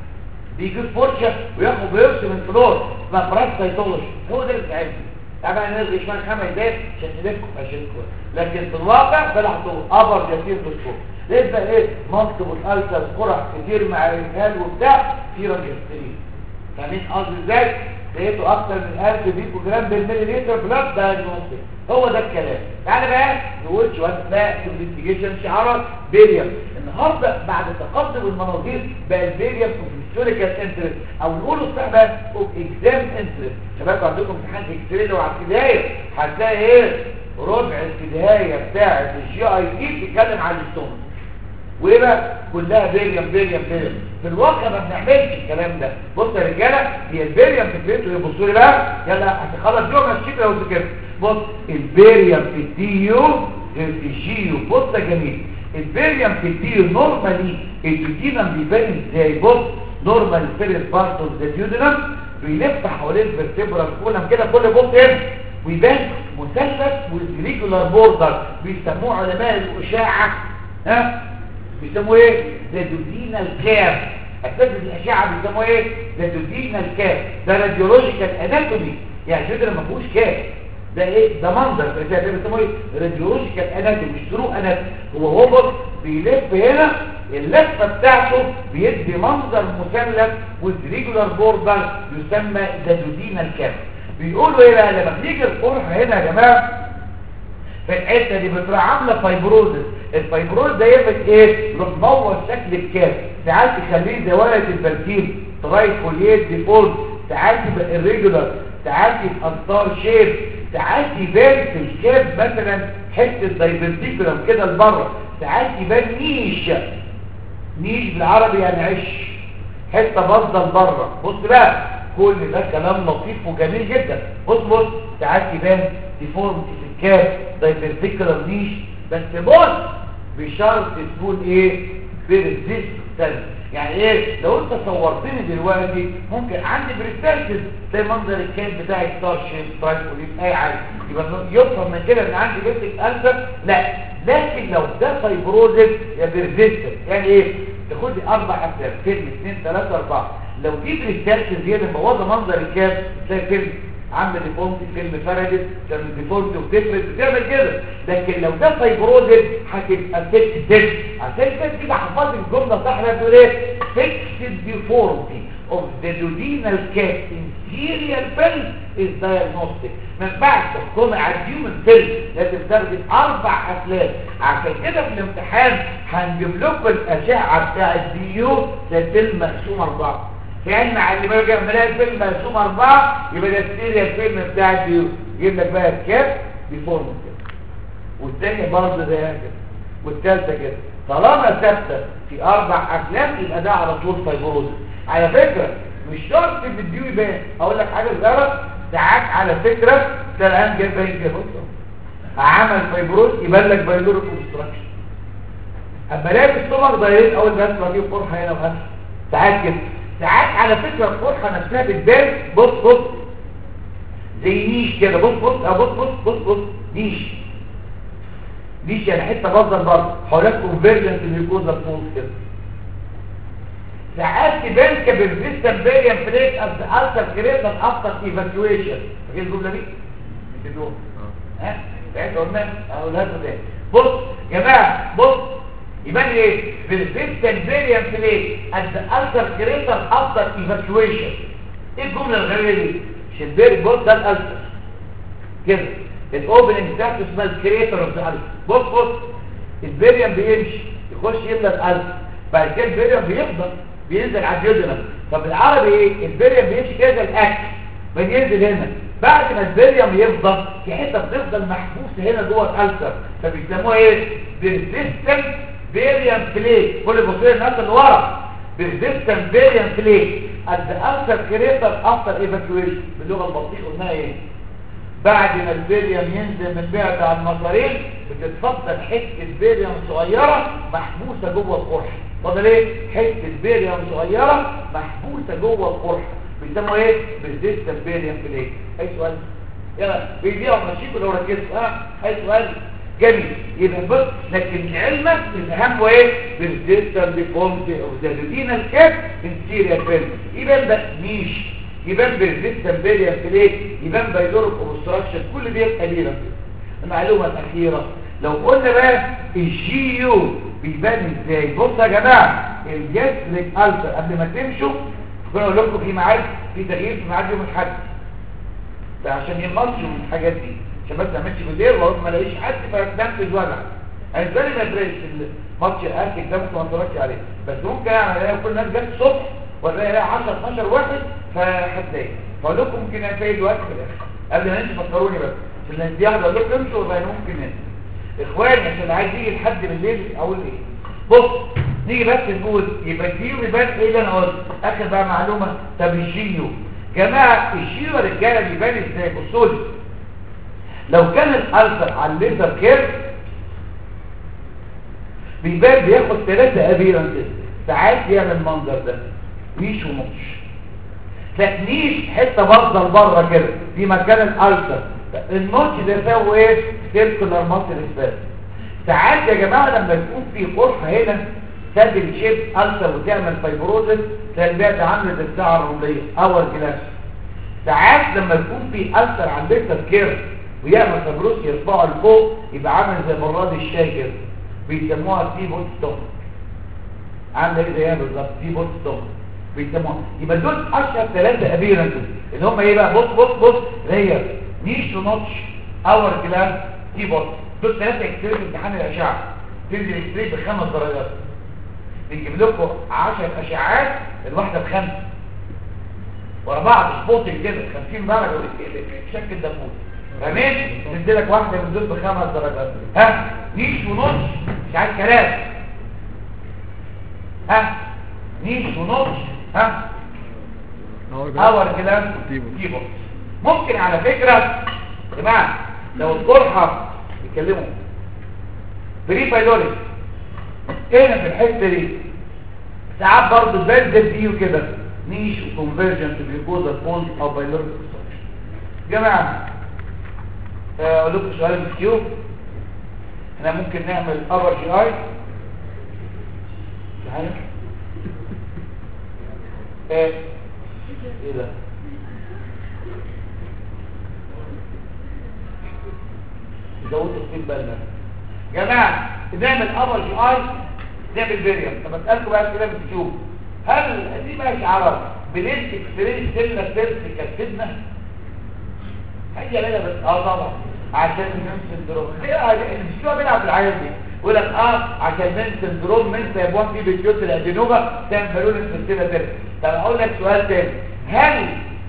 بيجيب فرشه وياخد بايوبسي من فلور اسمها براس سيتولوجي هو ده اللي بتاعتنا طبعا نلغي شويه خمس دقايق عشان نلفكم عشان كويس لكن في الواقع بلحظه ابر جسير دكتور ليه بقى ايه منطق الالتر قرح كتير مع الرجال وبتاع في راجسترين فاهمين قصدي ازاي لقيته اكتر من 1000 بيكو جرام بالمليلتر بلاد دايجنوستيك هو ده الكلام تعالى بقى نقول شويه بقى انفستيجيشن شعارات بيريم النهارده بعد تقدم المناظير بقى البيريم في هيستوريكال انترست او نقوله بتاع بقى اوف اكزام انترست شباب عندكم امتحان اكس راي لو على البدايه هتلاقي ايه ربع البدايه بتاعه الجي اي تي بتتكلم عن الاستومك وايه بقى كلها بيريم بيريم بيريم في الواقع ما بنعملش الكلام ده بص يا رجاله هي البيريم في فكرته يبصوا لي بقى يلا هتخلص يوم الشيك لو ذاكرت بص البيريم في الدي يو غير في الجي يو بص يا جميل البيريم في الدي يو نورمالي الديودينم بيبان ازاي بص نورمال فيرير بارت اوف ذا ديودينم بيلف حوالين الفرتبرال كولم كده كل بص هنا ويبان مثلث والريجولار بوردر بيسموه علماء الاشاعه ها بيسموه ايه زادودينال كاب اساس الاشعه بيسموه ايه زادودينال كاب ده راديولوجيكال اناتومي يعني شو ده ما فيهوش كاب ده ايه ده منظر ده بيسموه ايه راديولوجيكال اناتومي مش ترو اناتومي هو هوبط بيلف هنا اللفه بتاعته بيدي منظر مثلث والريجولار بوردر يسمى زادودينال كاب بيقولوا ايه بقى لما بتيجي القرحه هنا يا جماعه في الحته دي بتبقى عامله فايبروزس الفايبروز ده يعمل ايه يروح مبوظ شكل الكاف ساعات يخليه زوايا البركيب ترايفوليت ديفولت ساعات يبقى الريجولار ساعات يبقى ستار شيب ساعات يبان في الكاف مثلا حته دايفرتيكولم كده لبره ساعات يبان نيش نيش بالعربي يعني عش حته باظه لبره بص بقى كل ده كلام لطيف وجميل جدا بص بص ساعات يبان ديفورمتي في الكاف دايفرتيكولر نيش بس بص بشرط تكون ايه بريزيستنس يعني ايه لو انت صورتني دلوقتي ممكن عندي بريزيستنس زي منظر الكان بتاعي ستار شيب ترايفوليت اي حاجه يبقى يفهم من كده ان عندي بيتك ألسر لا لكن لو ده فايبروزيس يا بريزيستنس يعني ايه تاخد لي اربع افلام فيلم اثنين ثلاثه اربعه لو دي بريزيستنس زياده مبوظه منظر الكان تلاقي فيلم عم ديفولتي فيلم فردت تعمل ديفولتي وتفرد بتعمل كده لكن لو ده فايبروزيس هتبقى فيكس ديس عشان كده كده حفظت الجمله صح بتقول ايه فيكس ديفورتي of the duodenal cat inferior pill is diagnostic ما ينفعش تحكم على الهيومن بيل لازم تاخد اربع افلام عشان كده في الامتحان هنجيب لكم الاشعه بتاع الديو زي الفيلم مقسوم اربعه في علم على اللي بقى ملاقي الفيلم مقسوم اربعه يبقى ده السيريال فيلم بتاع الديو يجيب لك بقى الكاب بيفورم كده والثانيه برضه زي كده والثالثه كده طالما ثابته في اربع افلام يبقى ده على طول فايبروزس على فكره مش شرط في الديو يبان اقول لك حاجه صغيره ساعات على فكره ده الان جاي باين كده عمل فايبروز يبان لك بايلوريك اوبستراكشن اما الاقي السمر دايرين اول بس ما فيه قرحه هنا وهنا ساعات كده ساعات على فكره القرحه نفسها بتبان بص بص زي نيش كده بص بص اه بص بص بص بص نيش نيش يعني حته بصدر برضه حوالات كونفيرجنت ميوكوزا فوز كده ساعات تبان كبرزيستن بيريان بليت از التر كريتر افتر ايفاكيويشن فاكر الجمله دي؟ نسيتوها ها؟ بعد قلنا اقولها لكم تاني بص يا جماعه بص يبان ايه؟ برزيستن بيريان بليت از التر كريتر افتر ايفاكيويشن ايه الجمله الغريبه دي؟ مش البيري بص ده الالتر كده الاوبننج بتاعته اسمها الكريتر اوف ذا التر بص بص البيريان بيمشي يخش يملى الالتر بعد كده البيريان بيفضل بينزل على الجدرة طب بالعربي ايه البريم بيمشي كده زي الاكل بينزل هنا بعد ما البريم يفضل في حته بتفضل محبوسه هنا جوه الالسر فبيسموها ايه بيرسيستنت بيريم بليك كل بصير الناس اللي ورا بيرسيستنت بيريم بليك اد الالسر كريتر افتر ايفاكيويشن باللغه البطيئه قلناها ايه بعد ما البيريم ينزل من بعد على المصارين بتتفضل حته بيريم صغيره محبوسه جوه القرح فاضل ايه حته بيريم صغيره محبوسه جوه القرحه بيسموها ايه بالديستال بيريم بليك اي سؤال يلا بيديهم ماشيكوا لو ركزتوا ها اي سؤال جميل يبقى بص لكن علمك الاهم هو ايه بالديستال ديفورمتي اوف ذا ريتينال كاب انتيريور فيلم يبقى ده نيش يبان بالديستال بيريم بليك يبان بايدورك اوبستراكشن كل دي قليله المعلومه الاخيره لو قلنا بقى الجي يو بيبان ازاي بصوا يا جماعه الجسرك الفر قبل ما تمشوا كنا اقول لكم في ميعاد في تغيير في ميعاد يوم الاحد ده عشان يمشوا من الحاجات دي عشان بس ما اعملش بالليل واقول ما الاقيش حد فتنفذ وجع انا بالي ما ادريش الماتش الاخر ده ممكن ما اتفرجش عليه بس ممكن اعمل الاقي كل الناس جت الصبح ولا الاقي 10 12 واحد فهتضايق فاقول لكم ممكن انفذ دلوقتي في الاخر قبل ما نمشي فكروني بس عشان الناس دي اقول لكم امشوا وبقى ممكن ننسى اخواني عشان عايز يجي لحد بالليل اقول ايه بص نيجي بس نقول يبقى الجيو بيبان ايه اللي انا قلت اخر بقى معلومه طب الجيو جماعه الجيو يا رجاله بيبان ازاي بصوا لي لو كان الالفر على الليزر كيرف بيبان بياخد ثلاثة ابيرنسز ساعات يعمل المنظر ده نيش ونص لكن نيش حته بفضل بره كده دي مكان الالفر النوتش ده يساوي ايه سيركولار ماسل سباس ساعات يا جماعه لما يكون في قرحه هنا تدي شيب ألسر وتعمل فايبروزس تلاقي البيئة عامله زي الساعه الرمليه اول جلاس ساعات لما يكون في ألسر عند التفكير ويعمل فايبروز يرفعه لفوق يبقى عامل زي براد الشاي كده بيسموها تي بوت ستوم عامله ايه زيها بالظبط تي بوت ستوم بيسموها يبقى دول اشهر ثلاثه ابيرنسز اللي هم ايه بقى بص بص بص رير نيش ونوتش اور كلام تي بوت دول ثلاثه اكستريم امتحان الاشعه تنزل اكستريم بخمس درجات بنجيب لكم 10 اشعاعات الواحده بخمسه ورا بعض سبوتنج كده 50 درجه شكل دموي فاهمين تدي واحده من دول بخمس درجات ها نيش ونص مش عايز كلام ها نيش ونص ها اور كلام تيبو ممكن على فكره يا جماعه لو القرحه يتكلموا بري بايلوريك هنا في الحته دي ساعات برضه بنزل فيه كده نيش وكونفرجنت بيكوزا فولد او بايلوريك جماعه اقول لكم سؤال مسكيو احنا ممكن نعمل ابر جي اي تعالى ايه ايه ده زودت السين بالنا جماعه نعمل ابر جي اي نعمل فيريوم طب اسالكم بقى كده بتشوف هل دي بقى اشعارات بلينت اكسبرينس سيلنا سيرس كسبنا هي لا بس اه طبعا عشان النم سندروم مش هو بيلعب العيال دي يقول لك اه عشان من سندروم من سيبوان في بيتيوت الادينوبا تعمل بالون السلسله تاني طب اقول لك سؤال تاني هل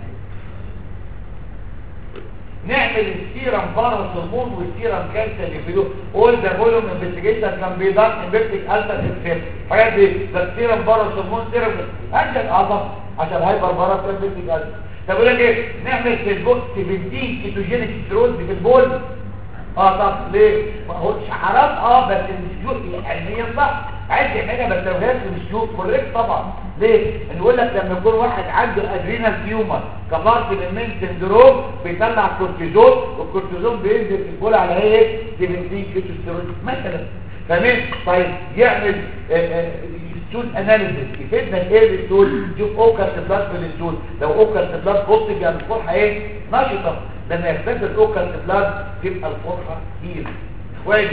نعمل السيرم بارا هرمون والسيرم كانسر يفيدوا اول ذا فوليوم انفستيجيشن كان بيدار انفستيج التر اكسير الحاجات دي ده السيرم بارا هرمون سيرم اجل اعظم عشان هايبر بارا انفستيج التر طب اقول لك ايه نعمل في البول 17 كيتوجينيك ستيرويد في البول اه طب ليه ما هو شعارات اه بس المسجور علميا صح عايز يعملها بس لو جات المسجور كوريكت طبعا ليه؟ اللي يقول لك لما يكون واحد عنده ادرينال تيومر كبارت من مين سندروم بيطلع كورتيزون والكورتيزون بينزل في البول على ايه؟ 17 كيتوستيرون مثلا فاهمين؟ طيب يعمل ستول اناليسيس يفيدنا ايه الستول؟ شوف اوكرت بلاد في الستول لو اوكرت بلاد بوزيتيف يعني الفرحه ايه؟ نشطه لما يختفي الاوكرت بلاد تبقى الفرحه كتير اخواني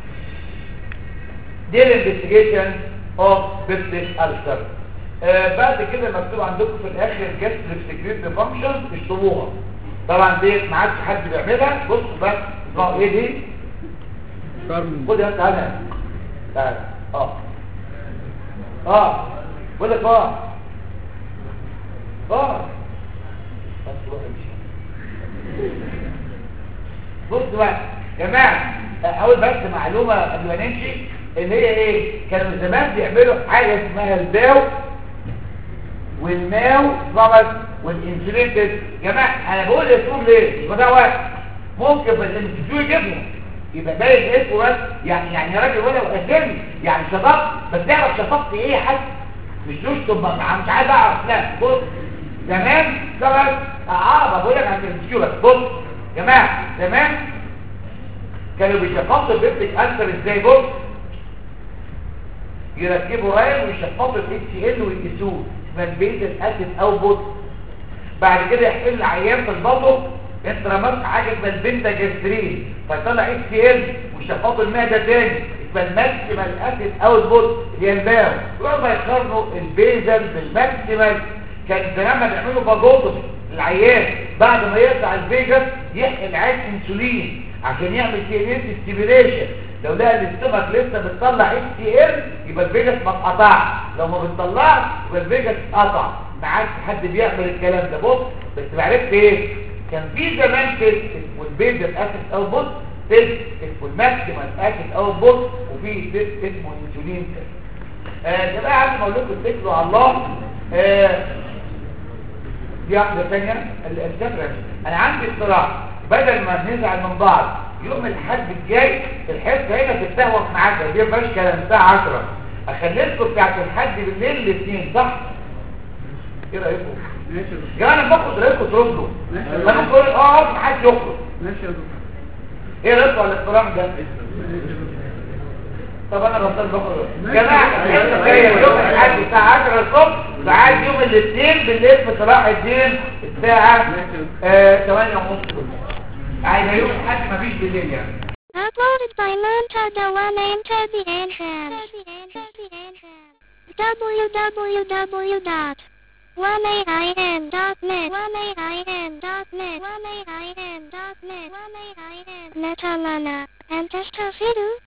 دي الانفستيجيشن اوف بيبتيك السر آه بعد كده مكتوب عندكم في الاخر جاستريك سكريت فانكشن اشطبوها طبعا دي ما عادش حد بيعملها بصوا بقى اسمعوا ايه دي كارمن خد يا تعالى تعالى اه اه بقول لك اه اه بس روح امشي بص بقى يا جماعه اقول بس معلومه قبل ما نمشي اللي هي ايه كانوا زمان بيعملوا حاجه اسمها الباو والماو طبعا والانسولين يا جماعه انا بقول اسمهم ليه مش بضيع وقت ممكن بس الانستيتيوت يجيبهم يبقى باين اسمه بس يعني يعني يا راجل ولا اسامي يعني شطبت بس تعرف شطبت ايه حد مش تشطب بقى مش عايز اعرف لا بص زمان طبعا اه بقول لك عن الانستيتيوت بس بص يا جماعه زمان كانوا بيشفطوا البيبتيك ألسر ازاي بص يركبوا رايل ويشفطوا الاتش ال ويقيسوه اسمها البيزل اسيد اوتبوت بعد كده يحمل العيان في البطن انت رمضت حاجه اسمها البنتاجسترين فيطلع اتش ال ويشفطوا المعده تاني اسمها الماكسيمال اسيد اوتبوت اللي هي الباو ولما يقارنوا البيزل بالماكسيمال كان زمان ما بيعملوا باجوتس العيان بعد ما يقطع الفيجاس يحقن عين انسولين عشان يعمل تي ان ستيميوليشن لو لقى الاستمك لسه بتطلع اتش تي ال يبقى الفيجاس ما اتقطعش لو ما بتطلعش يبقى الفيجاس اتقطع ما عادش حد بيعمل الكلام ده بص بس عرفت ايه كان في زمان تيست اسمه البيزل اسيد اوتبوت تيست اسمه الماكسيمال اسيد اوتبوت وفي تيست اسمه انسولين تيست آه يا جماعه قبل ما اقول لكم اتكلوا على الله آه دي واحده ثانيه الفكره انا عندي اقتراح بدل ما نزعل من بعض يوم الحد الجاي الحصه هنا تتسوق معاك دي مبقاش كلام الساعه 10 اخلي لكم بتاعت الحد بالليل الاثنين صح ايه رايكم ماشي يا دكتور يا انا باخد رايكم تردوا ماشي. لما انا بقول اه ما حدش يخرج ماشي يا دكتور ايه رايكم على الاقتراح ده ماشي يا دكتور طب انا غلطان باخد يا ماشي. جماعه الحصه الجايه يوم الحد الساعه 10 الصبح وعاد يوم الاثنين بالليل في صلاح الدين الساعه ماشي. آه 8 ونص يعني يوم الحد مفيش بالليل يعني Uploaded by Monta Dewan into the entrance. www.1aim.net 1aim.net 1aim.net Netamana. And Testafidu.